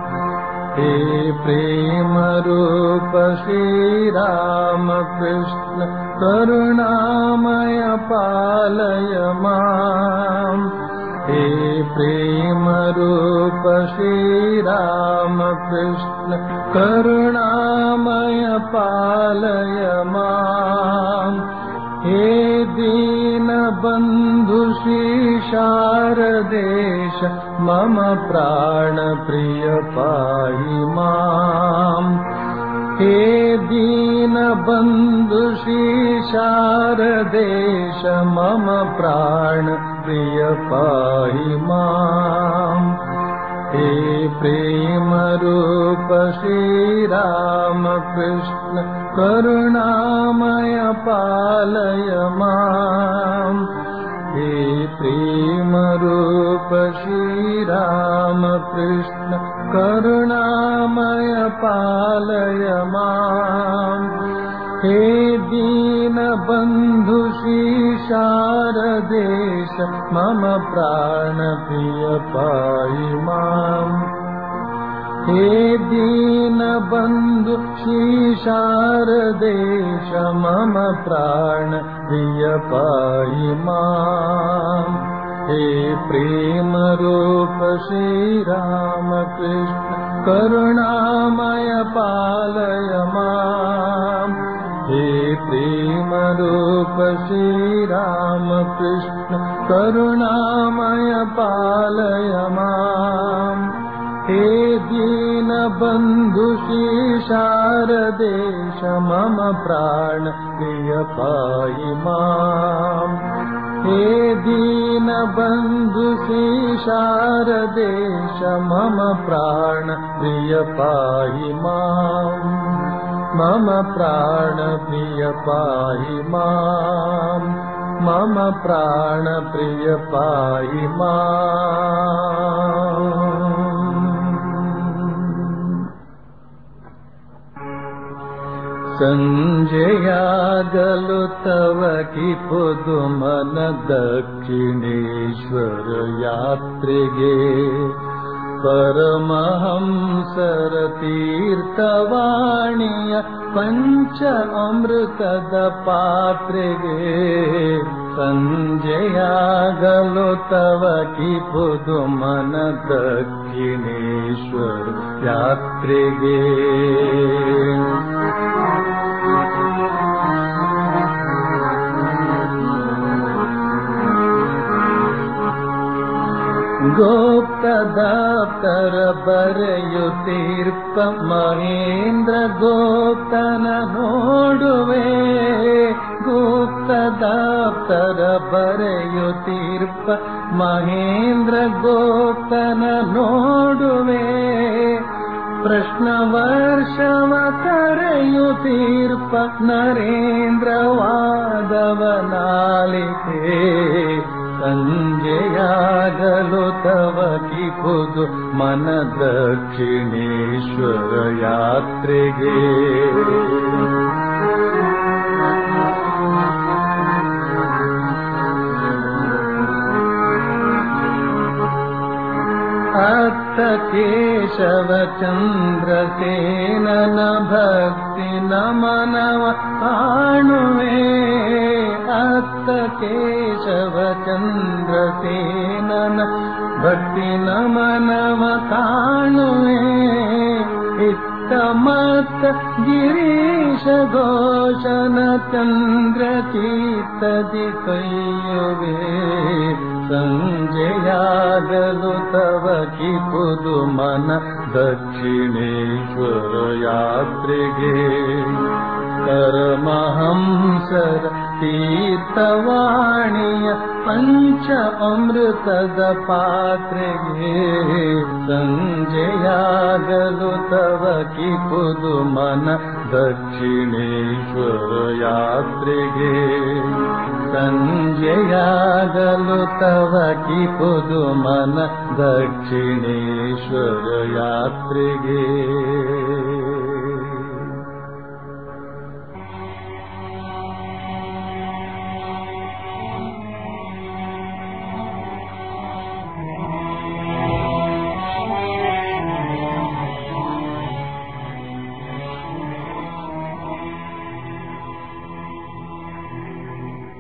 हे प्रेमरूप श्रीरामकृष्ण करुणामय पालय माम् हे प्रेमरूप श्रीरामकृष्ण करुणामय पालय माम् हे दीनबन्धु शारदेश मम प्राणप्रिय पाहि माम् हे दीनबन्धु शारदेश मम प्राणप्रिय पाहि माम् हे प्रेमरूप श्रीरामकृष्ण करुणामय पालय माम् हे प्रेमरूप श्रीरामकृष्ण करुणामय पालय माम् हे दीनबन्धु शारदेश मम प्राणप्रिय पाहि माम् हे दीनबन्धु शारदेश मम प्राणप्रिय पाहि माम् हे प्रेमरूप श्रीरामकृष्ण करुणामय पालय माम् हे प्रेमरूप श्रीरामकृष्ण करुणामय पालय माम् हे दीनबन्धु शारदेश मम प्राण प्रिय पाहि माम् हे दीनबन्धु शारदेश मम प्राण प्रिय पाहि माम् मम प्राण प्रिय पाहि माम् मम प्राण प्रिय पाहि माम् ಸಂಜೆಯಾಗಲು ತವ ಕಿಪುದು ಮನ ದಕ್ಷಿಣೇಶ್ವರ ಯಾತ್ರೆಗೆ ಪರಮಹಂಸರ ತೀರ್ಥವಾಣಿಯ ಪಂಚ ಅಮೃತದ ಪಾತ್ರೆಗೆ ಸಂಜೆಯಾಗಲು ತವ ಕಿಪುದು ಮನ ದಕ್ಷಿಣೇಶ್ವರ ಯಾತ್ರೆಗೆ ಗೋಪ್ತದಾಪ್ತರ ಬರೆಯುತ್ತೀರ್ಪ ಮಹೇಂದ್ರ ಗೋಪ್ತನ ನೋಡುವೆ ಗುಪ್ತದಾಪ್ತರ ಬರೆಯುತ್ತೀರ್ಪ ಮಹೇಂದ್ರ ಗೋಪ್ತನ ನೋಡುವೆ ಪ್ರಶ್ನ ವರ್ಷವ ಕರೆಯುತ್ತೀರ್ಪ ನರೇಂದ್ರ ವಾದವನಾಲಿಕೆ ಸಂಜೆಯಾಗಲು ತವ ಕಿಪುದು ಮನ ದಕ್ಷಿಣೇಶ್ವರ ಯಾತ್ರೆಗೆ ಅತ್ತ ಕೇಶವ ಚಂದ್ರಸೇನನ ಭಕ್ತಿ ನಮನವ ಕಾಣುವೆ ಅತ್ತ ಕೇಶವ ಚಂದ್ರಸೇನನ ಭಕ್ತಿ ನಮನವ ಕಾಣುವೆ ಇತ್ತ ಮತ್ತ ಗಿರೀಶ ಘೋಷನ ಚಂದ್ರ ಚೀತದಿ ಕೈಯುವೆ ಸಂಜೆಯಾಗಲು ತವ ಕಿಪುದು ಮನ ದಕ್ಷಿಣೇಶ್ವರ ಯಾತ್ರೆಗೆ ಪರಮಹಂಸರ ತೀರ್ಥವಾಣಿಯ ಪಂಚ ಅಮೃತದ ಪಾತ್ರೆಗೆ ಸಂಜೆಯಾಗಲು ತವ ಕಿಪುದು ಮನ ದಕ್ಷಿಣೇಶ್ವರ ಯಾತ್ರೆಗೆ ಸಂಜೆಯಾಗಲು ತವ ಕಿಪುದು ಮನ ದಕ್ಷಿಣೇಶ್ವರ ಯಾತ್ರೆಗೆ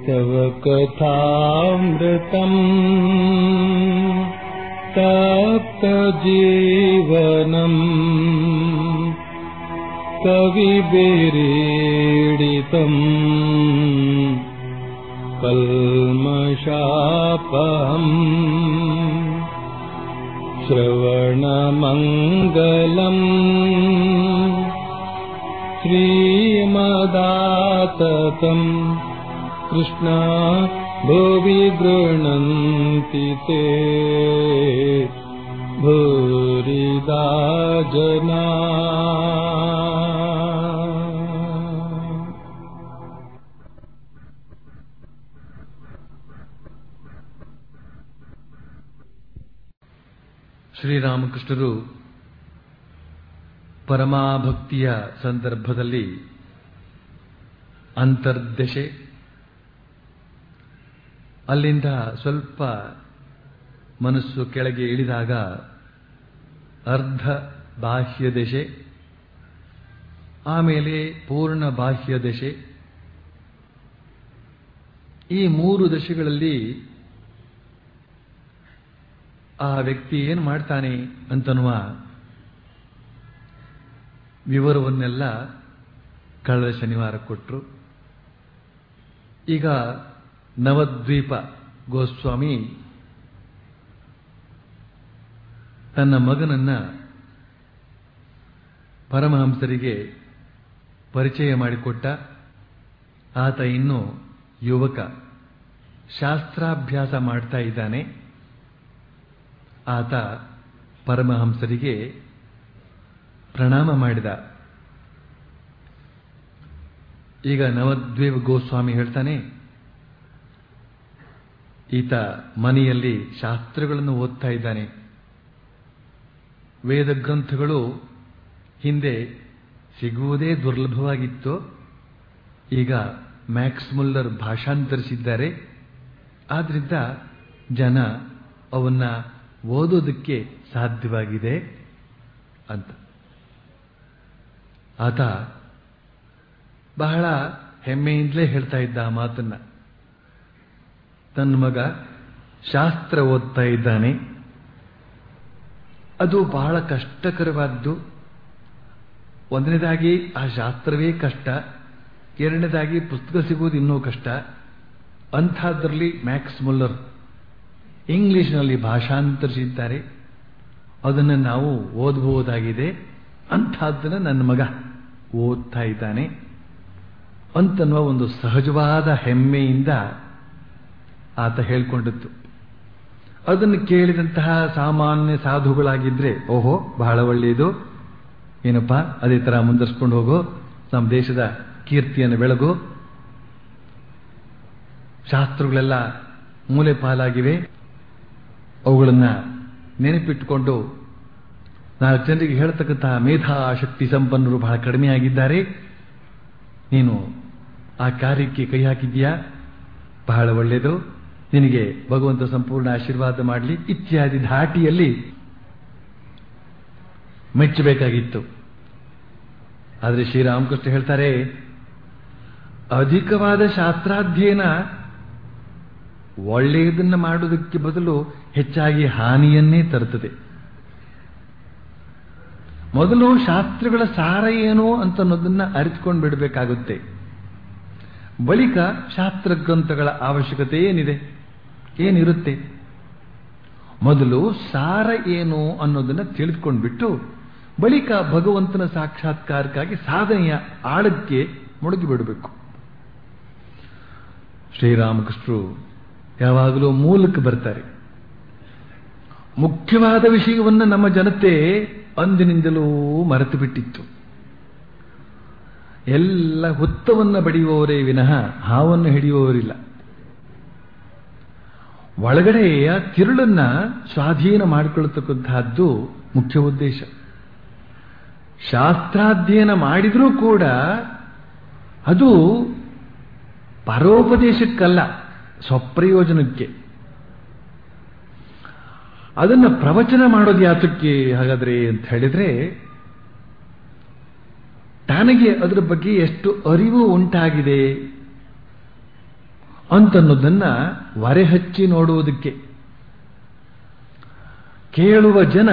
तव कथामृतम् तप्तजीवनम् कविभिरीडितम् कल्मषापहम् श्रवणमङ्गलम् श्रीमदाततम् कृष्णा भुवि गृह्णन्ति ते भूरिदा जना ಶ್ರೀರಾಮಕೃಷ್ಣರು ಪರಮಾಭಕ್ತಿಯ ಸಂದರ್ಭದಲ್ಲಿ ಅಂತರ್ದಶೆ ಅಲ್ಲಿಂದ ಸ್ವಲ್ಪ ಮನಸ್ಸು ಕೆಳಗೆ ಇಳಿದಾಗ ಅರ್ಧ ಬಾಹ್ಯ ದಶೆ ಆಮೇಲೆ ಪೂರ್ಣ ಬಾಹ್ಯ ದಶೆ ಈ ಮೂರು ದಶೆಗಳಲ್ಲಿ ಆ ವ್ಯಕ್ತಿ ಏನು ಮಾಡ್ತಾನೆ ಅಂತನ್ನುವ ವಿವರವನ್ನೆಲ್ಲ ಕಳೆದ ಶನಿವಾರ ಕೊಟ್ಟರು ಈಗ ನವದ್ವೀಪ ಗೋಸ್ವಾಮಿ ತನ್ನ ಮಗನನ್ನ ಪರಮಹಂಸರಿಗೆ ಪರಿಚಯ ಮಾಡಿಕೊಟ್ಟ ಆತ ಇನ್ನು ಯುವಕ ಶಾಸ್ತ್ರಾಭ್ಯಾಸ ಮಾಡ್ತಾ ಇದ್ದಾನೆ ಆತ ಪರಮಹಂಸರಿಗೆ ಪ್ರಣಾಮ ಮಾಡಿದ ಈಗ ನವದ್ವೀಪ ಗೋಸ್ವಾಮಿ ಹೇಳ್ತಾನೆ ಈತ ಮನೆಯಲ್ಲಿ ಶಾಸ್ತ್ರಗಳನ್ನು ಓದ್ತಾ ಇದ್ದಾನೆ ವೇದ ಗ್ರಂಥಗಳು ಹಿಂದೆ ಸಿಗುವುದೇ ದುರ್ಲಭವಾಗಿತ್ತು ಈಗ ಮ್ಯಾಕ್ಸ್ ಮುಲ್ಲರ್ ಭಾಷಾಂತರಿಸಿದ್ದಾರೆ ಆದ್ರಿಂದ ಜನ ಅವನ್ನ ಓದೋದಕ್ಕೆ ಸಾಧ್ಯವಾಗಿದೆ ಅಂತ ಆತ ಬಹಳ ಹೆಮ್ಮೆಯಿಂದಲೇ ಹೇಳ್ತಾ ಇದ್ದ ಆ ಮಾತನ್ನ ತನ್ನ ಮಗ ಶಾಸ್ತ್ರ ಓದ್ತಾ ಇದ್ದಾನೆ ಅದು ಬಹಳ ಕಷ್ಟಕರವಾದ್ದು ಒಂದನೇದಾಗಿ ಆ ಶಾಸ್ತ್ರವೇ ಕಷ್ಟ ಎರಡನೇದಾಗಿ ಪುಸ್ತಕ ಸಿಗುವುದು ಇನ್ನೂ ಕಷ್ಟ ಅಂಥದ್ರಲ್ಲಿ ಮ್ಯಾಕ್ಸ್ ಮುಲ್ಲರ್ ಇಂಗ್ಲಿಷ್ನಲ್ಲಿ ಭಾಷಾಂತರಿಸಿದ್ದಾರೆ ಅದನ್ನು ನಾವು ಓದಬಹುದಾಗಿದೆ ಅಂಥದ್ದನ್ನು ನನ್ನ ಮಗ ಓದ್ತಾ ಇದ್ದಾನೆ ಅಂತನ್ನುವ ಒಂದು ಸಹಜವಾದ ಹೆಮ್ಮೆಯಿಂದ ಆತ ಹೇಳ್ಕೊಂಡಿತ್ತು ಅದನ್ನು ಕೇಳಿದಂತಹ ಸಾಮಾನ್ಯ ಸಾಧುಗಳಾಗಿದ್ರೆ ಓಹೋ ಬಹಳ ಒಳ್ಳೆಯದು ಏನಪ್ಪ ಅದೇ ತರ ಮುಂದರ್ಸ್ಕೊಂಡು ಹೋಗೋ ನಮ್ಮ ದೇಶದ ಕೀರ್ತಿಯನ್ನು ಬೆಳಗು ಶಾಸ್ತ್ರಗಳೆಲ್ಲ ಮೂಲೆ ಪಾಲಾಗಿವೆ ಅವುಗಳನ್ನ ನೆನಪಿಟ್ಟುಕೊಂಡು ನಾಲ್ಕು ಜನರಿಗೆ ಹೇಳ್ತಕ್ಕಂತಹ ಮೇಧಾ ಶಕ್ತಿ ಸಂಪನ್ನರು ಬಹಳ ಕಡಿಮೆಯಾಗಿದ್ದಾರೆ ನೀನು ಆ ಕಾರ್ಯಕ್ಕೆ ಕೈ ಹಾಕಿದ್ಯಾ ಬಹಳ ಒಳ್ಳೆಯದು ನಿನಗೆ ಭಗವಂತ ಸಂಪೂರ್ಣ ಆಶೀರ್ವಾದ ಮಾಡಲಿ ಇತ್ಯಾದಿ ಧಾಟಿಯಲ್ಲಿ ಮೆಚ್ಚಬೇಕಾಗಿತ್ತು ಆದರೆ ಶ್ರೀರಾಮಕೃಷ್ಣ ಹೇಳ್ತಾರೆ ಅಧಿಕವಾದ ಶಾಸ್ತ್ರಾಧ್ಯಯನ ಒಳ್ಳೆಯದನ್ನು ಮಾಡುವುದಕ್ಕೆ ಬದಲು ಹೆಚ್ಚಾಗಿ ಹಾನಿಯನ್ನೇ ತರುತ್ತದೆ ಮೊದಲು ಶಾಸ್ತ್ರಗಳ ಸಾರ ಏನು ಅಂತ ಅನ್ನೋದನ್ನ ಅರಿತುಕೊಂಡು ಬಿಡಬೇಕಾಗುತ್ತೆ ಬಳಿಕ ಶಾಸ್ತ್ರ ಗ್ರಂಥಗಳ ಅವಶ್ಯಕತೆ ಏನಿದೆ ಏನಿರುತ್ತೆ ಮೊದಲು ಸಾರ ಏನು ಅನ್ನೋದನ್ನ ತಿಳಿದುಕೊಂಡ್ಬಿಟ್ಟು ಬಳಿಕ ಭಗವಂತನ ಸಾಕ್ಷಾತ್ಕಾರಕ್ಕಾಗಿ ಸಾಧನೆಯ ಆಳಕ್ಕೆ ಮುಳುಗಿಬಿಡಬೇಕು ಶ್ರೀರಾಮಕೃಷ್ಣರು ಯಾವಾಗಲೂ ಮೂಲಕ್ಕೆ ಬರ್ತಾರೆ ಮುಖ್ಯವಾದ ವಿಷಯವನ್ನು ನಮ್ಮ ಜನತೆ ಅಂದಿನಿಂದಲೂ ಮರೆತು ಬಿಟ್ಟಿತ್ತು ಎಲ್ಲ ಹುತ್ತವನ್ನು ಬಡಿಯುವವರೇ ವಿನಃ ಹಾವನ್ನು ಹಿಡಿಯುವವರಿಲ್ಲ ಒಳಗಡೆಯ ತಿರುಳನ್ನ ಸ್ವಾಧೀನ ಮಾಡಿಕೊಳ್ಳತಕ್ಕಂತಹದ್ದು ಮುಖ್ಯ ಉದ್ದೇಶ ಶಾಸ್ತ್ರಾಧ್ಯಯನ ಮಾಡಿದ್ರೂ ಕೂಡ ಅದು ಪರೋಪದೇಶಕ್ಕಲ್ಲ ಸ್ವಪ್ರಯೋಜನಕ್ಕೆ ಅದನ್ನು ಪ್ರವಚನ ಮಾಡೋದು ಯಾತಕ್ಕೆ ಹಾಗಾದ್ರೆ ಅಂತ ಹೇಳಿದ್ರೆ ತನಗೆ ಅದರ ಬಗ್ಗೆ ಎಷ್ಟು ಅರಿವು ಉಂಟಾಗಿದೆ ಅಂತನ್ನೋದನ್ನ ವರೆ ಹಚ್ಚಿ ನೋಡುವುದಕ್ಕೆ ಕೇಳುವ ಜನ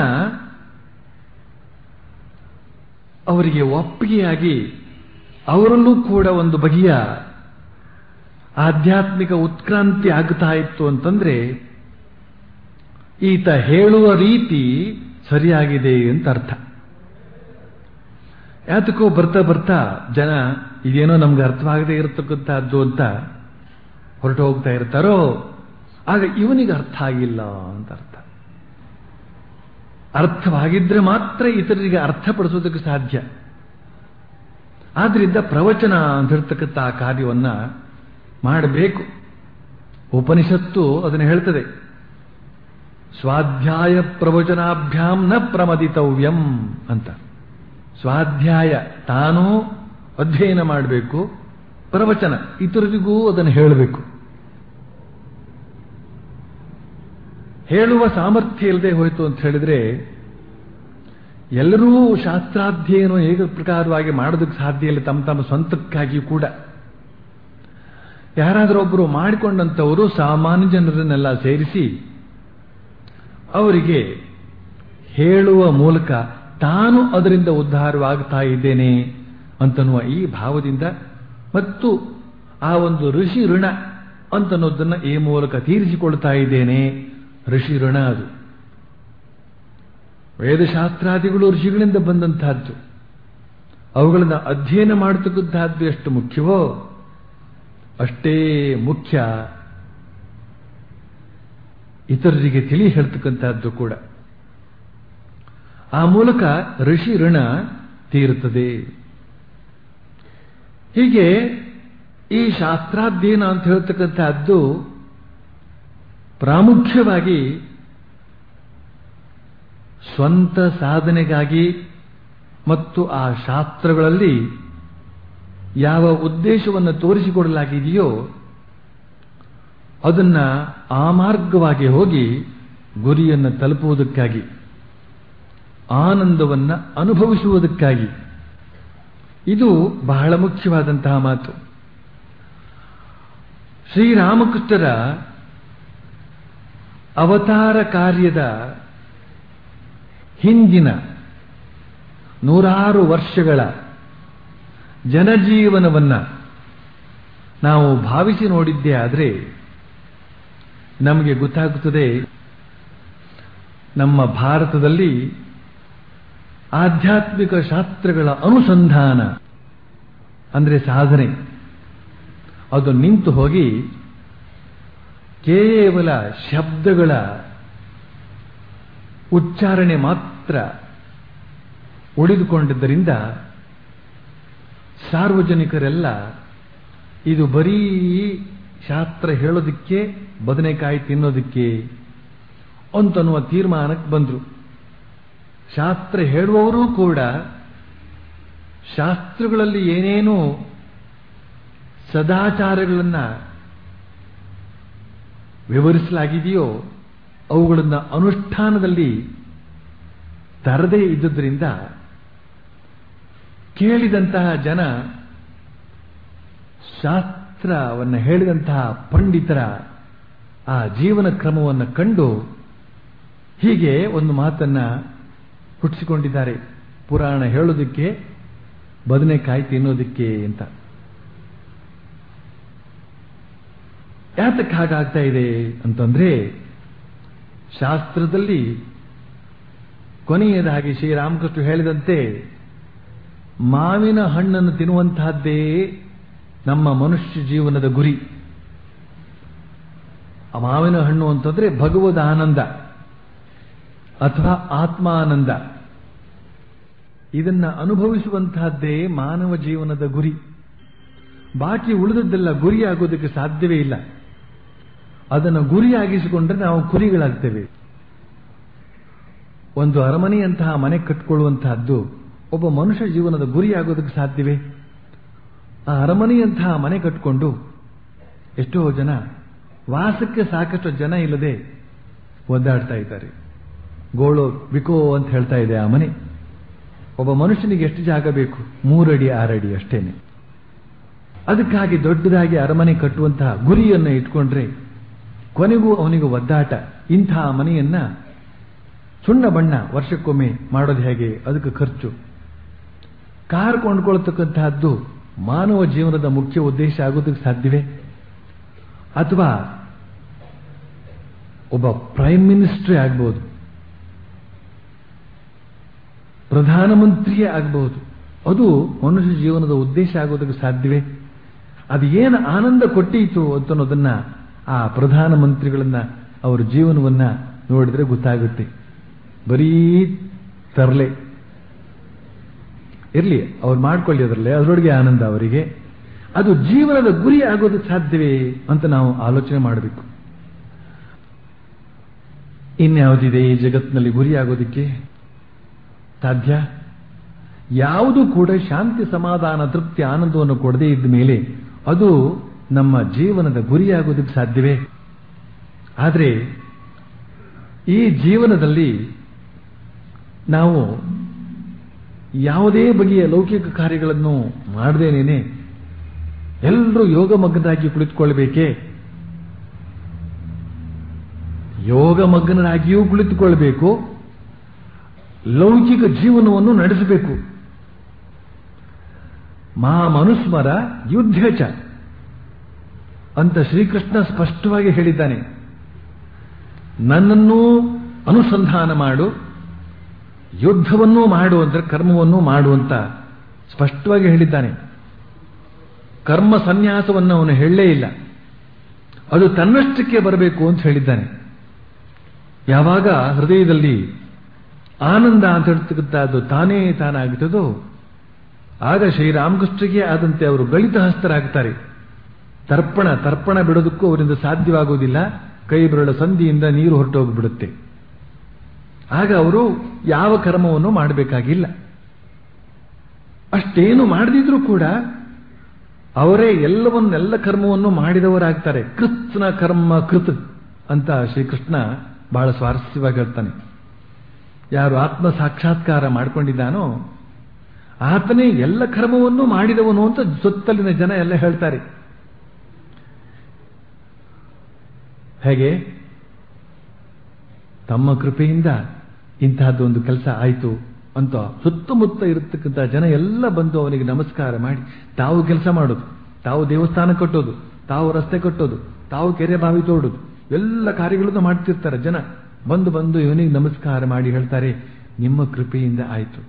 ಅವರಿಗೆ ಒಪ್ಪಿಗೆಯಾಗಿ ಅವರಲ್ಲೂ ಕೂಡ ಒಂದು ಬಗೆಯ ಆಧ್ಯಾತ್ಮಿಕ ಉತ್ಕ್ರಾಂತಿ ಆಗ್ತಾ ಇತ್ತು ಅಂತಂದ್ರೆ ಈತ ಹೇಳುವ ರೀತಿ ಸರಿಯಾಗಿದೆ ಅಂತ ಅರ್ಥ ಯಾತಕ್ಕೋ ಬರ್ತಾ ಬರ್ತಾ ಜನ ಇದೇನೋ ನಮ್ಗೆ ಅರ್ಥವಾಗದೇ ಇರತಕ್ಕಂಥದ್ದು ಅಂತ ಹೊರಟು ಹೋಗ್ತಾ ಇರ್ತಾರೋ ಆಗ ಇವನಿಗೆ ಅರ್ಥ ಆಗಿಲ್ಲ ಅಂತ ಅರ್ಥ ಅರ್ಥವಾಗಿದ್ರೆ ಮಾತ್ರ ಇತರರಿಗೆ ಅರ್ಥಪಡಿಸೋದಕ್ಕೆ ಸಾಧ್ಯ ಆದ್ರಿಂದ ಪ್ರವಚನ ಅಂತ ಹೇಳ್ತಕ್ಕಂಥ ಆ ಕಾರ್ಯವನ್ನ ಮಾಡಬೇಕು ಉಪನಿಷತ್ತು ಅದನ್ನು ಹೇಳ್ತದೆ ಸ್ವಾಧ್ಯಾಯ ಪ್ರವಚನಾಭ್ಯಾಂ ನ ಪ್ರಮದಿತವ್ಯಂ ಅಂತ ಸ್ವಾಧ್ಯಾಯ ತಾನೂ ಅಧ್ಯಯನ ಮಾಡಬೇಕು ಪ್ರವಚನ ಇತರರಿಗೂ ಅದನ್ನು ಹೇಳಬೇಕು ಹೇಳುವ ಸಾಮರ್ಥ್ಯ ಇಲ್ಲದೆ ಹೋಯಿತು ಅಂತ ಹೇಳಿದ್ರೆ ಎಲ್ಲರೂ ಶಾಸ್ತ್ರಾಧ್ಯಯನ ಹೇಗೆ ಪ್ರಕಾರವಾಗಿ ಮಾಡೋದಕ್ಕೆ ಸಾಧ್ಯ ಇಲ್ಲ ತಮ್ಮ ತಮ್ಮ ಸ್ವಂತಕ್ಕಾಗಿ ಕೂಡ ಯಾರಾದರೊಬ್ಬರು ಮಾಡಿಕೊಂಡಂಥವರು ಸಾಮಾನ್ಯ ಜನರನ್ನೆಲ್ಲ ಸೇರಿಸಿ ಅವರಿಗೆ ಹೇಳುವ ಮೂಲಕ ತಾನು ಅದರಿಂದ ಉದ್ಧಾರವಾಗ್ತಾ ಇದ್ದೇನೆ ಅಂತನ್ನುವ ಈ ಭಾವದಿಂದ ಮತ್ತು ಆ ಒಂದು ಋಷಿ ಋಣ ಅಂತನ್ನೋದನ್ನ ಈ ಮೂಲಕ ತೀರಿಸಿಕೊಳ್ತಾ ಇದ್ದೇನೆ ಋಷಿ ಋಣ ಅದು ವೇದಶಾಸ್ತ್ರಾದಿಗಳು ಋಷಿಗಳಿಂದ ಬಂದಂತಹದ್ದು ಅವುಗಳನ್ನು ಅಧ್ಯಯನ ಮಾಡತಕ್ಕಂತಹದ್ದು ಎಷ್ಟು ಮುಖ್ಯವೋ ಅಷ್ಟೇ ಮುಖ್ಯ ಇತರರಿಗೆ ತಿಳಿ ಹೇಳ್ತಕ್ಕಂತಹದ್ದು ಕೂಡ ಆ ಮೂಲಕ ಋಷಿ ಋಣ ತೀರುತ್ತದೆ ಹೀಗೆ ಈ ಶಾಸ್ತ್ರಾಧ್ಯಯನ ಅಂತ ಹೇಳ್ತಕ್ಕಂಥದ್ದು ಪ್ರಾಮುಖ್ಯವಾಗಿ ಸ್ವಂತ ಸಾಧನೆಗಾಗಿ ಮತ್ತು ಆ ಶಾಸ್ತ್ರಗಳಲ್ಲಿ ಯಾವ ಉದ್ದೇಶವನ್ನು ತೋರಿಸಿಕೊಡಲಾಗಿದೆಯೋ ಅದನ್ನ ಆ ಮಾರ್ಗವಾಗಿ ಹೋಗಿ ಗುರಿಯನ್ನು ತಲುಪುವುದಕ್ಕಾಗಿ ಆನಂದವನ್ನು ಅನುಭವಿಸುವುದಕ್ಕಾಗಿ ಇದು ಬಹಳ ಮುಖ್ಯವಾದಂತಹ ಮಾತು ಶ್ರೀರಾಮಕೃಷ್ಣರ ಅವತಾರ ಕಾರ್ಯದ ಹಿಂದಿನ ನೂರಾರು ವರ್ಷಗಳ ಜನಜೀವನವನ್ನ ನಾವು ಭಾವಿಸಿ ನೋಡಿದ್ದೇ ಆದರೆ ನಮಗೆ ಗೊತ್ತಾಗುತ್ತದೆ ನಮ್ಮ ಭಾರತದಲ್ಲಿ ಆಧ್ಯಾತ್ಮಿಕ ಶಾಸ್ತ್ರಗಳ ಅನುಸಂಧಾನ ಅಂದರೆ ಸಾಧನೆ ಅದು ನಿಂತು ಹೋಗಿ ಕೇವಲ ಶಬ್ದಗಳ ಉಚ್ಚಾರಣೆ ಮಾತ್ರ ಉಳಿದುಕೊಂಡಿದ್ದರಿಂದ ಸಾರ್ವಜನಿಕರೆಲ್ಲ ಇದು ಬರೀ ಶಾಸ್ತ್ರ ಹೇಳೋದಕ್ಕೆ ಬದನೆಕಾಯಿ ತಿನ್ನೋದಕ್ಕೆ ಅಂತನ್ನುವ ತೀರ್ಮಾನಕ್ಕೆ ಬಂದರು ಶಾಸ್ತ್ರ ಹೇಳುವವರೂ ಕೂಡ ಶಾಸ್ತ್ರಗಳಲ್ಲಿ ಏನೇನು ಸದಾಚಾರಗಳನ್ನು ವಿವರಿಸಲಾಗಿದೆಯೋ ಅವುಗಳನ್ನು ಅನುಷ್ಠಾನದಲ್ಲಿ ತರದೇ ಇದ್ದುದರಿಂದ ಕೇಳಿದಂತಹ ಜನ ಶಾಸ್ತ್ರವನ್ನು ಹೇಳಿದಂತಹ ಪಂಡಿತರ ಆ ಜೀವನ ಕ್ರಮವನ್ನು ಕಂಡು ಹೀಗೆ ಒಂದು ಮಾತನ್ನ ಹುಟ್ಟಿಸಿಕೊಂಡಿದ್ದಾರೆ ಪುರಾಣ ಹೇಳೋದಕ್ಕೆ ಬದನೆಕಾಯಿ ತಿನ್ನೋದಕ್ಕೆ ಅಂತ ಯಾತಕ್ಕೆ ಹಾಗಾಗ್ತಾ ಇದೆ ಅಂತಂದ್ರೆ ಶಾಸ್ತ್ರದಲ್ಲಿ ಕೊನೆಯದಾಗಿ ಶ್ರೀರಾಮಕೃಷ್ಣ ಹೇಳಿದಂತೆ ಮಾವಿನ ಹಣ್ಣನ್ನು ತಿನ್ನುವಂತಹದ್ದೇ ನಮ್ಮ ಮನುಷ್ಯ ಜೀವನದ ಗುರಿ ಆ ಮಾವಿನ ಹಣ್ಣು ಅಂತಂದ್ರೆ ಭಗವದ್ ಆನಂದ ಅಥವಾ ಆತ್ಮಾನಂದ ಇದನ್ನ ಅನುಭವಿಸುವಂತಹದ್ದೇ ಮಾನವ ಜೀವನದ ಗುರಿ ಬಾಕಿ ಉಳಿದದ್ದೆಲ್ಲ ಗುರಿಯಾಗೋದಕ್ಕೆ ಸಾಧ್ಯವೇ ಇಲ್ಲ ಅದನ್ನು ಗುರಿಯಾಗಿಸಿಕೊಂಡ್ರೆ ನಾವು ಕುರಿಗಳಾಗ್ತೇವೆ ಒಂದು ಅರಮನೆಯಂತಹ ಮನೆ ಕಟ್ಟಿಕೊಳ್ಳುವಂತಹದ್ದು ಒಬ್ಬ ಮನುಷ್ಯ ಜೀವನದ ಗುರಿಯಾಗೋದಕ್ಕೆ ಸಾಧ್ಯವೇ ಆ ಅರಮನೆಯಂತಹ ಮನೆ ಕಟ್ಟಿಕೊಂಡು ಎಷ್ಟೋ ಜನ ವಾಸಕ್ಕೆ ಸಾಕಷ್ಟು ಜನ ಇಲ್ಲದೆ ಒದ್ದಾಡ್ತಾ ಇದ್ದಾರೆ ಗೋಳು ಬಿಕೋ ಅಂತ ಹೇಳ್ತಾ ಇದೆ ಆ ಮನೆ ಒಬ್ಬ ಮನುಷ್ಯನಿಗೆ ಎಷ್ಟು ಜಾಗ ಬೇಕು ಮೂರಡಿ ಆರಡಿ ಅಷ್ಟೇನೆ ಅದಕ್ಕಾಗಿ ದೊಡ್ಡದಾಗಿ ಅರಮನೆ ಕಟ್ಟುವಂತಹ ಗುರಿಯನ್ನು ಇಟ್ಕೊಂಡ್ರೆ ಕೊನೆಗೂ ಅವನಿಗೆ ಒದ್ದಾಟ ಇಂತಹ ಮನೆಯನ್ನ ಸುಣ್ಣ ಬಣ್ಣ ವರ್ಷಕ್ಕೊಮ್ಮೆ ಮಾಡೋದು ಹೇಗೆ ಅದಕ್ಕೆ ಖರ್ಚು ಕಾರ್ ಕೊಂಡ್ಕೊಳ್ತಕ್ಕಂತಹದ್ದು ಮಾನವ ಜೀವನದ ಮುಖ್ಯ ಉದ್ದೇಶ ಆಗೋದಕ್ಕೆ ಸಾಧ್ಯವೇ ಅಥವಾ ಒಬ್ಬ ಪ್ರೈಮ್ ಮಿನಿಸ್ಟ್ರೇ ಆಗ್ಬಹುದು ಪ್ರಧಾನಮಂತ್ರಿಯೇ ಆಗಬಹುದು ಅದು ಮನುಷ್ಯ ಜೀವನದ ಉದ್ದೇಶ ಆಗೋದಕ್ಕೆ ಸಾಧ್ಯವೇ ಅದು ಏನು ಆನಂದ ಕೊಟ್ಟೀತು ಅಂತ ಅನ್ನೋದನ್ನ ಆ ಪ್ರಧಾನಮಂತ್ರಿಗಳನ್ನ ಅವರ ಜೀವನವನ್ನ ನೋಡಿದ್ರೆ ಗೊತ್ತಾಗುತ್ತೆ ಬರೀ ತರಲೆ ಇರ್ಲಿ ಅವ್ರು ಮಾಡ್ಕೊಳ್ಳಿ ಅದರಲ್ಲೇ ಅದರೊಳಗೆ ಆನಂದ ಅವರಿಗೆ ಅದು ಜೀವನದ ಗುರಿ ಆಗೋದಕ್ಕೆ ಸಾಧ್ಯವೇ ಅಂತ ನಾವು ಆಲೋಚನೆ ಮಾಡಬೇಕು ಇನ್ಯಾವುದಿದೆ ಈ ಜಗತ್ತಿನಲ್ಲಿ ಗುರಿ ಆಗೋದಕ್ಕೆ ಸಾಧ್ಯ ಯಾವುದು ಕೂಡ ಶಾಂತಿ ಸಮಾಧಾನ ತೃಪ್ತಿ ಆನಂದವನ್ನು ಕೊಡದೇ ಇದ್ದ ಮೇಲೆ ಅದು ನಮ್ಮ ಜೀವನದ ಗುರಿಯಾಗೋದಕ್ಕೆ ಸಾಧ್ಯವೇ ಆದರೆ ಈ ಜೀವನದಲ್ಲಿ ನಾವು ಯಾವುದೇ ಬಗೆಯ ಲೌಕಿಕ ಕಾರ್ಯಗಳನ್ನು ಮಾಡದೇನೇನೆ ಎಲ್ಲರೂ ಯೋಗಮಗ್ನರಾಗಿ ಕುಳಿತುಕೊಳ್ಬೇಕೇ ಯೋಗಮಗ್ನರಾಗಿಯೂ ಕುಳಿತುಕೊಳ್ಬೇಕು ಲೌಕಿಕ ಜೀವನವನ್ನು ನಡೆಸಬೇಕು ಮಾ ಮನುಸ್ಮರ ಯುದ್ಧಚ ಅಂತ ಶ್ರೀಕೃಷ್ಣ ಸ್ಪಷ್ಟವಾಗಿ ಹೇಳಿದ್ದಾನೆ ನನ್ನನ್ನೂ ಅನುಸಂಧಾನ ಮಾಡು ಯುದ್ಧವನ್ನೂ ಮಾಡು ಅಂದ್ರೆ ಕರ್ಮವನ್ನೂ ಮಾಡು ಅಂತ ಸ್ಪಷ್ಟವಾಗಿ ಹೇಳಿದ್ದಾನೆ ಕರ್ಮ ಸನ್ಯಾಸವನ್ನು ಅವನು ಹೇಳಲೇ ಇಲ್ಲ ಅದು ತನ್ನಷ್ಟಕ್ಕೆ ಬರಬೇಕು ಅಂತ ಹೇಳಿದ್ದಾನೆ ಯಾವಾಗ ಹೃದಯದಲ್ಲಿ ಆನಂದ ಅಂತ ಹೇಳ್ತಕ್ಕಂಥದ್ದು ತಾನೇ ತಾನಾಗುತ್ತದೋ ಆಗ ಶ್ರೀರಾಮಕೃಷ್ಣರಿಗೆ ಆದಂತೆ ಅವರು ಗಳಿತ ಹಸ್ತರಾಗ್ತಾರೆ ತರ್ಪಣ ತರ್ಪಣ ಬಿಡೋದಕ್ಕೂ ಅವರಿಂದ ಸಾಧ್ಯವಾಗುವುದಿಲ್ಲ ಕೈ ಬೆರಳ ಸಂಧಿಯಿಂದ ನೀರು ಹೊರಟೋಗ್ಬಿಡುತ್ತೆ ಆಗ ಅವರು ಯಾವ ಕರ್ಮವನ್ನು ಮಾಡಬೇಕಾಗಿಲ್ಲ ಅಷ್ಟೇನು ಮಾಡದಿದ್ರೂ ಕೂಡ ಅವರೇ ಎಲ್ಲವನ್ನೆಲ್ಲ ಕರ್ಮವನ್ನು ಮಾಡಿದವರಾಗ್ತಾರೆ ಕೃತ್ನ ಕರ್ಮ ಕೃತ್ ಅಂತ ಶ್ರೀಕೃಷ್ಣ ಬಹಳ ಸ್ವಾರಸ್ಯವಾಗಿ ಹೇಳ್ತಾನೆ ಯಾರು ಆತ್ಮ ಸಾಕ್ಷಾತ್ಕಾರ ಮಾಡಿಕೊಂಡಿದ್ದಾನೋ ಆತನೇ ಎಲ್ಲ ಕರ್ಮವನ್ನು ಮಾಡಿದವನು ಅಂತ ಸುತ್ತಲಿನ ಜನ ಎಲ್ಲ ಹೇಳ್ತಾರೆ ಹೇಗೆ ತಮ್ಮ ಕೃಪೆಯಿಂದ ಇಂತಹದ್ದೊಂದು ಕೆಲಸ ಆಯಿತು ಅಂತ ಸುತ್ತಮುತ್ತ ಇರತಕ್ಕಂಥ ಜನ ಎಲ್ಲ ಬಂದು ಅವನಿಗೆ ನಮಸ್ಕಾರ ಮಾಡಿ ತಾವು ಕೆಲಸ ಮಾಡೋದು ತಾವು ದೇವಸ್ಥಾನ ಕಟ್ಟೋದು ತಾವು ರಸ್ತೆ ಕಟ್ಟೋದು ತಾವು ಕೆರೆ ಬಾವಿ ತೋಡೋದು ಎಲ್ಲ ಕಾರ್ಯಗಳನ್ನು ಮಾಡ್ತಿರ್ತಾರೆ ಜನ ಬಂದು ಬಂದು ಇವನಿಗೆ ನಮಸ್ಕಾರ ಮಾಡಿ ಹೇಳ್ತಾರೆ ನಿಮ್ಮ ಕೃಪೆಯಿಂದ ಆಯಿತು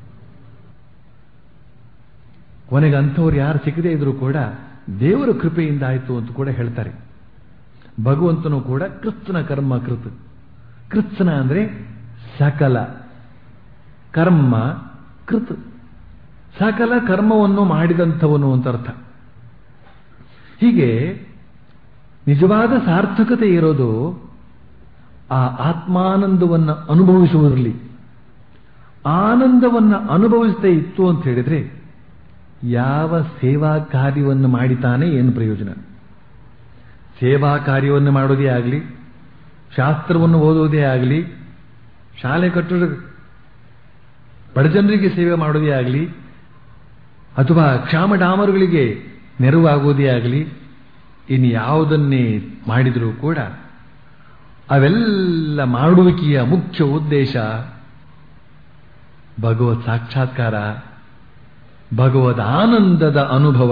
ಕೊನೆಗೆ ಅಂಥವ್ರು ಯಾರು ಸಿಗದೇ ಇದ್ರು ಕೂಡ ದೇವರ ಕೃಪೆಯಿಂದ ಆಯಿತು ಅಂತ ಕೂಡ ಹೇಳ್ತಾರೆ ಭಗವಂತನು ಕೂಡ ಕೃತ್ನ ಕರ್ಮ ಕೃತ್ ಕೃತ್ನ ಅಂದ್ರೆ ಸಕಲ ಕರ್ಮ ಕೃತ್ ಸಕಲ ಕರ್ಮವನ್ನು ಮಾಡಿದಂಥವನು ಅಂತ ಅರ್ಥ ಹೀಗೆ ನಿಜವಾದ ಸಾರ್ಥಕತೆ ಇರೋದು ಆ ಆತ್ಮಾನಂದವನ್ನು ಅನುಭವಿಸುವುದರಲ್ಲಿ ಆನಂದವನ್ನ ಅನುಭವಿಸದೇ ಇತ್ತು ಅಂತ ಹೇಳಿದ್ರೆ ಯಾವ ಸೇವಾ ಕಾರ್ಯವನ್ನು ಮಾಡಿತಾನೆ ಏನು ಪ್ರಯೋಜನ ಸೇವಾ ಕಾರ್ಯವನ್ನು ಮಾಡೋದೇ ಆಗಲಿ ಶಾಸ್ತ್ರವನ್ನು ಓದುವುದೇ ಆಗಲಿ ಶಾಲೆ ಕಟ್ಟಡ ಬಡಜನರಿಗೆ ಸೇವೆ ಮಾಡೋದೇ ಆಗಲಿ ಅಥವಾ ಕ್ಷಾಮ ಡಾಮರುಗಳಿಗೆ ನೆರವಾಗುವುದೇ ಆಗಲಿ ಇನ್ನು ಯಾವುದನ್ನೇ ಮಾಡಿದರೂ ಕೂಡ ಅವೆಲ್ಲ ಮಾಡುವಿಕೆಯ ಮುಖ್ಯ ಉದ್ದೇಶ ಭಗವತ್ ಸಾಕ್ಷಾತ್ಕಾರ ಭಗವದ್ ಆನಂದದ ಅನುಭವ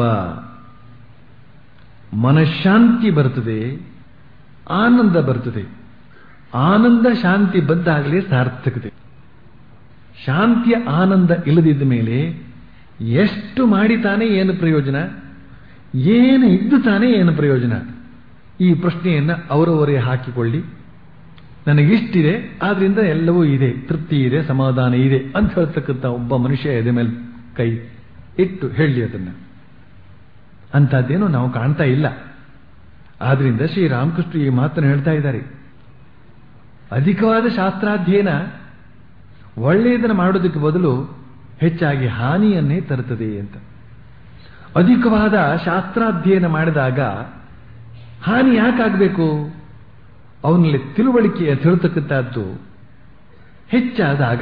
ಮನಃಶಾಂತಿ ಬರ್ತದೆ ಆನಂದ ಬರ್ತದೆ ಆನಂದ ಶಾಂತಿ ಬಂದಾಗಲೇ ಸಾರ್ಥಕತೆ ಶಾಂತಿಯ ಆನಂದ ಇಲ್ಲದಿದ್ದ ಮೇಲೆ ಎಷ್ಟು ಮಾಡಿ ತಾನೇ ಏನು ಪ್ರಯೋಜನ ಏನು ಇದ್ದು ತಾನೇ ಏನು ಪ್ರಯೋಜನ ಈ ಪ್ರಶ್ನೆಯನ್ನ ಅವರವರೇ ಹಾಕಿಕೊಳ್ಳಿ ನನಗಿಷ್ಟಿದೆ ಆದ್ರಿಂದ ಎಲ್ಲವೂ ಇದೆ ತೃಪ್ತಿ ಇದೆ ಸಮಾಧಾನ ಇದೆ ಅಂತ ಹೇಳ್ತಕ್ಕಂಥ ಒಬ್ಬ ಮನುಷ್ಯ ಎದೆ ಮೇಲೆ ಕೈ ಇಟ್ಟು ಹೇಳಿ ಅದನ್ನ ಅಂಥದ್ದೇನೋ ನಾವು ಕಾಣ್ತಾ ಇಲ್ಲ ಆದ್ರಿಂದ ಶ್ರೀರಾಮಕೃಷ್ಣ ಈ ಮಾತನ್ನು ಹೇಳ್ತಾ ಇದ್ದಾರೆ ಅಧಿಕವಾದ ಶಾಸ್ತ್ರಾಧ್ಯಯನ ಒಳ್ಳೆಯದನ್ನು ಮಾಡೋದಕ್ಕೆ ಬದಲು ಹೆಚ್ಚಾಗಿ ಹಾನಿಯನ್ನೇ ತರುತ್ತದೆ ಅಂತ ಅಧಿಕವಾದ ಶಾಸ್ತ್ರಾಧ್ಯಯನ ಮಾಡಿದಾಗ ಹಾನಿ ಯಾಕಾಗಬೇಕು ಅವನಲ್ಲಿ ತಿಳುವಳಿಕೆ ತಿಳ್ತಕ್ಕಂಥದ್ದು ಹೆಚ್ಚಾದಾಗ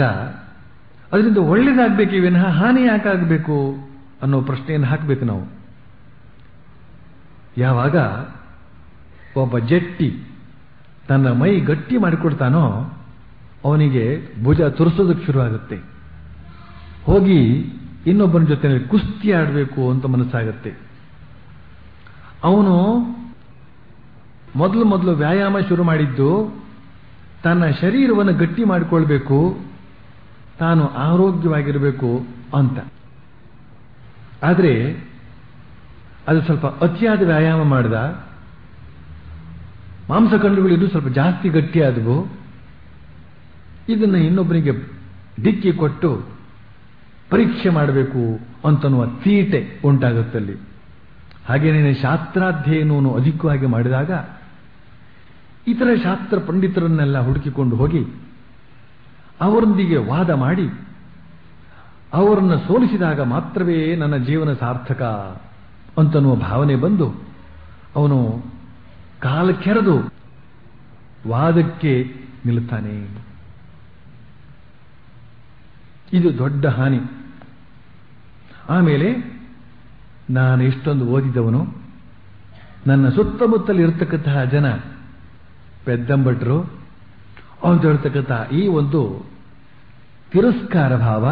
ಅದರಿಂದ ಒಳ್ಳೇದಾಗಬೇಕೇ ವಿನಃ ಹಾನಿ ಯಾಕಾಗಬೇಕು ಅನ್ನೋ ಪ್ರಶ್ನೆಯನ್ನು ಹಾಕಬೇಕು ನಾವು ಯಾವಾಗ ಒಬ್ಬ ಜಟ್ಟಿ ತನ್ನ ಮೈ ಗಟ್ಟಿ ಮಾಡಿಕೊಡ್ತಾನೋ ಅವನಿಗೆ ಭುಜ ತುರಿಸೋದಕ್ಕೆ ಶುರುವಾಗುತ್ತೆ ಹೋಗಿ ಇನ್ನೊಬ್ಬನ ಜೊತೆ ಕುಸ್ತಿ ಆಡಬೇಕು ಅಂತ ಮನಸ್ಸಾಗತ್ತೆ ಅವನು ಮೊದಲು ಮೊದಲು ವ್ಯಾಯಾಮ ಶುರು ಮಾಡಿದ್ದು ತನ್ನ ಶರೀರವನ್ನು ಗಟ್ಟಿ ಮಾಡಿಕೊಳ್ಬೇಕು ತಾನು ಆರೋಗ್ಯವಾಗಿರಬೇಕು ಅಂತ ಆದರೆ ಅದು ಸ್ವಲ್ಪ ಅತಿಯಾದ ವ್ಯಾಯಾಮ ಮಾಡಿದ ಮಾಂಸಖಂಡಗಳು ಇನ್ನೂ ಸ್ವಲ್ಪ ಜಾಸ್ತಿ ಗಟ್ಟಿಯಾದವು ಇದನ್ನು ಇನ್ನೊಬ್ಬನಿಗೆ ಡಿಕ್ಕಿ ಕೊಟ್ಟು ಪರೀಕ್ಷೆ ಮಾಡಬೇಕು ಅಂತನ್ನುವ ತೀಟೆ ಉಂಟಾಗುತ್ತಲ್ಲಿ ಹಾಗೇನೇ ಶಾಸ್ತ್ರಾಧ್ಯಯನವನ್ನು ಅಧಿಕವಾಗಿ ಮಾಡಿದಾಗ ಇತರ ಶಾಸ್ತ್ರ ಪಂಡಿತರನ್ನೆಲ್ಲ ಹುಡುಕಿಕೊಂಡು ಹೋಗಿ ಅವರೊಂದಿಗೆ ವಾದ ಮಾಡಿ ಅವರನ್ನು ಸೋಲಿಸಿದಾಗ ಮಾತ್ರವೇ ನನ್ನ ಜೀವನ ಸಾರ್ಥಕ ಅಂತನ್ನುವ ಭಾವನೆ ಬಂದು ಅವನು ಕಾಲ ಕೆರೆದು ವಾದಕ್ಕೆ ನಿಲ್ಲುತ್ತಾನೆ ಇದು ದೊಡ್ಡ ಹಾನಿ ಆಮೇಲೆ ನಾನು ಇಷ್ಟೊಂದು ಓದಿದವನು ನನ್ನ ಸುತ್ತಮುತ್ತಲು ಇರತಕ್ಕಂತಹ ಜನ ಪೆದ್ದಂಬಟ್ರು ಅವ್ರು ಹೇಳ್ತಕ್ಕಂಥ ಈ ಒಂದು ತಿರಸ್ಕಾರ ಭಾವ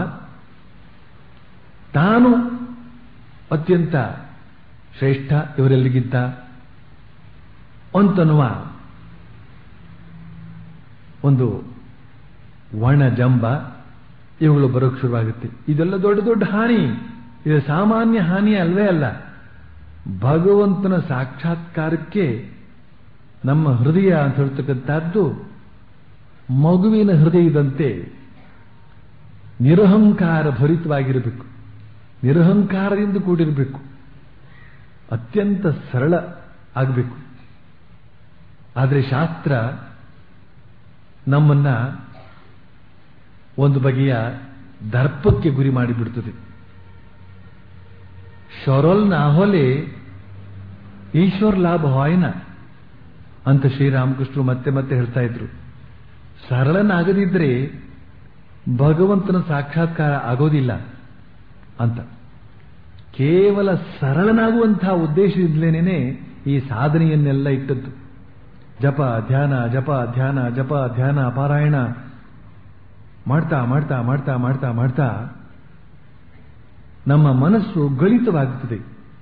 ತಾನು ಅತ್ಯಂತ ಶ್ರೇಷ್ಠ ಇವರೆಲ್ಲಿಗಿಂತ ಅಂತನ್ನುವ ಒಂದು ಒಣ ಜಂಬ ಇವುಗಳು ಬರೋಕ್ಕೆ ಶುರುವಾಗುತ್ತೆ ಇದೆಲ್ಲ ದೊಡ್ಡ ದೊಡ್ಡ ಹಾನಿ ಇದು ಸಾಮಾನ್ಯ ಹಾನಿ ಅಲ್ವೇ ಅಲ್ಲ ಭಗವಂತನ ಸಾಕ್ಷಾತ್ಕಾರಕ್ಕೆ ನಮ್ಮ ಹೃದಯ ಅಂತ ಹೇಳ್ತಕ್ಕಂಥದ್ದು ಮಗುವಿನ ಹೃದಯದಂತೆ ನಿರಹಂಕಾರ ಭರಿತವಾಗಿರಬೇಕು ನಿರಹಂಕಾರದಿಂದ ಕೂಡಿರಬೇಕು ಅತ್ಯಂತ ಸರಳ ಆಗಬೇಕು ಆದರೆ ಶಾಸ್ತ್ರ ನಮ್ಮನ್ನ ಒಂದು ಬಗೆಯ ದರ್ಪಕ್ಕೆ ಗುರಿ ಮಾಡಿಬಿಡ್ತದೆ ಶೊರಲ್ ನಾಹೊಲೆ ಈಶ್ವರ್ ಲಾಭ ಹಾಯ್ನ ಅಂತ ಶ್ರೀರಾಮಕೃಷ್ಣರು ಮತ್ತೆ ಮತ್ತೆ ಹೇಳ್ತಾ ಇದ್ರು ಸರಳನಾಗದಿದ್ರೆ ಭಗವಂತನ ಸಾಕ್ಷಾತ್ಕಾರ ಆಗೋದಿಲ್ಲ ಅಂತ ಕೇವಲ ಸರಳನಾಗುವಂತಹ ಉದ್ದೇಶದಿಂದಲೇನೆ ಈ ಸಾಧನೆಯನ್ನೆಲ್ಲ ಇಟ್ಟದ್ದು ಜಪ ಧ್ಯಾನ ಜಪ ಧ್ಯಾನ ಜಪ ಧ್ಯಾನ ಪಾರಾಯಣ ಮಾಡ್ತಾ ಮಾಡ್ತಾ ಮಾಡ್ತಾ ಮಾಡ್ತಾ ಮಾಡ್ತಾ ನಮ್ಮ ಮನಸ್ಸು ಗಳಿತವಾಗುತ್ತದೆ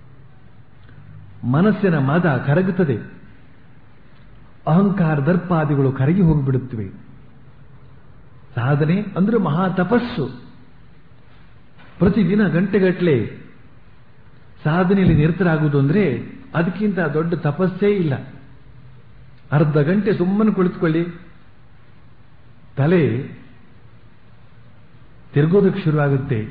ಮನಸ್ಸಿನ ಮದ ಕರಗುತ್ತದೆ ಅಹಂಕಾರ ದರ್ಪಾದಿಗಳು ಕರಗಿ ಹೋಗಿಬಿಡುತ್ತವೆ ಸಾಧನೆ ಅಂದ್ರೆ ಮಹಾ ತಪಸ್ಸು ಪ್ರತಿದಿನ ಗಂಟೆಗಟ್ಟಲೆ ಸಾಧನೆಯಲ್ಲಿ ನಿರತರಾಗುವುದು ಅಂದ್ರೆ ಅದಕ್ಕಿಂತ ದೊಡ್ಡ ತಪಸ್ಸೇ ಇಲ್ಲ ಅರ್ಧ ಗಂಟೆ ಸುಮ್ಮನೆ ಕುಳಿತುಕೊಳ್ಳಿ ತಲೆ ತಿರುಗೋದಕ್ಕೆ ಶುರುವಾಗುತ್ತೆ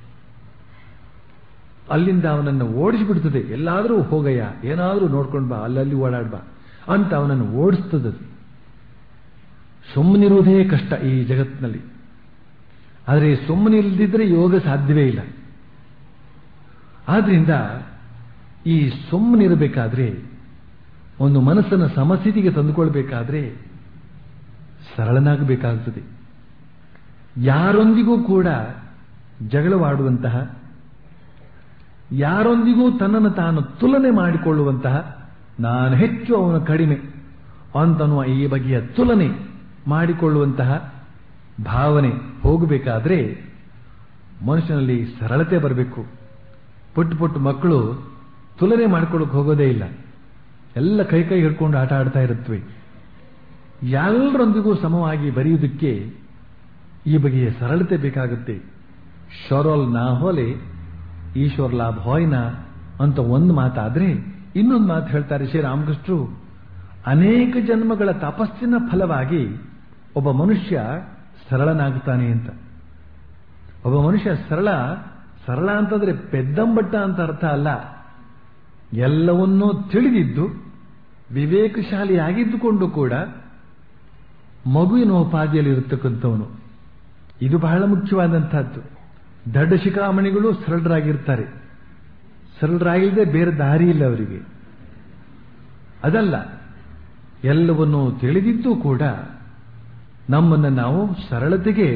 ಅಲ್ಲಿಂದ ಅವನನ್ನು ಓಡಿಸಿಬಿಡ್ತದೆ ಎಲ್ಲಾದರೂ ಹೋಗಯ್ಯ ಏನಾದರೂ ನೋಡ್ಕೊಂಡು ಬಾ ಅಲ್ಲಲ್ಲಿ ಓಡಾಡ್ಬಾ ಅಂತ ಅವನನ್ನು ಓಡಿಸ್ತದದು ಸುಮ್ಮನಿರುವುದೇ ಕಷ್ಟ ಈ ಜಗತ್ತಿನಲ್ಲಿ ಆದರೆ ಸುಮ್ಮನಿಲ್ಲದಿದ್ದರೆ ಯೋಗ ಸಾಧ್ಯವೇ ಇಲ್ಲ ಆದ್ರಿಂದ ಈ ಸುಮ್ಮನಿರಬೇಕಾದ್ರೆ ಒಂದು ಮನಸ್ಸನ್ನು ಸಮಸ್ಥಿತಿಗೆ ತಂದುಕೊಳ್ಬೇಕಾದ್ರೆ ಸರಳನಾಗಬೇಕಾಗುತ್ತದೆ ಯಾರೊಂದಿಗೂ ಕೂಡ ಜಗಳವಾಡುವಂತಹ ಯಾರೊಂದಿಗೂ ತನ್ನನ್ನು ತಾನು ತುಲನೆ ಮಾಡಿಕೊಳ್ಳುವಂತಹ ನಾನು ಹೆಚ್ಚು ಅವನು ಕಡಿಮೆ ಅಂತನ್ನುವ ಈ ಬಗೆಯ ತುಲನೆ ಮಾಡಿಕೊಳ್ಳುವಂತಹ ಭಾವನೆ ಹೋಗಬೇಕಾದ್ರೆ ಮನುಷ್ಯನಲ್ಲಿ ಸರಳತೆ ಬರಬೇಕು ಪುಟ್ಟು ಪುಟ್ಟು ಮಕ್ಕಳು ತುಲನೆ ಮಾಡ್ಕೊಳ್ಳೋಕೆ ಹೋಗೋದೇ ಇಲ್ಲ ಎಲ್ಲ ಕೈ ಕೈ ಹಿಡ್ಕೊಂಡು ಆಟ ಆಡ್ತಾ ಇರುತ್ತವೆ ಎಲ್ಲರೊಂದಿಗೂ ಸಮವಾಗಿ ಬರೆಯುವುದಕ್ಕೆ ಈ ಬಗೆಯ ಸರಳತೆ ಬೇಕಾಗುತ್ತೆ ಶೊರೋಲ್ ನಾ ಹೋಲೆ ಈಶ್ವರ್ ಲಾಭ ಹೋಯ್ನ ಅಂತ ಒಂದು ಮಾತಾದ್ರೆ ಇನ್ನೊಂದು ಮಾತು ಹೇಳ್ತಾರೆ ಶ್ರೀರಾಮಕೃಷ್ಣರು ಅನೇಕ ಜನ್ಮಗಳ ತಪಸ್ಸಿನ ಫಲವಾಗಿ ಒಬ್ಬ ಮನುಷ್ಯ ಸರಳನಾಗುತ್ತಾನೆ ಅಂತ ಒಬ್ಬ ಮನುಷ್ಯ ಸರಳ ಸರಳ ಅಂತಂದ್ರೆ ಪೆದ್ದಂಬಟ್ಟ ಅಂತ ಅರ್ಥ ಅಲ್ಲ ಎಲ್ಲವನ್ನೂ ತಿಳಿದಿದ್ದು ವಿವೇಕಶಾಲಿಯಾಗಿದ್ದುಕೊಂಡು ಕೂಡ ಮಗುವಿನ ಉಪಾಧಿಯಲ್ಲಿ ಇರತಕ್ಕಂಥವನು ಇದು ಬಹಳ ಮುಖ್ಯವಾದಂತಹದ್ದು ದಡ್ಡ ಶಿಖಾಮಣಿಗಳು ಸರಳರಾಗಿರ್ತಾರೆ ಸರಳರಾಗಿಲ್ಲದೆ ಬೇರೆ ದಾರಿ ಇಲ್ಲ ಅವರಿಗೆ ಅದಲ್ಲ ಎಲ್ಲವನ್ನೂ ತಿಳಿದಿದ್ದು ಕೂಡ ನಮ್ಮನ್ನು ನಾವು ಸರಳತೆಗೆ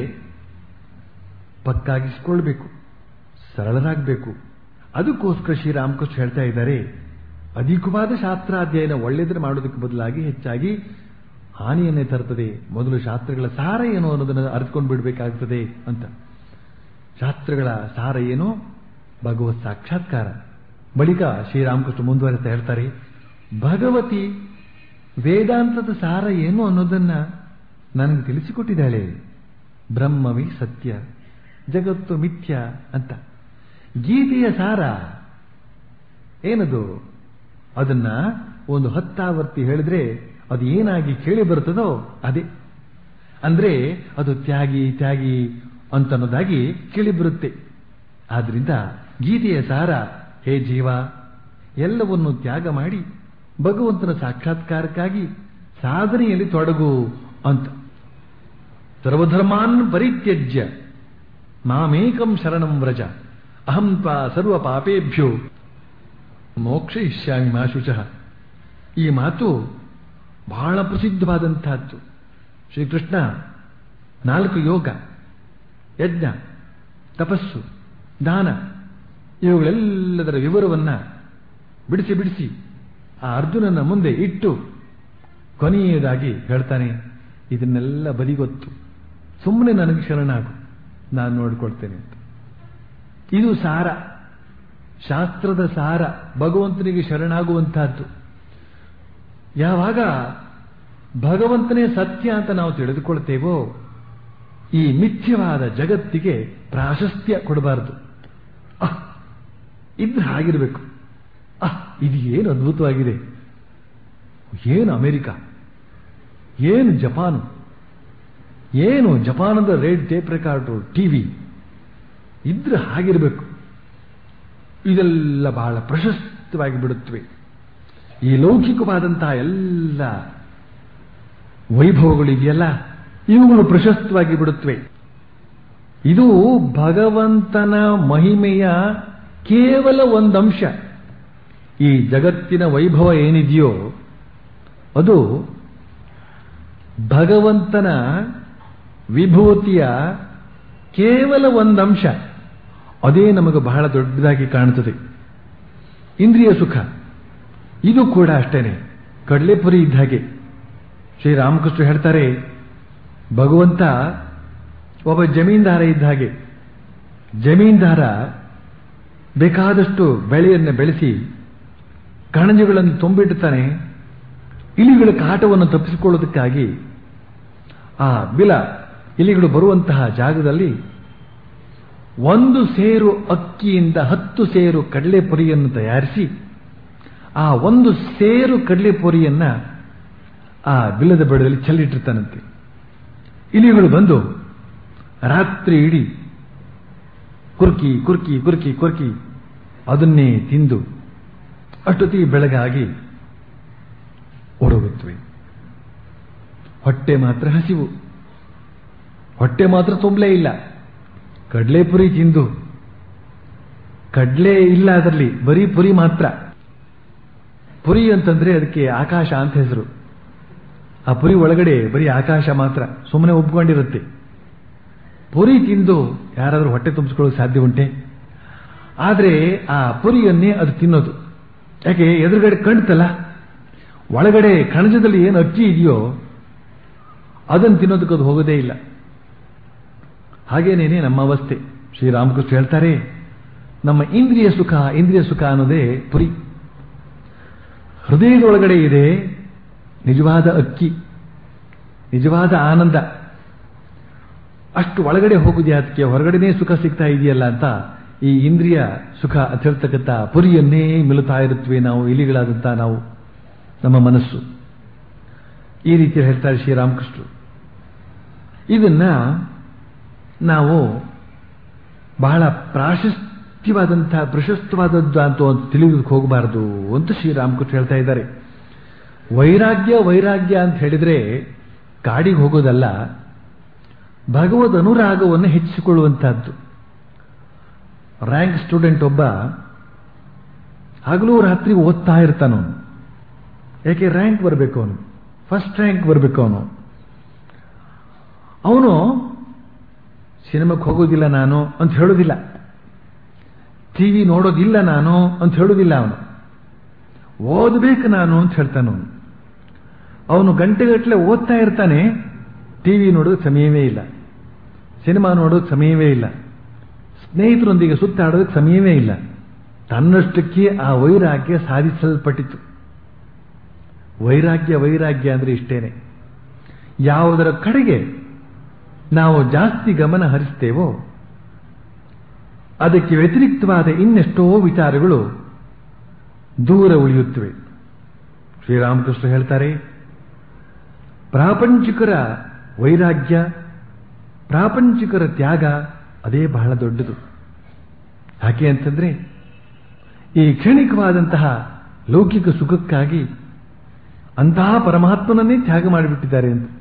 ಪಕ್ಕಾಗಿಸಿಕೊಳ್ಬೇಕು ಸರಳರಾಗಬೇಕು ಅದಕ್ಕೋಸ್ಕರ ಶ್ರೀರಾಮಕೃಷ್ಣ ಹೇಳ್ತಾ ಇದ್ದಾರೆ ಅಧಿಕವಾದ ಶಾಸ್ತ್ರಾಧ್ಯಯನ ಒಳ್ಳೆಯದನ್ನು ಮಾಡೋದಕ್ಕೆ ಬದಲಾಗಿ ಹೆಚ್ಚಾಗಿ ಹಾನಿಯನ್ನೇ ತರುತ್ತದೆ ಮೊದಲು ಶಾಸ್ತ್ರಗಳ ಸಾರ ಏನು ಅನ್ನೋದನ್ನು ಅರಿತುಕೊಂಡು ಬಿಡಬೇಕಾಗ್ತದೆ ಅಂತ ಶಾಸ್ತ್ರಗಳ ಸಾರ ಏನು ಭಗವತ್ ಸಾಕ್ಷಾತ್ಕಾರ ಬಳಿಕ ಶ್ರೀರಾಮಕೃಷ್ಣ ಮುಂದುವರಿಸ್ತಾ ಹೇಳ್ತಾರೆ ಭಗವತಿ ವೇದಾಂತದ ಸಾರ ಏನು ಅನ್ನೋದನ್ನ ನನಗೆ ತಿಳಿಸಿಕೊಟ್ಟಿದ್ದಾಳೆ ಬ್ರಹ್ಮವೇ ಸತ್ಯ ಜಗತ್ತು ಮಿಥ್ಯ ಅಂತ ಗೀತೆಯ ಸಾರ ಏನದು ಅದನ್ನ ಒಂದು ಹತ್ತಾವರ್ತಿ ಹೇಳಿದ್ರೆ ಅದು ಏನಾಗಿ ಕೇಳಿ ಬರುತ್ತದೋ ಅದೇ ಅಂದ್ರೆ ಅದು ತ್ಯಾಗಿ ತ್ಯಾಗಿ ಅಂತನ್ನೋದಾಗಿ ಕೇಳಿ ಬರುತ್ತೆ ಆದ್ರಿಂದ ಗೀತೆಯ ಸಾರ ಹೇ ಜೀವ ಎಲ್ಲವನ್ನು ತ್ಯಾಗ ಮಾಡಿ ಭಗವಂತನ ಸಾಕ್ಷಾತ್ಕಾರಕ್ಕಾಗಿ ಸಾಧನೆಯಲ್ಲಿ ತೊಡಗು ಅಂತ ಸರ್ವಧರ್ಮಾನ್ ಪರಿತ್ಯಜ್ಯ ಮಾಮೇಕಂ ಶರಣಂ ವ್ರಜ ಅಹಂ ತ್ವಾ ಸರ್ವ ಪಾಪೇಭ್ಯೋ ಮೋಕ್ಷ ಇಷ್ಯಾಮಿ ಮಾಶುಚಃ ಈ ಮಾತು ಬಹಳ ಪ್ರಸಿದ್ಧವಾದಂತಹದ್ದು ಶ್ರೀಕೃಷ್ಣ ನಾಲ್ಕು ಯೋಗ ಯಜ್ಞ ತಪಸ್ಸು ದಾನ ಇವುಗಳೆಲ್ಲದರ ವಿವರವನ್ನ ಬಿಡಿಸಿ ಬಿಡಿಸಿ ಆ ಅರ್ಜುನನ ಮುಂದೆ ಇಟ್ಟು ಕೊನೆಯದಾಗಿ ಹೇಳ್ತಾನೆ ಇದನ್ನೆಲ್ಲ ಬದಿಗೊತ್ತು ಸುಮ್ಮನೆ ನನಗೆ ಶರಣಾಗು ನಾನು ನೋಡ್ಕೊಳ್ತೇನೆ ಅಂತ ಇದು ಸಾರ ಶಾಸ್ತ್ರದ ಸಾರ ಭಗವಂತನಿಗೆ ಶರಣಾಗುವಂತಹದ್ದು ಯಾವಾಗ ಭಗವಂತನೇ ಸತ್ಯ ಅಂತ ನಾವು ತಿಳಿದುಕೊಳ್ತೇವೋ ಈ ಮಿಥ್ಯವಾದ ಜಗತ್ತಿಗೆ ಪ್ರಾಶಸ್ತ್ಯ ಕೊಡಬಾರದು ಅಹ್ ಇದ್ರೆ ಹಾಗಿರ್ಬೇಕು ಅಹ್ ಇದು ಏನು ಅದ್ಭುತವಾಗಿದೆ ಏನು ಅಮೆರಿಕ ಏನು ಜಪಾನು ಏನು ಜಪಾನದ ರೇಡ್ ಟೇಪ್ ರೆಕಾರ್ಡು ಟಿವಿ ಇದ್ರೆ ಹಾಗಿರಬೇಕು ಇದೆಲ್ಲ ಬಹಳ ಪ್ರಶಸ್ತವಾಗಿ ಬಿಡುತ್ತವೆ ಈ ಲೌಕಿಕವಾದಂತಹ ಎಲ್ಲ ವೈಭವಗಳಿದೆಯಲ್ಲ ಇವುಗಳು ಪ್ರಶಸ್ತವಾಗಿ ಬಿಡುತ್ತವೆ ಇದು ಭಗವಂತನ ಮಹಿಮೆಯ ಕೇವಲ ಒಂದಂಶ ಈ ಜಗತ್ತಿನ ವೈಭವ ಏನಿದೆಯೋ ಅದು ಭಗವಂತನ ವಿಭೂತಿಯ ಕೇವಲ ಒಂದಂಶ ಅದೇ ನಮಗೆ ಬಹಳ ದೊಡ್ಡದಾಗಿ ಕಾಣುತ್ತದೆ ಇಂದ್ರಿಯ ಸುಖ ಇದು ಕೂಡ ಅಷ್ಟೇನೆ ಕಡಲೆಪುರಿ ಇದ್ದ ಹಾಗೆ ಶ್ರೀರಾಮಕೃಷ್ಣ ಹೇಳ್ತಾರೆ ಭಗವಂತ ಒಬ್ಬ ಜಮೀನ್ದಾರ ಇದ್ದ ಹಾಗೆ ಜಮೀನ್ದಾರ ಬೇಕಾದಷ್ಟು ಬೆಳೆಯನ್ನು ಬೆಳೆಸಿ ಕಣಜಗಳನ್ನು ತುಂಬಿಡುತ್ತಾನೆ ಇಲಿಗಳ ಕಾಟವನ್ನು ತಪ್ಪಿಸಿಕೊಳ್ಳೋದಕ್ಕಾಗಿ ಆ ಬಿಲ ಇಲಿಗಳು ಬರುವಂತಹ ಜಾಗದಲ್ಲಿ ಒಂದು ಸೇರು ಅಕ್ಕಿಯಿಂದ ಹತ್ತು ಸೇರು ಕಡಲೆಪುರಿಯನ್ನು ತಯಾರಿಸಿ ಆ ಒಂದು ಸೇರು ಕಡಲೆಪುರಿಯನ್ನ ಆ ಬಿಲ್ಲದ ಬೆಡದಲ್ಲಿ ಚೆಲ್ಲಿಟ್ಟಿರ್ತಾನಂತೆ ಇಲಿಗಳು ಬಂದು ರಾತ್ರಿ ಇಡೀ ಕುರ್ಕಿ ಕುರ್ಕಿ ಕುರ್ಕಿ ಕುರ್ಕಿ ಅದನ್ನೇ ತಿಂದು ಅಷ್ಟೊತ್ತಿಗೆ ಬೆಳಗಾಗಿ ಓಡೋಗುತ್ತವೆ ಹೊಟ್ಟೆ ಮಾತ್ರ ಹಸಿವು ಹೊಟ್ಟೆ ಮಾತ್ರ ತುಂಬಲೇ ಇಲ್ಲ ಕಡಲೆಪುರಿ ತಿಂದು ಕಡ್ಲೆ ಇಲ್ಲ ಅದರಲ್ಲಿ ಬರೀ ಪುರಿ ಮಾತ್ರ ಪುರಿ ಅಂತಂದ್ರೆ ಅದಕ್ಕೆ ಆಕಾಶ ಅಂತ ಹೆಸರು ಆ ಪುರಿ ಒಳಗಡೆ ಬರೀ ಆಕಾಶ ಮಾತ್ರ ಸುಮ್ಮನೆ ಒಪ್ಕೊಂಡಿರುತ್ತೆ ಪುರಿ ತಿಂದು ಯಾರಾದರೂ ಹೊಟ್ಟೆ ತುಂಬಿಸ್ಕೊಳ್ಳೋಕೆ ಸಾಧ್ಯ ಉಂಟೆ ಆದರೆ ಆ ಪುರಿಯನ್ನೇ ಅದು ತಿನ್ನೋದು ಯಾಕೆ ಎದುರುಗಡೆ ಕಣ್ತಲ್ಲ ಒಳಗಡೆ ಕಣಜದಲ್ಲಿ ಏನು ಅಕ್ಕಿ ಇದೆಯೋ ಅದನ್ನು ತಿನ್ನೋದಕ್ಕೆ ಅದು ಹೋಗೋದೇ ಇಲ್ಲ ಹಾಗೇನೇನೆ ನಮ್ಮ ಅವಸ್ಥೆ ಶ್ರೀರಾಮಕೃಷ್ಣ ಹೇಳ್ತಾರೆ ನಮ್ಮ ಇಂದ್ರಿಯ ಸುಖ ಇಂದ್ರಿಯ ಸುಖ ಅನ್ನೋದೇ ಪುರಿ ಹೃದಯದೊಳಗಡೆ ಇದೆ ನಿಜವಾದ ಅಕ್ಕಿ ನಿಜವಾದ ಆನಂದ ಅಷ್ಟು ಒಳಗಡೆ ಹೋಗುದು ಅದಕ್ಕೆ ಹೊರಗಡೆನೇ ಸುಖ ಸಿಗ್ತಾ ಇದೆಯಲ್ಲ ಅಂತ ಈ ಇಂದ್ರಿಯ ಸುಖ ಅಂತ ಹೇಳ್ತಕ್ಕಂಥ ಪುರಿಯನ್ನೇ ಮಿಲುತ್ತಾ ಇರುತ್ತವೆ ನಾವು ಇಲಿಗಳಾದಂಥ ನಾವು ನಮ್ಮ ಮನಸ್ಸು ಈ ರೀತಿ ಹೇಳ್ತಾರೆ ಶ್ರೀರಾಮಕೃಷ್ಣರು ಇದನ್ನ ನಾವು ಬಹಳ ಪ್ರಾಶಸ್ತ್ಯವಾದಂತಹ ಪ್ರಶಸ್ತವಾದದ್ದು ಅಂತ ಒಂದು ತಿಳಿಯೋದಕ್ಕೆ ಹೋಗಬಾರದು ಅಂತ ಶ್ರೀರಾಮಕೃಷ್ಣ ಹೇಳ್ತಾ ಇದ್ದಾರೆ ವೈರಾಗ್ಯ ವೈರಾಗ್ಯ ಅಂತ ಹೇಳಿದ್ರೆ ಕಾಡಿಗೆ ಹೋಗೋದಲ್ಲ ಭಗವದ್ ಅನುರಾಗವನ್ನು ಹೆಚ್ಚಿಸಿಕೊಳ್ಳುವಂತಹದ್ದು ರ್ಯಾಂಕ್ ಸ್ಟೂಡೆಂಟ್ ಒಬ್ಬ ಹಗಲು ರಾತ್ರಿ ಓದ್ತಾ ಇರ್ತಾನವನು ಯಾಕೆ ರ್ಯಾಂಕ್ ಬರಬೇಕು ಅವನು ಫಸ್ಟ್ ರ್ಯಾಂಕ್ ಬರಬೇಕು ಅವನು ಅವನು ಸಿನಿಮಾಕ್ಕೆ ಹೋಗೋದಿಲ್ಲ ನಾನು ಅಂತ ಹೇಳೋದಿಲ್ಲ ಟಿವಿ ನೋಡೋದಿಲ್ಲ ನಾನು ಅಂತ ಹೇಳೋದಿಲ್ಲ ಅವನು ಓದಬೇಕು ನಾನು ಅಂತ ಹೇಳ್ತಾನೆ ಅವನು ಅವನು ಗಂಟೆಗಟ್ಟಲೆ ಓದ್ತಾ ಇರ್ತಾನೆ ಟಿವಿ ನೋಡೋದಕ್ಕೆ ಸಮಯವೇ ಇಲ್ಲ ಸಿನಿಮಾ ನೋಡೋದಕ್ಕೆ ಸಮಯವೇ ಇಲ್ಲ ಸ್ನೇಹಿತರೊಂದಿಗೆ ಸುತ್ತಾಡೋದಕ್ಕೆ ಸಮಯವೇ ಇಲ್ಲ ತನ್ನಷ್ಟಕ್ಕೆ ಆ ವೈರಾಗ್ಯ ಸಾಧಿಸಲ್ಪಟ್ಟಿತು ವೈರಾಗ್ಯ ವೈರಾಗ್ಯ ಅಂದ್ರೆ ಇಷ್ಟೇನೆ ಯಾವುದರ ಕಡೆಗೆ ನಾವು ಜಾಸ್ತಿ ಗಮನ ಹರಿಸ್ತೇವೋ ಅದಕ್ಕೆ ವ್ಯತಿರಿಕ್ತವಾದ ಇನ್ನೆಷ್ಟೋ ವಿಚಾರಗಳು ದೂರ ಉಳಿಯುತ್ತವೆ ಶ್ರೀರಾಮಕೃಷ್ಣ ಹೇಳ್ತಾರೆ ಪ್ರಾಪಂಚಿಕರ ವೈರಾಗ್ಯ ಪ್ರಾಪಂಚಿಕರ ತ್ಯಾಗ ಅದೇ ಬಹಳ ದೊಡ್ಡದು ಯಾಕೆ ಅಂತಂದ್ರೆ ಈ ಕ್ಷಣಿಕವಾದಂತಹ ಲೌಕಿಕ ಸುಖಕ್ಕಾಗಿ ಅಂತಹ ಪರಮಾತ್ಮನನ್ನೇ ತ್ಯಾಗ ಮಾಡಿಬಿಟ್ಟಿದ್ದಾರೆ ಅಂತ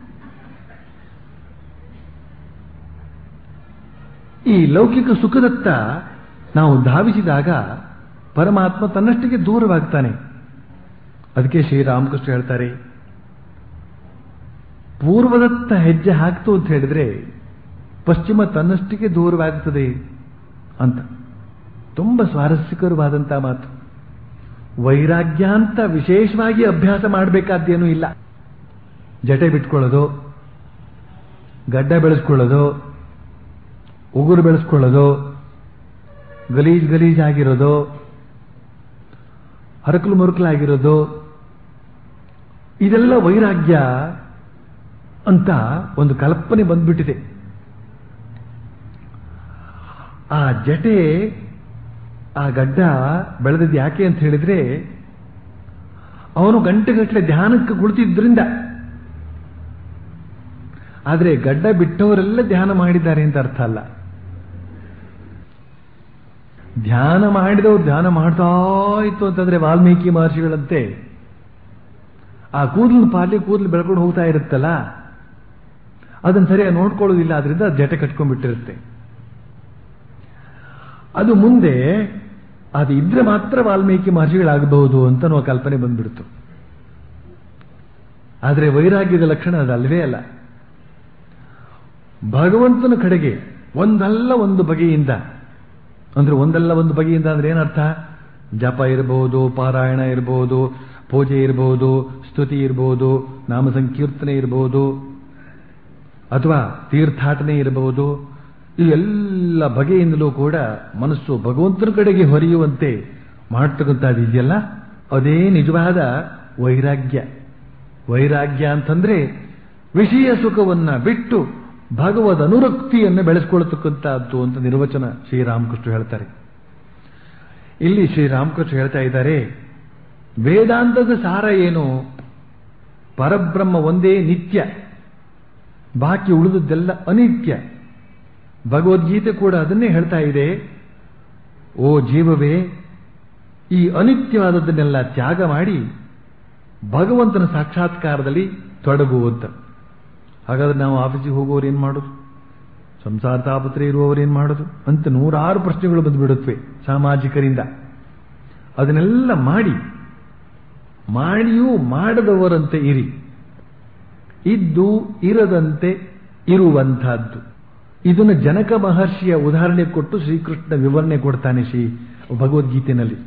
ಈ ಲೌಕಿಕ ಸುಖದತ್ತ ನಾವು ಧಾವಿಸಿದಾಗ ಪರಮಾತ್ಮ ತನ್ನಷ್ಟಕ್ಕೆ ದೂರವಾಗ್ತಾನೆ ಅದಕ್ಕೆ ಶ್ರೀರಾಮಕೃಷ್ಣ ಹೇಳ್ತಾರೆ ಪೂರ್ವದತ್ತ ಹೆಜ್ಜೆ ಹಾಕ್ತು ಅಂತ ಹೇಳಿದ್ರೆ ಪಶ್ಚಿಮ ತನ್ನಷ್ಟಕ್ಕೆ ದೂರವಾಗುತ್ತದೆ ಅಂತ ತುಂಬ ಸ್ವಾರಸ್ಯಕರವಾದಂತಹ ಮಾತು ವೈರಾಗ್ಯ ಅಂತ ವಿಶೇಷವಾಗಿ ಅಭ್ಯಾಸ ಮಾಡಬೇಕಾದ್ದೇನೂ ಇಲ್ಲ ಜಟೆ ಬಿಟ್ಕೊಳ್ಳೋದು ಗಡ್ಡ ಬೆಳೆಸ್ಕೊಳ್ಳೋದು ಉಗುರು ಬೆಳೆಸ್ಕೊಳ್ಳೋದು ಗಲೀಜ್ ಗಲೀಜ್ ಆಗಿರೋದು ಹರಕಲು ಮುರುಕಲಾಗಿರೋದು ಇದೆಲ್ಲ ವೈರಾಗ್ಯ ಅಂತ ಒಂದು ಕಲ್ಪನೆ ಬಂದ್ಬಿಟ್ಟಿದೆ ಆ ಜಟೆ ಆ ಗಡ್ಡ ಬೆಳೆದದ್ದು ಯಾಕೆ ಅಂತ ಹೇಳಿದ್ರೆ ಅವನು ಗಂಟೆಗಟ್ಟಲೆ ಧ್ಯಾನಕ್ಕೆ ಕುಳಿತಿದ್ರಿಂದ ಆದರೆ ಗಡ್ಡ ಬಿಟ್ಟವರೆಲ್ಲ ಧ್ಯಾನ ಮಾಡಿದ್ದಾರೆ ಅಂತ ಅರ್ಥ ಅಲ್ಲ ಧ್ಯಾನ ಮಾಡಿದವರು ಧ್ಯಾನ ಮಾಡ್ತಾ ಇತ್ತು ಅಂತಂದ್ರೆ ವಾಲ್ಮೀಕಿ ಮಹರ್ಷಿಗಳಂತೆ ಆ ಕೂದಲು ಪಾಲಿ ಕೂದಲು ಬೆಳ್ಕೊಂಡು ಹೋಗ್ತಾ ಇರುತ್ತಲ್ಲ ಅದನ್ನ ಸರಿಯಾಗಿ ನೋಡ್ಕೊಳ್ಳೋದಿಲ್ಲ ಅದರಿಂದ ಜಟೆ ಕಟ್ಕೊಂಡ್ಬಿಟ್ಟಿರುತ್ತೆ ಅದು ಮುಂದೆ ಅದು ಇದ್ರೆ ಮಾತ್ರ ವಾಲ್ಮೀಕಿ ಮಹರ್ಷಿಗಳಾಗಬಹುದು ಅಂತ ನಾವು ಕಲ್ಪನೆ ಬಂದ್ಬಿಡ್ತು ಆದರೆ ವೈರಾಗ್ಯದ ಲಕ್ಷಣ ಅದಲ್ವೇ ಅಲ್ಲ ಭಗವಂತನ ಕಡೆಗೆ ಒಂದಲ್ಲ ಒಂದು ಬಗೆಯಿಂದ ಅಂದ್ರೆ ಒಂದಲ್ಲ ಒಂದು ಬಗೆಯಿಂದ ಅಂದ್ರೆ ಏನರ್ಥ ಜಪ ಇರಬಹುದು ಪಾರಾಯಣ ಇರಬಹುದು ಪೂಜೆ ಇರಬಹುದು ಸ್ತುತಿ ಇರಬಹುದು ನಾಮ ಸಂಕೀರ್ತನೆ ಇರಬಹುದು ಅಥವಾ ತೀರ್ಥಾಟನೆ ಇರಬಹುದು ಈ ಎಲ್ಲ ಬಗೆಯಿಂದಲೂ ಕೂಡ ಮನಸ್ಸು ಭಗವಂತನ ಕಡೆಗೆ ಹೊರೆಯುವಂತೆ ಮಾಡ್ತಕ್ಕಂಥದ್ದು ಇದೆಯಲ್ಲ ಅದೇ ನಿಜವಾದ ವೈರಾಗ್ಯ ವೈರಾಗ್ಯ ಅಂತಂದ್ರೆ ವಿಷಯ ಸುಖವನ್ನ ಬಿಟ್ಟು ಭಗವದ್ ಅನುರಕ್ತಿಯನ್ನು ಬೆಳೆಸ್ಕೊಳ್ತಕ್ಕಂಥದ್ದು ಅಂತ ನಿರ್ವಚನ ಶ್ರೀರಾಮಕೃಷ್ಣ ಹೇಳ್ತಾರೆ ಇಲ್ಲಿ ಶ್ರೀರಾಮಕೃಷ್ಣ ಹೇಳ್ತಾ ಇದ್ದಾರೆ ವೇದಾಂತದ ಸಾರ ಏನು ಪರಬ್ರಹ್ಮ ಒಂದೇ ನಿತ್ಯ ಬಾಕಿ ಉಳಿದದ್ದೆಲ್ಲ ಅನಿತ್ಯ ಭಗವದ್ಗೀತೆ ಕೂಡ ಅದನ್ನೇ ಹೇಳ್ತಾ ಇದೆ ಓ ಜೀವವೇ ಈ ಅನಿತ್ಯವಾದದ್ದನ್ನೆಲ್ಲ ತ್ಯಾಗ ಮಾಡಿ ಭಗವಂತನ ಸಾಕ್ಷಾತ್ಕಾರದಲ್ಲಿ ತೊಡಗು ಅಂತ ಹಾಗಾದ್ರೆ ನಾವು ಆಫೀಸಿಗೆ ಹೋಗೋರು ಏನ್ ಮಾಡೋದು ಸಂಸಾರ ತಾಪತ್ರೆ ಇರುವವರು ಏನ್ ಮಾಡೋದು ಅಂತ ನೂರಾರು ಪ್ರಶ್ನೆಗಳು ಬಂದುಬಿಡುತ್ತವೆ ಸಾಮಾಜಿಕರಿಂದ ಅದನ್ನೆಲ್ಲ ಮಾಡಿ ಮಾಡಿಯೂ ಮಾಡದವರಂತೆ ಇರಿ ಇದ್ದು ಇರದಂತೆ ಇರುವಂತಹದ್ದು ಇದನ್ನು ಜನಕ ಮಹರ್ಷಿಯ ಉದಾಹರಣೆ ಕೊಟ್ಟು ಶ್ರೀಕೃಷ್ಣ ವಿವರಣೆ ಕೊಡ್ತಾನೆ ಶ್ರೀ ಭಗವದ್ಗೀತೆಯಲ್ಲಿ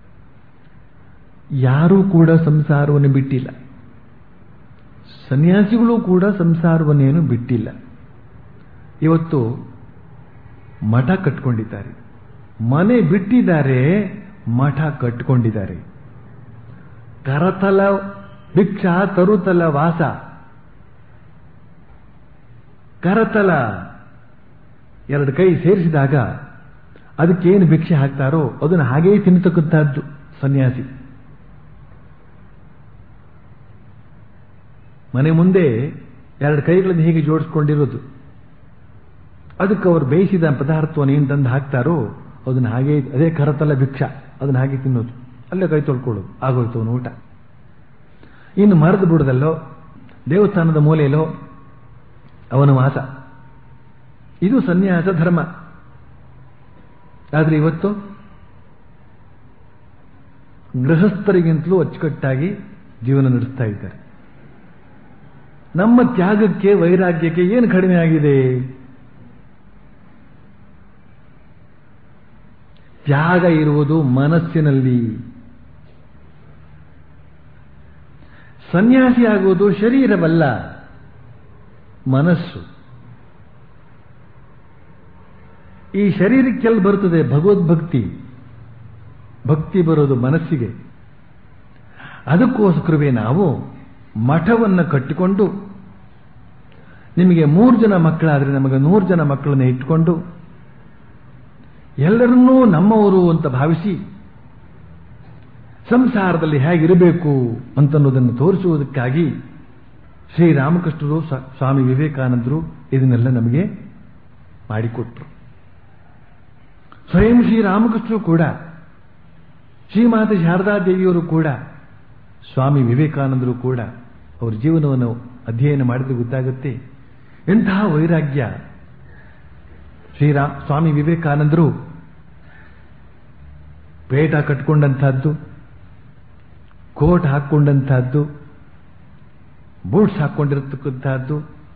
ಯಾರೂ ಕೂಡ ಸಂಸಾರವನ್ನು ಬಿಟ್ಟಿಲ್ಲ ಸನ್ಯಾಸಿಗಳು ಕೂಡ ಸಂಸಾರವನ್ನೇನು ಬಿಟ್ಟಿಲ್ಲ ಇವತ್ತು ಮಠ ಕಟ್ಕೊಂಡಿದ್ದಾರೆ ಮನೆ ಬಿಟ್ಟಿದ್ದಾರೆ ಮಠ ಕಟ್ಕೊಂಡಿದ್ದಾರೆ ಕರತಲ ಭಿಕ್ಷಾ ತರುತಲ ವಾಸ ಕರತಲ ಎರಡು ಕೈ ಸೇರಿಸಿದಾಗ ಅದಕ್ಕೇನು ಭಿಕ್ಷೆ ಹಾಕ್ತಾರೋ ಅದನ್ನು ಹಾಗೇ ತಿನ್ನತಕ್ಕಂಥದ್ದು ಸನ್ಯಾಸಿ ಮನೆ ಮುಂದೆ ಎರಡು ಕೈಗಳನ್ನು ಹೀಗೆ ಜೋಡಿಸ್ಕೊಂಡಿರೋದು ಅದಕ್ಕೆ ಅವರು ಬೇಯಿಸಿದ ಪದಾರ್ಥವನ್ನು ಏನು ತಂದು ಹಾಕ್ತಾರೋ ಅದನ್ನು ಹಾಗೆ ಅದೇ ಕರತಲ ಭಿಕ್ಷಾ ಅದನ್ನು ಹಾಗೆ ತಿನ್ನೋದು ಅಲ್ಲೇ ಕೈ ತೊಳ್ಕೊಳ್ಳೋದು ಆಗೋಯ್ತು ಅವನು ಊಟ ಇನ್ನು ಮರದ ಬುಡದಲ್ಲೋ ದೇವಸ್ಥಾನದ ಮೂಲೆಯಲ್ಲೋ ಅವನ ವಾಸ ಇದು ಸನ್ಯಾಸ ಧರ್ಮ ಆದರೆ ಇವತ್ತು ಗೃಹಸ್ಥರಿಗಿಂತಲೂ ಅಚ್ಚುಕಟ್ಟಾಗಿ ಜೀವನ ನಡೆಸ್ತಾ ಇದ್ದಾರೆ ನಮ್ಮ ತ್ಯಾಗಕ್ಕೆ ವೈರಾಗ್ಯಕ್ಕೆ ಏನು ಕಡಿಮೆ ಆಗಿದೆ ತ್ಯಾಗ ಇರುವುದು ಮನಸ್ಸಿನಲ್ಲಿ ಸನ್ಯಾಸಿ ಆಗುವುದು ಶರೀರವಲ್ಲ ಮನಸ್ಸು ಈ ಶರೀರಕ್ಕೆಲ್ಲ ಬರುತ್ತದೆ ಭಗವದ್ಭಕ್ತಿ ಭಕ್ತಿ ಬರೋದು ಮನಸ್ಸಿಗೆ ಅದಕ್ಕೋಸ್ಕರವೇ ನಾವು ಮಠವನ್ನು ಕಟ್ಟಿಕೊಂಡು ನಿಮಗೆ ಮೂರು ಜನ ಮಕ್ಕಳಾದರೆ ನಮಗೆ ನೂರು ಜನ ಮಕ್ಕಳನ್ನ ಇಟ್ಟುಕೊಂಡು ಎಲ್ಲರನ್ನೂ ನಮ್ಮವರು ಅಂತ ಭಾವಿಸಿ ಸಂಸಾರದಲ್ಲಿ ಹೇಗಿರಬೇಕು ಅಂತನ್ನೋದನ್ನು ತೋರಿಸುವುದಕ್ಕಾಗಿ ಶ್ರೀರಾಮಕೃಷ್ಣರು ಸ- ಸ್ವಾಮಿ ವಿವೇಕಾನಂದರು ಇದನ್ನೆಲ್ಲ ನಮಗೆ ಮಾಡಿಕೊಟ್ರು ಸ್ವಯಂ ಶ್ರೀರಾಮಕೃಷ್ಣರು ಕೂಡ ಶ್ರೀಮಾತೆ ಶಾರದಾದೇವಿಯವರು ಕೂಡ ಸ್ವಾಮಿ ವಿವೇಕಾನಂದರು ಕೂಡ ಅವರ ಜೀವನವನ್ನು ಅಧ್ಯಯನ ಮಾಡಿದ್ರೆ ಗೊತ್ತಾಗುತ್ತೆ ಎಂತಹ ವೈರಾಗ್ಯ ಶ್ರೀರಾ ಸ್ವಾಮಿ ವಿವೇಕಾನಂದರು ಪೇಟ ಕಟ್ಕೊಂಡಂತಹದ್ದು ಕೋಟ್ ಹಾಕ್ಕೊಂಡಂತಹದ್ದು ಬೂಟ್ಸ್ ಹಾಕ್ಕೊಂಡಿರತಕ್ಕಂತಹದ್ದು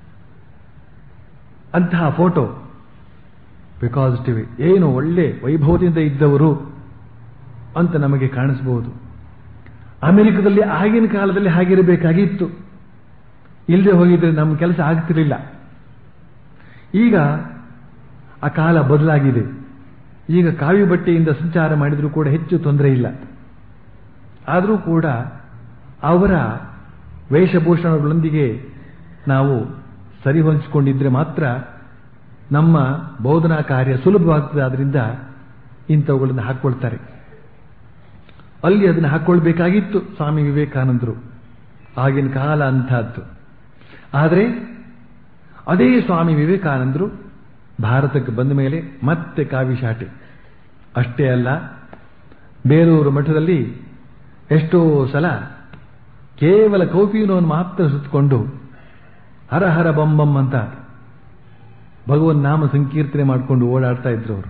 ಅಂತಹ ಫೋಟೋ ಬಿಕಾಸ್ ಟಿವಿ ಏನು ಒಳ್ಳೆ ವೈಭವದಿಂದ ಇದ್ದವರು ಅಂತ ನಮಗೆ ಕಾಣಿಸಬಹುದು ಅಮೆರಿಕದಲ್ಲಿ ಆಗಿನ ಕಾಲದಲ್ಲಿ ಹಾಗಿರಬೇಕಾಗಿತ್ತು ಇಲ್ಲದೆ ಹೋಗಿದ್ರೆ ನಮ್ಮ ಕೆಲಸ ಆಗ್ತಿರಲಿಲ್ಲ ಈಗ ಆ ಕಾಲ ಬದಲಾಗಿದೆ ಈಗ ಕಾವಿ ಬಟ್ಟೆಯಿಂದ ಸಂಚಾರ ಮಾಡಿದರೂ ಕೂಡ ಹೆಚ್ಚು ತೊಂದರೆ ಇಲ್ಲ ಆದರೂ ಕೂಡ ಅವರ ವೇಷಭೂಷಣಗಳೊಂದಿಗೆ ನಾವು ಸರಿಹೊಂದಿಸಿಕೊಂಡಿದ್ರೆ ಮಾತ್ರ ನಮ್ಮ ಬೋಧನಾ ಕಾರ್ಯ ಸುಲಭವಾಗ್ತದೆ ಆದ್ರಿಂದ ಇಂಥವುಗಳನ್ನು ಹಾಕ್ಕೊಳ್ತಾರೆ ಅಲ್ಲಿ ಅದನ್ನು ಹಾಕ್ಕೊಳ್ಬೇಕಾಗಿತ್ತು ಸ್ವಾಮಿ ವಿವೇಕಾನಂದರು ಆಗಿನ ಕಾಲ ಅಂತಹದ್ದು ಆದರೆ ಅದೇ ಸ್ವಾಮಿ ವಿವೇಕಾನಂದರು ಭಾರತಕ್ಕೆ ಬಂದ ಮೇಲೆ ಮತ್ತೆ ಕಾವಿಶಾಟೆ ಅಷ್ಟೇ ಅಲ್ಲ ಬೇಲೂರು ಮಠದಲ್ಲಿ ಎಷ್ಟೋ ಸಲ ಕೇವಲ ಕೌಪೀನವನ್ನು ಮಾತ್ರ ಸುತ್ತಕೊಂಡು ಹರ ಹರ ಬಂಬಂ ಅಂತ ಭಗವನ್ ನಾಮ ಸಂಕೀರ್ತನೆ ಮಾಡಿಕೊಂಡು ಓಡಾಡ್ತಾ ಇದ್ರು ಅವರು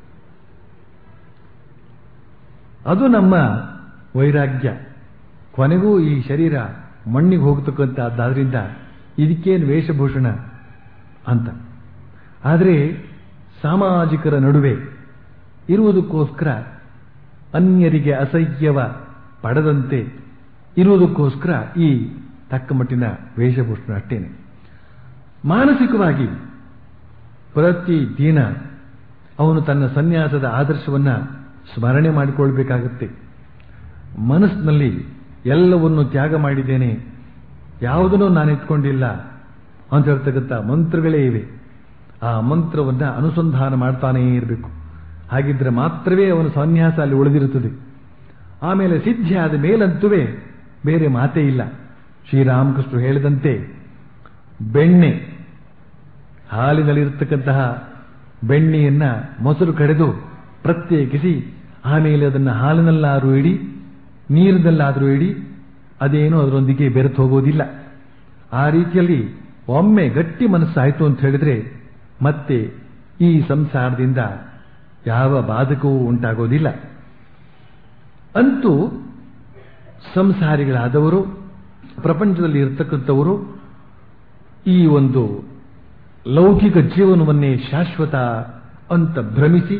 ಅದು ನಮ್ಮ ವೈರಾಗ್ಯ ಕೊನೆಗೂ ಈ ಶರೀರ ಮಣ್ಣಿಗೆ ಹೋಗ್ತಕ್ಕಂಥದ್ದಾದ್ರಿಂದ ಇದಕ್ಕೇನು ವೇಷಭೂಷಣ ಅಂತ ಆದರೆ ಸಾಮಾಜಿಕರ ನಡುವೆ ಇರುವುದಕ್ಕೋಸ್ಕರ ಅನ್ಯರಿಗೆ ಅಸಹ್ಯವ ಪಡದಂತೆ ಇರುವುದಕ್ಕೋಸ್ಕರ ಈ ತಕ್ಕಮಟ್ಟಿನ ವೇಷಭೂಷಣ ಅಷ್ಟೇನೆ ಮಾನಸಿಕವಾಗಿ ಪ್ರತಿ ದಿನ ಅವನು ತನ್ನ ಸನ್ಯಾಸದ ಆದರ್ಶವನ್ನ ಸ್ಮರಣೆ ಮಾಡಿಕೊಳ್ಬೇಕಾಗುತ್ತೆ ಮನಸ್ಸಿನಲ್ಲಿ ಎಲ್ಲವನ್ನು ತ್ಯಾಗ ಮಾಡಿದ್ದೇನೆ ಯಾವುದನ್ನೂ ನಾನು ಇಟ್ಕೊಂಡಿಲ್ಲ ಅಂತ ಹೇಳ್ತಕ್ಕಂಥ ಮಂತ್ರಗಳೇ ಇವೆ ಆ ಮಂತ್ರವನ್ನ ಅನುಸಂಧಾನ ಮಾಡ್ತಾನೇ ಇರಬೇಕು ಹಾಗಿದ್ರೆ ಮಾತ್ರವೇ ಅವನ ಸನ್ಯಾಸ ಅಲ್ಲಿ ಉಳಿದಿರುತ್ತದೆ ಆಮೇಲೆ ಸಿದ್ಧಿ ಆದ ಮೇಲಂತುವೇ ಬೇರೆ ಮಾತೇ ಇಲ್ಲ ಶ್ರೀರಾಮಕೃಷ್ಣರು ಹೇಳಿದಂತೆ ಬೆಣ್ಣೆ ಹಾಲಿನಲ್ಲಿರತಕ್ಕಂತಹ ಬೆಣ್ಣೆಯನ್ನ ಮೊಸರು ಕಡೆದು ಪ್ರತ್ಯೇಕಿಸಿ ಆಮೇಲೆ ಅದನ್ನು ಹಾಲಿನಲ್ಲಾದರೂ ಇಡಿ ನೀರಿನಲ್ಲಾದರೂ ಇಡಿ ಅದೇನೋ ಅದರೊಂದಿಗೆ ಬೆರೆತು ಹೋಗೋದಿಲ್ಲ ಆ ರೀತಿಯಲ್ಲಿ ಒಮ್ಮೆ ಗಟ್ಟಿ ಮನಸ್ಸಾಯಿತು ಅಂತ ಹೇಳಿದ್ರೆ ಮತ್ತೆ ಈ ಸಂಸಾರದಿಂದ ಯಾವ ಬಾಧಕವೂ ಉಂಟಾಗೋದಿಲ್ಲ ಅಂತೂ ಸಂಸಾರಿಗಳಾದವರು ಪ್ರಪಂಚದಲ್ಲಿ ಇರತಕ್ಕಂಥವರು ಈ ಒಂದು ಲೌಕಿಕ ಜೀವನವನ್ನೇ ಶಾಶ್ವತ ಅಂತ ಭ್ರಮಿಸಿ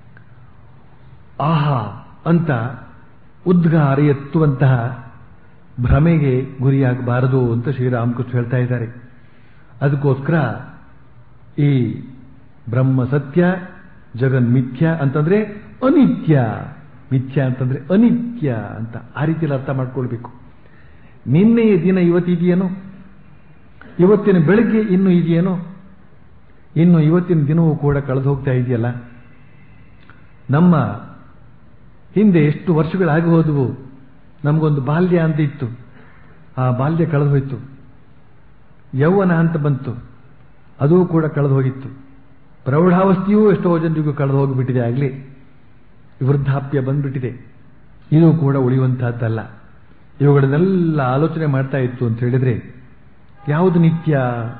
ಆಹಾ ಅಂತ ಉದ್ಗಾರ ಎತ್ತುವಂತಹ ಭ್ರಮೆಗೆ ಗುರಿಯಾಗಬಾರದು ಅಂತ ಶ್ರೀರಾಮಕೃಷ್ಣ ಹೇಳ್ತಾ ಇದ್ದಾರೆ ಅದಕ್ಕೋಸ್ಕರ ಈ ಬ್ರಹ್ಮ ಸತ್ಯ ಜಗನ್ ಮಿಥ್ಯ ಅಂತಂದ್ರೆ ಅನಿತ್ಯ ಮಿಥ್ಯ ಅಂತಂದ್ರೆ ಅನಿತ್ಯ ಅಂತ ಆ ರೀತಿಯಲ್ಲಿ ಅರ್ಥ ಮಾಡ್ಕೊಳ್ಬೇಕು ನಿನ್ನೆಯ ದಿನ ಇವತ್ತಿದೆಯೇನೋ ಇವತ್ತಿನ ಬೆಳಗ್ಗೆ ಇನ್ನು ಇದೆಯೇನೋ ಇನ್ನು ಇವತ್ತಿನ ದಿನವೂ ಕೂಡ ಕಳೆದು ಹೋಗ್ತಾ ಇದೆಯಲ್ಲ ನಮ್ಮ ಹಿಂದೆ ಎಷ್ಟು ವರ್ಷಗಳಾಗಿ ಹೋದವು ನಮಗೊಂದು ಬಾಲ್ಯ ಅಂತ ಇತ್ತು ಆ ಬಾಲ್ಯ ಕಳೆದು ಹೋಯಿತು ಯೌವನ ಅಂತ ಬಂತು ಅದೂ ಕೂಡ ಕಳೆದು ಹೋಗಿತ್ತು ಪ್ರೌಢಾವಸ್ಥೆಯೂ ಎಷ್ಟೋ ಜನರಿಗೂ ಕಳೆದು ಹೋಗಿಬಿಟ್ಟಿದೆ ಆಗಲಿ ವೃದ್ಧಾಪ್ಯ ಬಂದ್ಬಿಟ್ಟಿದೆ ಇದು ಕೂಡ ಉಳಿಯುವಂತಹದ್ದಲ್ಲ ಇವುಗಳನ್ನೆಲ್ಲ ಆಲೋಚನೆ ಮಾಡ್ತಾ ಇತ್ತು ಅಂತ ಹೇಳಿದ್ರೆ ಯಾವುದು ನಿತ್ಯ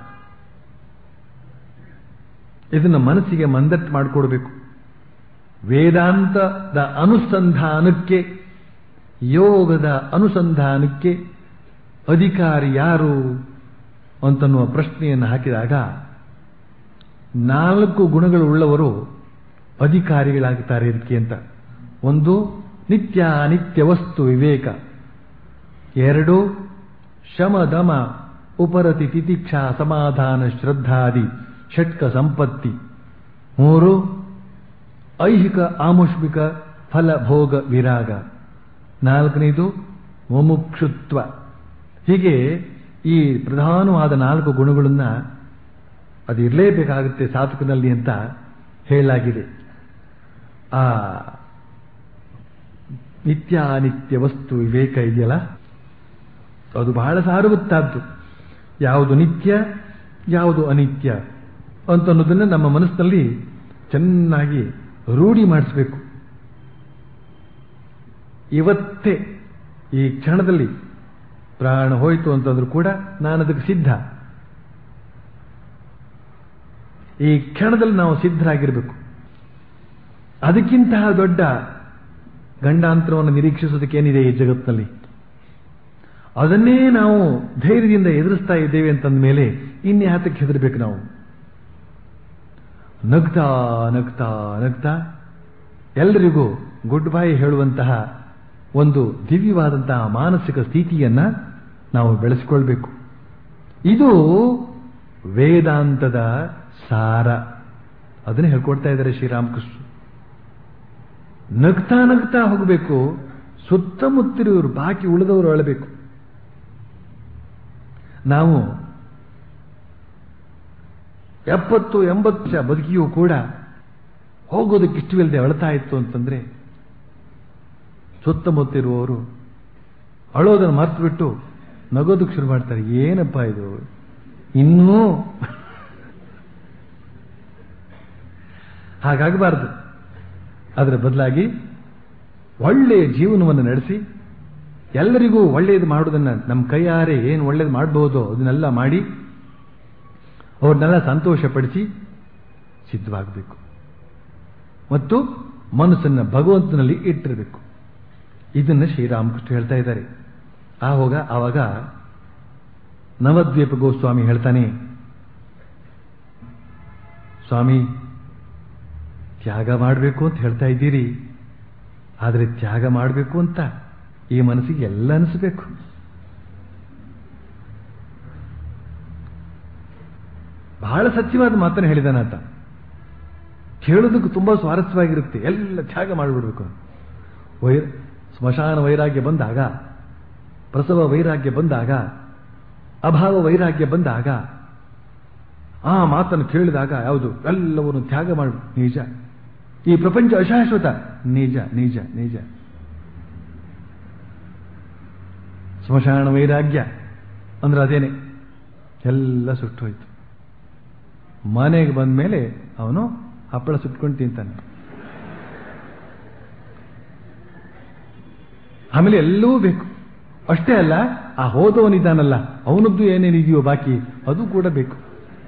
ಇದನ್ನ ಮನಸ್ಸಿಗೆ ಮಂದಟ್ಟು ಮಾಡಿಕೊಡ್ಬೇಕು ವೇದಾಂತದ ಅನುಸಂಧಾನಕ್ಕೆ ಯೋಗದ ಅನುಸಂಧಾನಕ್ಕೆ ಅಧಿಕಾರಿ ಯಾರು ಅಂತನ್ನುವ ಪ್ರಶ್ನೆಯನ್ನು ಹಾಕಿದಾಗ ನಾಲ್ಕು ಗುಣಗಳು ಉಳ್ಳವರು ಅಧಿಕಾರಿಗಳಾಗುತ್ತಾರೆ ಇದಕ್ಕೆ ಅಂತ ಒಂದು ನಿತ್ಯ ಅನಿತ್ಯ ವಸ್ತು ವಿವೇಕ ಎರಡು ಶಮ ದಮ ಉಪರತಿ ತಿತಿಕ್ಷಾ ಸಮಾಧಾನ ಶ್ರದ್ಧಾದಿ ಷಟ್ಕ ಸಂಪತ್ತಿ ಮೂರು ಐಹಿಕ ಆಮುಷ್ಮಿಕ ಫಲ ಭೋಗ ವಿರಾಗ ನಾಲ್ಕನೇದು ಮುಮುಕ್ಷುತ್ವ ಹೀಗೆ ಈ ಪ್ರಧಾನವಾದ ನಾಲ್ಕು ಗುಣಗಳನ್ನ ಅದು ಇರಲೇಬೇಕಾಗುತ್ತೆ ಸಾಧಕನಲ್ಲಿ ಅಂತ ಹೇಳಲಾಗಿದೆ ಆ ನಿತ್ಯ ಅನಿತ್ಯ ವಸ್ತು ವಿವೇಕ ಇದೆಯಲ್ಲ ಅದು ಬಹಳ ಸಾರವತ್ತಾದ್ದು ಯಾವುದು ನಿತ್ಯ ಯಾವುದು ಅನಿತ್ಯ ಅಂತನ್ನೋದನ್ನ ನಮ್ಮ ಮನಸ್ಸಿನಲ್ಲಿ ಚೆನ್ನಾಗಿ ರೂಢಿ ಮಾಡಿಸ್ಬೇಕು ಇವತ್ತೇ ಈ ಕ್ಷಣದಲ್ಲಿ ಪ್ರಾಣ ಹೋಯಿತು ಅಂತಂದ್ರೂ ಕೂಡ ನಾನು ಅದಕ್ಕೆ ಸಿದ್ಧ ಈ ಕ್ಷಣದಲ್ಲಿ ನಾವು ಸಿದ್ಧರಾಗಿರಬೇಕು ಅದಕ್ಕಿಂತಹ ದೊಡ್ಡ ಗಂಡಾಂತರವನ್ನು ನಿರೀಕ್ಷಿಸೋದಕ್ಕೇನಿದೆ ಈ ಜಗತ್ತಿನಲ್ಲಿ ಅದನ್ನೇ ನಾವು ಧೈರ್ಯದಿಂದ ಎದುರಿಸ್ತಾ ಇದ್ದೇವೆ ಅಂತಂದ ಮೇಲೆ ಇನ್ಯಾತಕ್ಕೆ ಹೆದರ್ಬೇಕು ನಾವು ನಗ್ತಾ ನಗ್ತಾ ನಗ್ತಾ ಎಲ್ಲರಿಗೂ ಗುಡ್ ಬೈ ಹೇಳುವಂತಹ ಒಂದು ದಿವ್ಯವಾದಂತಹ ಮಾನಸಿಕ ಸ್ಥಿತಿಯನ್ನ ನಾವು ಬೆಳೆಸಿಕೊಳ್ಬೇಕು ಇದು ವೇದಾಂತದ ಸಾರ ಅದನ್ನೇ ಹೇಳ್ಕೊಡ್ತಾ ಇದ್ದಾರೆ ಶ್ರೀರಾಮಕೃಷ್ಣ ನಗ್ತಾ ನಗ್ತಾ ಹೋಗಬೇಕು ಸುತ್ತಮುತ್ತಿರುವರು ಬಾಕಿ ಉಳಿದವರು ಅಳಬೇಕು ನಾವು ಎಪ್ಪತ್ತು ಎಂಬತ್ತು ವರ್ಷ ಬದುಕಿಯೂ ಕೂಡ ಹೋಗೋದಕ್ಕೆ ಇಷ್ಟವಿಲ್ಲದೆ ಅಳ್ತಾ ಇತ್ತು ಅಂತಂದ್ರೆ ಸುತ್ತಮುತ್ತಿರುವವರು ಅಳೋದನ್ನು ಮರ್ತು ಬಿಟ್ಟು ನಗೋದಕ್ಕೆ ಶುರು ಮಾಡ್ತಾರೆ ಏನಪ್ಪ ಇದು ಇನ್ನೂ ಹಾಗಾಗಬಾರದು ಅದರ ಬದಲಾಗಿ ಒಳ್ಳೆಯ ಜೀವನವನ್ನು ನಡೆಸಿ ಎಲ್ಲರಿಗೂ ಒಳ್ಳೆಯದು ಮಾಡುವುದನ್ನು ನಮ್ಮ ಕೈಯಾರೆ ಏನು ಒಳ್ಳೇದು ಮಾಡಬಹುದೋ ಅದನ್ನೆಲ್ಲ ಮಾಡಿ ಅವ್ರನ್ನೆಲ್ಲ ಸಂತೋಷಪಡಿಸಿ ಸಿದ್ಧವಾಗಬೇಕು ಮತ್ತು ಮನಸ್ಸನ್ನು ಭಗವಂತನಲ್ಲಿ ಇಟ್ಟಿರಬೇಕು ಇದನ್ನು ಶ್ರೀರಾಮಕೃಷ್ಣ ಹೇಳ್ತಾ ಇದ್ದಾರೆ ಆವಾಗ ಆವಾಗ ನವದ್ವೀಪ ಗೋಸ್ವಾಮಿ ಹೇಳ್ತಾನೆ ಸ್ವಾಮಿ ತ್ಯಾಗ ಮಾಡಬೇಕು ಅಂತ ಹೇಳ್ತಾ ಇದ್ದೀರಿ ಆದರೆ ತ್ಯಾಗ ಮಾಡಬೇಕು ಅಂತ ಈ ಮನಸ್ಸಿಗೆ ಎಲ್ಲ ಅನಿಸಬೇಕು ಬಹಳ ಸತ್ಯವಾದ ಮಾತನ್ನು ಹೇಳಿದಾನಾತ ಕೇಳೋದಕ್ಕೆ ತುಂಬಾ ಸ್ವಾರಸ್ಯವಾಗಿರುತ್ತೆ ಎಲ್ಲ ತ್ಯಾಗ ಮಾಡಿಬಿಡ್ಬೇಕು ವೈ ಸ್ಮಶಾನ ವೈರಾಗ್ಯ ಬಂದಾಗ ಪ್ರಸವ ವೈರಾಗ್ಯ ಬಂದಾಗ ಅಭಾವ ವೈರಾಗ್ಯ ಬಂದಾಗ ಆ ಮಾತನ್ನು ಕೇಳಿದಾಗ ಯಾವುದು ಎಲ್ಲವನ್ನು ತ್ಯಾಗ ಮಾಡಿ ನಿಜ ಈ ಪ್ರಪಂಚ ಅಶಾಶ್ವತ ನಿಜ ನಿಜ ನಿಜ ಸ್ಮಶಾನ ವೈರಾಗ್ಯ ಅಂದ್ರೆ ಅದೇನೆ ಎಲ್ಲ ಸುಟ್ಟೋಯ್ತು ಮನೆಗೆ ಬಂದ ಮೇಲೆ ಅವನು ಹಪ್ಪಳ ಸುಟ್ಕೊಂಡು ತಿಂತಾನೆ ಆಮೇಲೆ ಎಲ್ಲವೂ ಬೇಕು ಅಷ್ಟೇ ಅಲ್ಲ ಆ ಹೋದವನಿದ್ದಾನಲ್ಲ ಅವನದ್ದು ಏನೇನಿದೆಯೋ ಬಾಕಿ ಅದು ಕೂಡ ಬೇಕು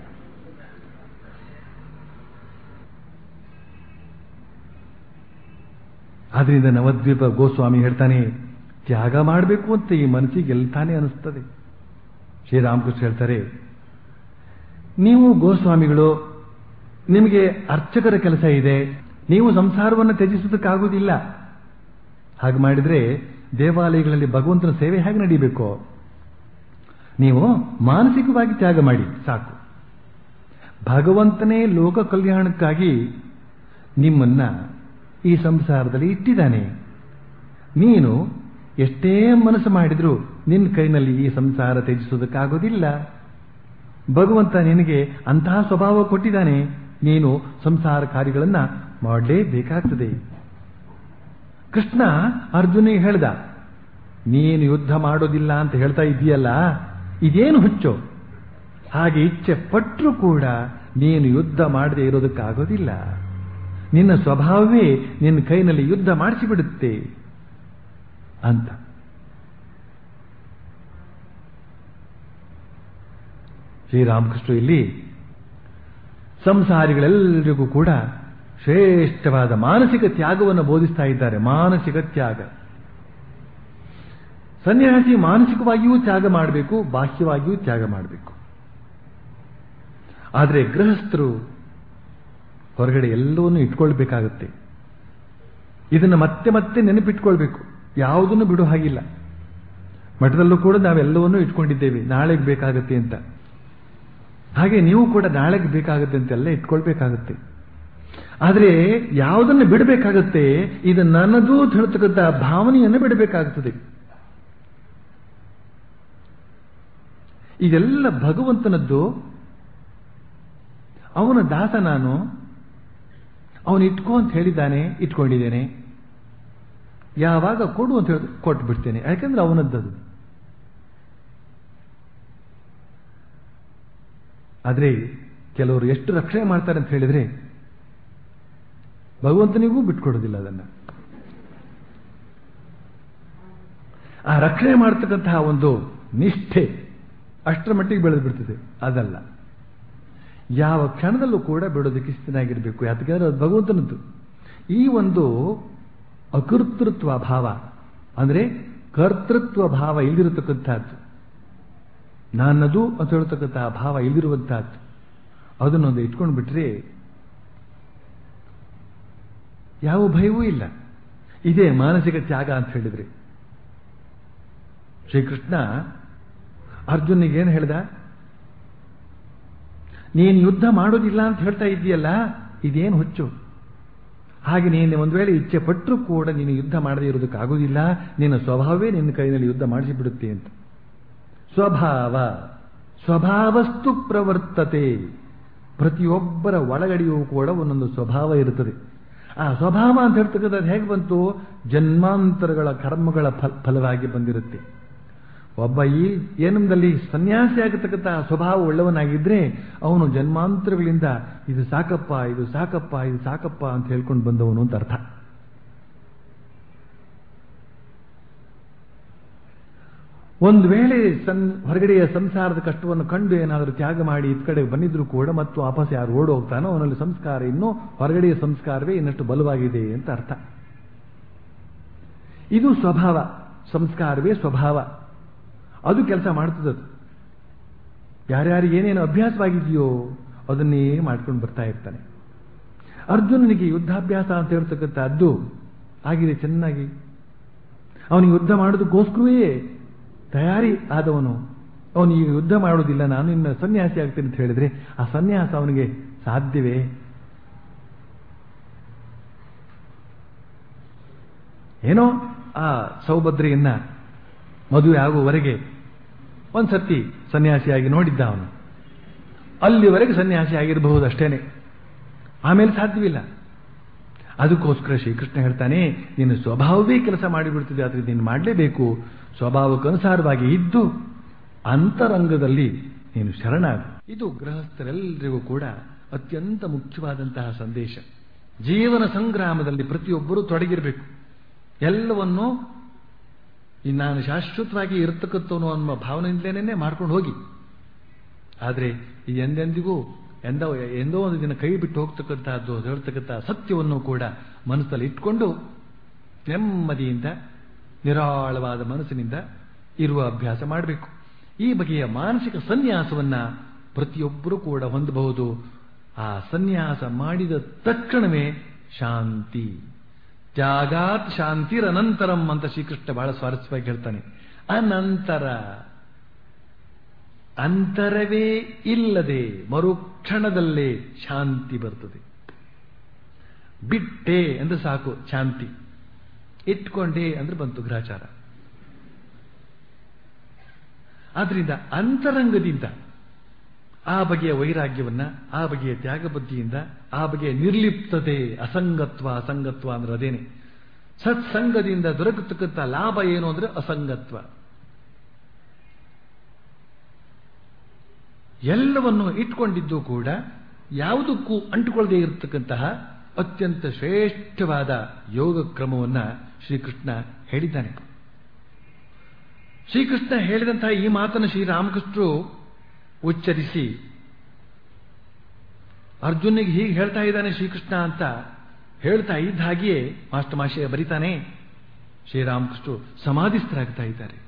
ಆದ್ರಿಂದ ನವದ್ವೀಪ ಗೋಸ್ವಾಮಿ ಹೇಳ್ತಾನೆ ತ್ಯಾಗ ಮಾಡಬೇಕು ಅಂತ ಈ ಮನಸ್ಸಿಗೆ ಎಲ್ತಾನೆ ಅನಿಸ್ತದೆ ಶ್ರೀರಾಮಕೃಷ್ಣ ಹೇಳ್ತಾರೆ ನೀವು ಗೋಸ್ವಾಮಿಗಳು ನಿಮಗೆ ಅರ್ಚಕರ ಕೆಲಸ ಇದೆ ನೀವು ಸಂಸಾರವನ್ನು ತ್ಯಜಿಸೋದಕ್ಕಾಗುವುದಿಲ್ಲ ಹಾಗೆ ಮಾಡಿದ್ರೆ ದೇವಾಲಯಗಳಲ್ಲಿ ಭಗವಂತನ ಸೇವೆ ಹೇಗೆ ನಡೀಬೇಕು ನೀವು ಮಾನಸಿಕವಾಗಿ ತ್ಯಾಗ ಮಾಡಿ ಸಾಕು ಭಗವಂತನೇ ಲೋಕ ಕಲ್ಯಾಣಕ್ಕಾಗಿ ನಿಮ್ಮನ್ನ ಈ ಸಂಸಾರದಲ್ಲಿ ಇಟ್ಟಿದ್ದಾನೆ ನೀನು ಎಷ್ಟೇ ಮನಸ್ಸು ಮಾಡಿದ್ರೂ ನಿನ್ನ ಕೈನಲ್ಲಿ ಈ ಸಂಸಾರ ತ್ಯಜಿಸೋದಕ್ಕಾಗೋದಿಲ್ಲ ಭಗವಂತ ನಿನಗೆ ಅಂತಹ ಸ್ವಭಾವ ಕೊಟ್ಟಿದ್ದಾನೆ ನೀನು ಸಂಸಾರ ಕಾರ್ಯಗಳನ್ನ ಮಾಡಲೇಬೇಕಾಗ್ತದೆ ಕೃಷ್ಣ ಅರ್ಜುನಿಗೆ ಹೇಳ್ದ ನೀನು ಯುದ್ಧ ಮಾಡೋದಿಲ್ಲ ಅಂತ ಹೇಳ್ತಾ ಇದೆಯಲ್ಲ ಇದೇನು ಹುಚ್ಚು ಹಾಗೆ ಇಚ್ಛೆ ಪಟ್ಟರೂ ಕೂಡ ನೀನು ಯುದ್ಧ ಮಾಡದೆ ಇರೋದಕ್ಕಾಗೋದಿಲ್ಲ ನಿನ್ನ ಸ್ವಭಾವವೇ ನಿನ್ನ ಕೈನಲ್ಲಿ ಯುದ್ಧ ಮಾಡಿಸಿಬಿಡುತ್ತೆ ಅಂತ ಶ್ರೀರಾಮಕೃಷ್ಣ ಇಲ್ಲಿ ಸಂಸಾರಿಗಳೆಲ್ಲರಿಗೂ ಕೂಡ ಶ್ರೇಷ್ಠವಾದ ಮಾನಸಿಕ ತ್ಯಾಗವನ್ನು ಬೋಧಿಸ್ತಾ ಇದ್ದಾರೆ ಮಾನಸಿಕ ತ್ಯಾಗ ಸನ್ಯಾಸಿ ಮಾನಸಿಕವಾಗಿಯೂ ತ್ಯಾಗ ಮಾಡಬೇಕು ಬಾಹ್ಯವಾಗಿಯೂ ತ್ಯಾಗ ಮಾಡಬೇಕು ಆದರೆ ಗೃಹಸ್ಥರು ಹೊರಗಡೆ ಎಲ್ಲವನ್ನೂ ಇಟ್ಕೊಳ್ಬೇಕಾಗುತ್ತೆ ಇದನ್ನು ಮತ್ತೆ ಮತ್ತೆ ನೆನಪಿಟ್ಕೊಳ್ಬೇಕು ಯಾವುದನ್ನು ಬಿಡೋ ಹಾಗಿಲ್ಲ ಮಠದಲ್ಲೂ ಕೂಡ ನಾವೆಲ್ಲವನ್ನೂ ಇಟ್ಕೊಂಡಿದ್ದೇವೆ ನಾಳೆಗೆ ಬೇಕಾಗತ್ತೆ ಅಂತ ಹಾಗೆ ನೀವು ಕೂಡ ನಾಳೆಗೆ ಬೇಕಾಗುತ್ತೆ ಅಂತೆಲ್ಲ ಇಟ್ಕೊಳ್ಬೇಕಾಗತ್ತೆ ಆದರೆ ಯಾವುದನ್ನು ಬಿಡಬೇಕಾಗತ್ತೆ ಇದು ನನ್ನದು ಅಂತ ಹೇಳ್ತಕ್ಕಂಥ ಭಾವನೆಯನ್ನು ಬಿಡಬೇಕಾಗುತ್ತದೆ ಇದೆಲ್ಲ ಭಗವಂತನದ್ದು ಅವನ ದಾಸ ನಾನು ಅವನು ಇಟ್ಕೋ ಅಂತ ಹೇಳಿದ್ದಾನೆ ಇಟ್ಕೊಂಡಿದ್ದೇನೆ ಯಾವಾಗ ಕೊಡು ಅಂತ ಹೇಳಿ ಕೊಟ್ಟು ಬಿಡ್ತೇನೆ ಯಾಕಂದ್ರೆ ಅವನದ್ದದು ಆದರೆ ಕೆಲವರು ಎಷ್ಟು ರಕ್ಷಣೆ ಮಾಡ್ತಾರೆ ಅಂತ ಹೇಳಿದ್ರೆ ಭಗವಂತನಿಗೂ ಬಿಟ್ಕೊಡೋದಿಲ್ಲ ಅದನ್ನ ಆ ರಕ್ಷಣೆ ಮಾಡತಕ್ಕಂತಹ ಒಂದು ನಿಷ್ಠೆ ಅಷ್ಟರ ಮಟ್ಟಿಗೆ ಬೆಳೆದು ಬಿಡ್ತದೆ ಅದಲ್ಲ ಯಾವ ಕ್ಷಣದಲ್ಲೂ ಕೂಡ ಬಿಡೋದಕ್ಕೆ ಸ್ಥಿತನಾಗಿರಬೇಕು ಯಾತಕ್ಕಂದ್ರೆ ಅದು ಭಗವಂತನದ್ದು ಈ ಒಂದು ಅಕರ್ತೃತ್ವ ಭಾವ ಅಂದ್ರೆ ಕರ್ತೃತ್ವ ಭಾವ ಇಲ್ದಿರತಕ್ಕಂಥದ್ದು ನನ್ನದು ಅಂತ ಹೇಳ್ತಕ್ಕಂತಹ ಭಾವ ಇಲ್ದಿರುವಂತಹದ್ದು ಅದನ್ನೊಂದು ಇಟ್ಕೊಂಡು ಬಿಟ್ರೆ ಯಾವ ಭಯವೂ ಇಲ್ಲ ಇದೇ ಮಾನಸಿಕ ತ್ಯಾಗ ಅಂತ ಹೇಳಿದ್ರೆ ಶ್ರೀಕೃಷ್ಣ ಅರ್ಜುನಿಗೆ ಏನು ಹೇಳ್ದ ನೀನು ಯುದ್ಧ ಮಾಡೋದಿಲ್ಲ ಅಂತ ಹೇಳ್ತಾ ಇದ್ದೀಯಲ್ಲ ಇದೇನು ಹುಚ್ಚು ಹಾಗೆ ನೀನು ಒಂದು ವೇಳೆ ಇಚ್ಛೆ ಪಟ್ಟರೂ ಕೂಡ ನೀನು ಯುದ್ಧ ಮಾಡದೇ ಇರೋದಕ್ಕಾಗೋದಿಲ್ಲ ನಿನ್ನ ಸ್ವಭಾವವೇ ನಿನ್ನ ಕೈನಲ್ಲಿ ಯುದ್ಧ ಮಾಡಿಸಿಬಿಡುತ್ತೆ ಅಂತ ಸ್ವಭಾವ ಸ್ವಭಾವಸ್ತು ಪ್ರವರ್ತತೆ ಪ್ರತಿಯೊಬ್ಬರ ಒಳಗಡೆಯೂ ಕೂಡ ಒಂದೊಂದು ಸ್ವಭಾವ ಇರುತ್ತದೆ ಆ ಸ್ವಭಾವ ಅಂತ ಹೇಳ್ತಕ್ಕಂಥದ್ದು ಹೇಗೆ ಬಂತು ಜನ್ಮಾಂತರಗಳ ಕರ್ಮಗಳ ಫಲ ಫಲವಾಗಿ ಬಂದಿರುತ್ತೆ ಒಬ್ಬ ಈ ಏನಂದಲ್ಲಿ ಸನ್ಯಾಸಿ ಆಗತಕ್ಕಂಥ ಸ್ವಭಾವ ಉಳ್ಳವನಾಗಿದ್ರೆ ಅವನು ಜನ್ಮಾಂತರಗಳಿಂದ ಇದು ಸಾಕಪ್ಪ ಇದು ಸಾಕಪ್ಪ ಇದು ಸಾಕಪ್ಪ ಅಂತ ಹೇಳ್ಕೊಂಡು ಬಂದವನು ಅಂತ ಅರ್ಥ ಒಂದು ವೇಳೆ ಸನ್ ಹೊರಗಡೆಯ ಸಂಸಾರದ ಕಷ್ಟವನ್ನು ಕಂಡು ಏನಾದರೂ ತ್ಯಾಗ ಮಾಡಿ ಇದ್ ಕಡೆ ಬಂದಿದ್ರು ಕೂಡ ಮತ್ತು ವಾಪಸ್ ಯಾರು ಓಡ್ ಹೋಗ್ತಾನೋ ಅವನಲ್ಲಿ ಸಂಸ್ಕಾರ ಇನ್ನೂ ಹೊರಗಡೆಯ ಸಂಸ್ಕಾರವೇ ಇನ್ನಷ್ಟು ಬಲವಾಗಿದೆ ಅಂತ ಅರ್ಥ ಇದು ಸ್ವಭಾವ ಸಂಸ್ಕಾರವೇ ಸ್ವಭಾವ ಅದು ಕೆಲಸ ಮಾಡ್ತದದು ಯಾರ್ಯಾರು ಏನೇನು ಅಭ್ಯಾಸವಾಗಿದೆಯೋ ಅದನ್ನೇ ಮಾಡ್ಕೊಂಡು ಬರ್ತಾ ಇರ್ತಾನೆ ಅರ್ಜುನನಿಗೆ ಯುದ್ಧಾಭ್ಯಾಸ ಅಂತ ಹೇಳ್ತಕ್ಕಂಥದ್ದು ಆಗಿದೆ ಚೆನ್ನಾಗಿ ಅವನಿಗೆ ಯುದ್ಧ ಮಾಡೋದಕ್ಕೋಸ್ಕರವೇ ತಯಾರಿ ಆದವನು ಅವನು ಈಗ ಯುದ್ಧ ಮಾಡೋದಿಲ್ಲ ನಾನು ಇನ್ನು ಸನ್ಯಾಸಿ ಆಗ್ತೇನೆ ಅಂತ ಹೇಳಿದ್ರೆ ಆ ಸನ್ಯಾಸ ಅವನಿಗೆ ಸಾಧ್ಯವೇ ಏನೋ ಆ ಸೌಭದ್ರೆಯನ್ನ ಮದುವೆ ಆಗುವವರೆಗೆ ಒಂದ್ಸತಿ ಸನ್ಯಾಸಿಯಾಗಿ ನೋಡಿದ್ದ ಅವನು ಅಲ್ಲಿವರೆಗೆ ಸನ್ಯಾಸಿ ಆಗಿರಬಹುದು ಅಷ್ಟೇನೆ ಆಮೇಲೆ ಸಾಧ್ಯವಿಲ್ಲ ಅದಕ್ಕೋಸ್ಕರ ಶ್ರೀಕೃಷ್ಣ ಹೇಳ್ತಾನೆ ನಿನ್ನ ಸ್ವಭಾವವೇ ಕೆಲಸ ಮಾಡಿಬಿಡ್ತಿದೆ ಆದ್ರೆ ನೀನು ಮಾಡಲೇಬೇಕು ಸ್ವಭಾವಕ್ಕನುಸಾರವಾಗಿ ಇದ್ದು ಅಂತರಂಗದಲ್ಲಿ ನೀನು ಶರಣಾಗು ಇದು ಗೃಹಸ್ಥರೆಲ್ಲರಿಗೂ ಕೂಡ ಅತ್ಯಂತ ಮುಖ್ಯವಾದಂತಹ ಸಂದೇಶ ಜೀವನ ಸಂಗ್ರಾಮದಲ್ಲಿ ಪ್ರತಿಯೊಬ್ಬರೂ ತೊಡಗಿರಬೇಕು ಎಲ್ಲವನ್ನೂ ನಾನು ಶಾಶ್ವತವಾಗಿ ಇರತಕ್ಕಂಥವನು ಅನ್ನೋ ಭಾವನೆಯಿಂದಲೇ ಮಾಡ್ಕೊಂಡು ಹೋಗಿ ಆದರೆ ಈ ಎಂದೆಂದಿಗೂ ಎಂದ ಎಂದೋ ಒಂದು ದಿನ ಕೈ ಬಿಟ್ಟು ಹೋಗ್ತಕ್ಕಂತಹದ್ದು ಹೇಳ್ತಕ್ಕಂಥ ಸತ್ಯವನ್ನು ಕೂಡ ಮನಸ್ಸಲ್ಲಿ ಇಟ್ಕೊಂಡು ನೆಮ್ಮದಿಯಿಂದ ನಿರಾಳವಾದ ಮನಸ್ಸಿನಿಂದ ಇರುವ ಅಭ್ಯಾಸ ಮಾಡಬೇಕು ಈ ಬಗೆಯ ಮಾನಸಿಕ ಸನ್ಯಾಸವನ್ನ ಪ್ರತಿಯೊಬ್ಬರೂ ಕೂಡ ಹೊಂದಬಹುದು ಆ ಸನ್ಯಾಸ ಮಾಡಿದ ತಕ್ಷಣವೇ ಶಾಂತಿ ತ್ಯಾಗಾತ್ ಶಾಂತಿರನಂತರಂ ಅಂತ ಶ್ರೀಕೃಷ್ಣ ಬಹಳ ಸ್ವಾರಸ್ಯವಾಗಿ ಹೇಳ್ತಾನೆ ಅನಂತರ ಅಂತರವೇ ಇಲ್ಲದೆ ಮರುಕ್ಷಣದಲ್ಲೇ ಶಾಂತಿ ಬರ್ತದೆ ಬಿಟ್ಟೆ ಅಂದ್ರೆ ಸಾಕು ಶಾಂತಿ ಇಟ್ಕೊಂಡೆ ಅಂದ್ರೆ ಬಂತು ಗ್ರಹಚಾರ ಆದ್ರಿಂದ ಅಂತರಂಗದಿಂದ ಆ ಬಗೆಯ ವೈರಾಗ್ಯವನ್ನ ಆ ಬಗೆಯ ತ್ಯಾಗಬುದ್ಧಿಯಿಂದ ಆ ಬಗೆಯ ನಿರ್ಲಿಪ್ತತೆ ಅಸಂಗತ್ವ ಅಸಂಗತ್ವ ಅಂದ್ರೆ ಅದೇನೆ ಸತ್ಸಂಗದಿಂದ ದೊರಕತಕ್ಕಂಥ ಲಾಭ ಏನು ಅಂದ್ರೆ ಅಸಂಗತ್ವ ಎಲ್ಲವನ್ನು ಇಟ್ಕೊಂಡಿದ್ದು ಕೂಡ ಯಾವುದಕ್ಕೂ ಅಂಟುಕೊಳ್ಳದೆ ಇರತಕ್ಕಂತಹ ಅತ್ಯಂತ ಶ್ರೇಷ್ಠವಾದ ಯೋಗ ಕ್ರಮವನ್ನ ಶ್ರೀಕೃಷ್ಣ ಹೇಳಿದ್ದಾನೆ ಶ್ರೀಕೃಷ್ಣ ಹೇಳಿದಂತಹ ಈ ಮಾತನ್ನು ಶ್ರೀರಾಮಕೃಷ್ಣರು ಉಚ್ಚರಿಸಿ ಅರ್ಜುನಿಗೆ ಹೀಗೆ ಹೇಳ್ತಾ ಇದ್ದಾನೆ ಶ್ರೀಕೃಷ್ಣ ಅಂತ ಹೇಳ್ತಾ ಇದ್ದ ಹಾಗೆಯೇ ಮಾಸ್ಟರ್ ಮಾಶಯ ಬರಿತಾನೆ ಶ್ರೀರಾಮಕೃಷ್ಣರು ಸಮಾಧಿಸ್ಥರಾಗ್ತಾ ಇದ್ದಾರೆ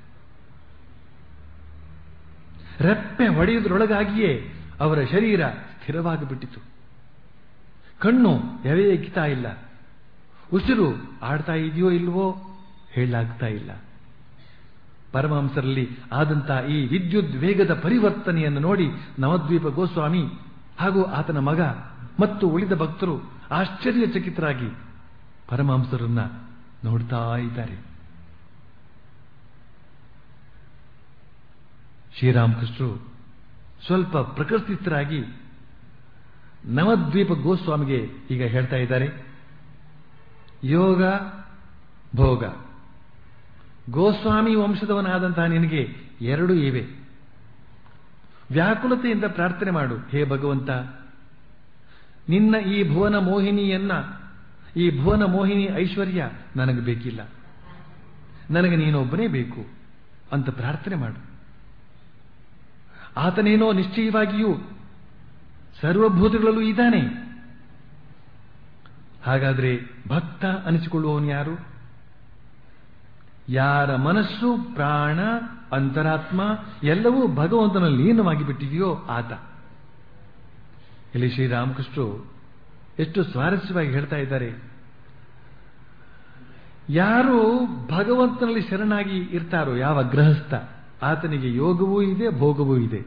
ರೆಪ್ಪೆ ಹೊಡೆಯುವುದರೊಳಗಾಗಿಯೇ ಅವರ ಶರೀರ ಸ್ಥಿರವಾಗಿ ಬಿಟ್ಟಿತು ಕಣ್ಣು ಎವೆ ಎಕ್ಕಿತಾ ಇಲ್ಲ ಉಸಿರು ಆಡ್ತಾ ಇದೆಯೋ ಇಲ್ವೋ ಹೇಳಲಾಗ್ತಾ ಇಲ್ಲ ಪರಮಹಂಸರಲ್ಲಿ ಆದಂತಹ ಈ ವಿದ್ಯುತ್ ವೇಗದ ಪರಿವರ್ತನೆಯನ್ನು ನೋಡಿ ನವದ್ವೀಪ ಗೋಸ್ವಾಮಿ ಹಾಗೂ ಆತನ ಮಗ ಮತ್ತು ಉಳಿದ ಭಕ್ತರು ಆಶ್ಚರ್ಯಚಕಿತರಾಗಿ ಪರಮಹಂಸರನ್ನ ನೋಡ್ತಾ ಇದ್ದಾರೆ ಶ್ರೀರಾಮಕೃಷ್ಣರು ಸ್ವಲ್ಪ ಪ್ರಕೃತಿಸ್ಥರಾಗಿ ನವದ್ವೀಪ ಗೋಸ್ವಾಮಿಗೆ ಈಗ ಹೇಳ್ತಾ ಇದ್ದಾರೆ ಯೋಗ ಭೋಗ ಗೋಸ್ವಾಮಿ ವಂಶದವನಾದಂತಹ ನಿನಗೆ ಎರಡು ಇವೆ ವ್ಯಾಕುಲತೆಯಿಂದ ಪ್ರಾರ್ಥನೆ ಮಾಡು ಹೇ ಭಗವಂತ ನಿನ್ನ ಈ ಭುವನ ಮೋಹಿನಿಯನ್ನ ಈ ಭುವನ ಮೋಹಿನಿ ಐಶ್ವರ್ಯ ನನಗೆ ಬೇಕಿಲ್ಲ ನನಗೆ ನೀನೊಬ್ಬನೇ ಬೇಕು ಅಂತ ಪ್ರಾರ್ಥನೆ ಮಾಡು ಆತನೇನೋ ನಿಶ್ಚಯವಾಗಿಯೂ ಸರ್ವಭೂತಗಳಲ್ಲೂ ಇದ್ದಾನೆ ಹಾಗಾದ್ರೆ ಭಕ್ತ ಅನಿಸಿಕೊಳ್ಳುವವನು ಯಾರು ಯಾರ ಮನಸ್ಸು ಪ್ರಾಣ ಅಂತರಾತ್ಮ ಎಲ್ಲವೂ ಭಗವಂತನಲ್ಲಿ ಲೀನವಾಗಿ ಬಿಟ್ಟಿದೆಯೋ ಆತ ಇಲ್ಲಿ ಶ್ರೀರಾಮಕೃಷ್ಣರು ಎಷ್ಟು ಸ್ವಾರಸ್ಯವಾಗಿ ಹೇಳ್ತಾ ಇದ್ದಾರೆ ಯಾರು ಭಗವಂತನಲ್ಲಿ ಶರಣಾಗಿ ಇರ್ತಾರೋ ಯಾವ ಗೃಹಸ್ಥ ಆತನಿಗೆ ಯೋಗವೂ ಇದೆ ಭೋಗವೂ ಇದೆ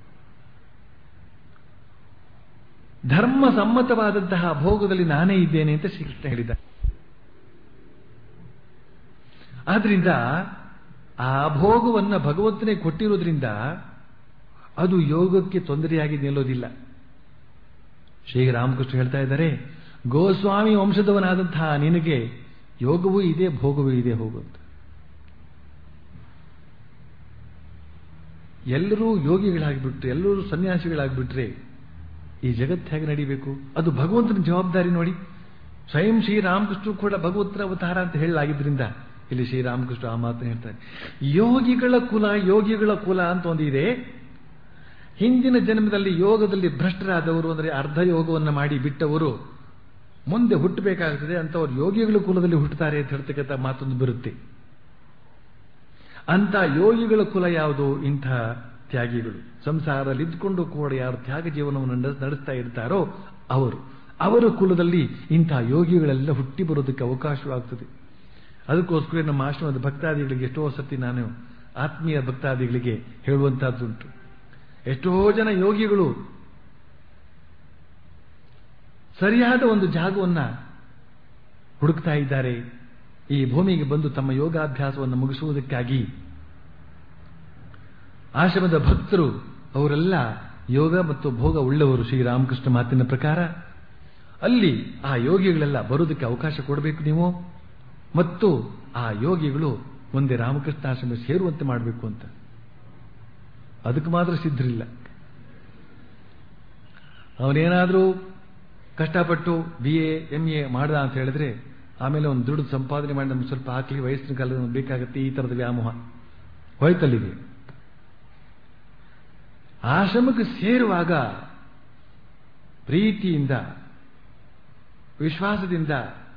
ಧರ್ಮ ಸಮ್ಮತವಾದಂತಹ ಭೋಗದಲ್ಲಿ ನಾನೇ ಇದ್ದೇನೆ ಅಂತ ಶ್ರೀಕೃಷ್ಣ ಹೇಳಿದ ಆದ್ರಿಂದ ಆ ಭೋಗವನ್ನ ಭಗವಂತನೇ ಕೊಟ್ಟಿರೋದ್ರಿಂದ ಅದು ಯೋಗಕ್ಕೆ ತೊಂದರೆಯಾಗಿ ನಿಲ್ಲೋದಿಲ್ಲ ಶ್ರೀರಾಮಕೃಷ್ಣ ಹೇಳ್ತಾ ಇದ್ದಾರೆ ಗೋಸ್ವಾಮಿ ವಂಶದವನಾದಂತಹ ನಿನಗೆ ಯೋಗವೂ ಇದೆ ಭೋಗವೂ ಇದೆ ಹೋಗುವಂತ ಎಲ್ಲರೂ ಯೋಗಿಗಳಾಗಿಬಿಟ್ರೆ ಎಲ್ಲರೂ ಸನ್ಯಾಸಿಗಳಾಗ್ಬಿಟ್ರೆ ಈ ಜಗತ್ತು ಹೇಗೆ ನಡಿಬೇಕು ಅದು ಭಗವಂತನ ಜವಾಬ್ದಾರಿ ನೋಡಿ ಸ್ವಯಂ ಶ್ರೀರಾಮಕೃಷ್ಣ ಕೂಡ ಭಗವಂತನ ಅವತಾರ ಅಂತ ಹೇಳಲಾಗಿದ್ರಿಂದ ಇಲ್ಲಿ ಶ್ರೀರಾಮಕೃಷ್ಣ ಆ ಮಾತನ್ನು ಹೇಳ್ತಾರೆ ಯೋಗಿಗಳ ಕುಲ ಯೋಗಿಗಳ ಕುಲ ಅಂತ ಒಂದಿದೆ ಹಿಂದಿನ ಜನ್ಮದಲ್ಲಿ ಯೋಗದಲ್ಲಿ ಭ್ರಷ್ಟರಾದವರು ಅಂದರೆ ಅರ್ಧ ಯೋಗವನ್ನು ಮಾಡಿ ಬಿಟ್ಟವರು ಮುಂದೆ ಹುಟ್ಟಬೇಕಾಗುತ್ತದೆ ಅಂತವರು ಯೋಗಿಗಳ ಕುಲದಲ್ಲಿ ಹುಟ್ಟುತ್ತಾರೆ ಅಂತ ಹೇಳ್ತಕ್ಕಂಥ ಮಾತೊಂದು ಬರುತ್ತೆ ಅಂತ ಯೋಗಿಗಳ ಕುಲ ಯಾವುದು ಇಂಥ ತ್ಯಾಗಿಗಳು ಸಂಸಾರದಲ್ಲಿ ಇದ್ಕೊಂಡು ಕೂಡ ಯಾರು ತ್ಯಾಗ ಜೀವನವನ್ನು ನಡೆಸ್ತಾ ಇರ್ತಾರೋ ಅವರು ಅವರ ಕುಲದಲ್ಲಿ ಇಂಥ ಯೋಗಿಗಳೆಲ್ಲ ಹುಟ್ಟಿ ಬರೋದಕ್ಕೆ ಅವಕಾಶವಾಗ್ತದೆ ಅದಕ್ಕೋಸ್ಕರ ನಮ್ಮ ಆಶ್ರಮದ ಭಕ್ತಾದಿಗಳಿಗೆ ಎಷ್ಟೋ ಸತಿ ನಾನು ಆತ್ಮೀಯ ಭಕ್ತಾದಿಗಳಿಗೆ ಹೇಳುವಂತಹದ್ದುಂಟು ಎಷ್ಟೋ ಜನ ಯೋಗಿಗಳು ಸರಿಯಾದ ಒಂದು ಜಾಗವನ್ನ ಹುಡುಕ್ತಾ ಇದ್ದಾರೆ ಈ ಭೂಮಿಗೆ ಬಂದು ತಮ್ಮ ಯೋಗಾಭ್ಯಾಸವನ್ನು ಮುಗಿಸುವುದಕ್ಕಾಗಿ ಆಶ್ರಮದ ಭಕ್ತರು ಅವರೆಲ್ಲ ಯೋಗ ಮತ್ತು ಭೋಗ ಉಳ್ಳವರು ಶ್ರೀರಾಮಕೃಷ್ಣ ಮಾತಿನ ಪ್ರಕಾರ ಅಲ್ಲಿ ಆ ಯೋಗಿಗಳೆಲ್ಲ ಬರೋದಕ್ಕೆ ಅವಕಾಶ ಕೊಡಬೇಕು ನೀವು ಮತ್ತು ಆ ಯೋಗಿಗಳು ಮುಂದೆ ರಾಮಕೃಷ್ಣ ಆಶ್ರಮ ಸೇರುವಂತೆ ಮಾಡಬೇಕು ಅಂತ ಅದಕ್ಕೆ ಮಾತ್ರ ಸಿದ್ಧರಿಲ್ಲ ಅವನೇನಾದರೂ ಕಷ್ಟಪಟ್ಟು ಬಿ ಎ ಎಂ ಎ ಮಾಡ್ದ ಅಂತ ಹೇಳಿದ್ರೆ ಆಮೇಲೆ ಒಂದು ದುಡ್ಡು ಸಂಪಾದನೆ ಮಾಡಿ ನಮ್ಗೆ ಸ್ವಲ್ಪ ಹಾಕ್ಲಿ ವಯಸ್ಸಿನ ಕಾಲದಲ್ಲಿ ಬೇಕಾಗುತ್ತೆ ಈ ತರದ ವ್ಯಾಮೋಹ ಹೋಯ್ತಲ್ಲಿಗೆ ಆಶ್ರಮಕ್ಕೆ ಸೇರುವಾಗ ಪ್ರೀತಿಯಿಂದ ವಿಶ್ವಾಸದಿಂದ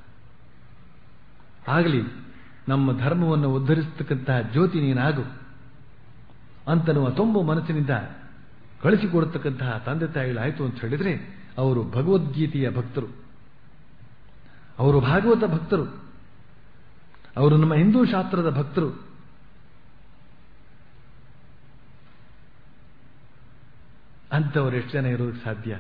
ಆಗಲಿ ನಮ್ಮ ಧರ್ಮವನ್ನು ಉದ್ಧರಿಸತಕ್ಕಂತಹ ಜ್ಯೋತಿ ನೀನಾಗು ಅಂತನ್ನುವ ತುಂಬು ಮನಸ್ಸಿನಿಂದ ಕಳಿಸಿಕೊಡತಕ್ಕಂತಹ ತಂದೆ ತಾಯಿಗಳಾಯಿತು ಅಂತ ಹೇಳಿದ್ರೆ ಅವರು ಭಗವದ್ಗೀತೆಯ ಭಕ್ತರು ಅವರು ಭಾಗವತ ಭಕ್ತರು ಅವರು ನಮ್ಮ ಹಿಂದೂ ಶಾಸ್ತ್ರದ ಭಕ್ತರು ಅಂಥವ್ರು ಎಷ್ಟು ಜನ ಇರೋದಕ್ಕೆ ಸಾಧ್ಯ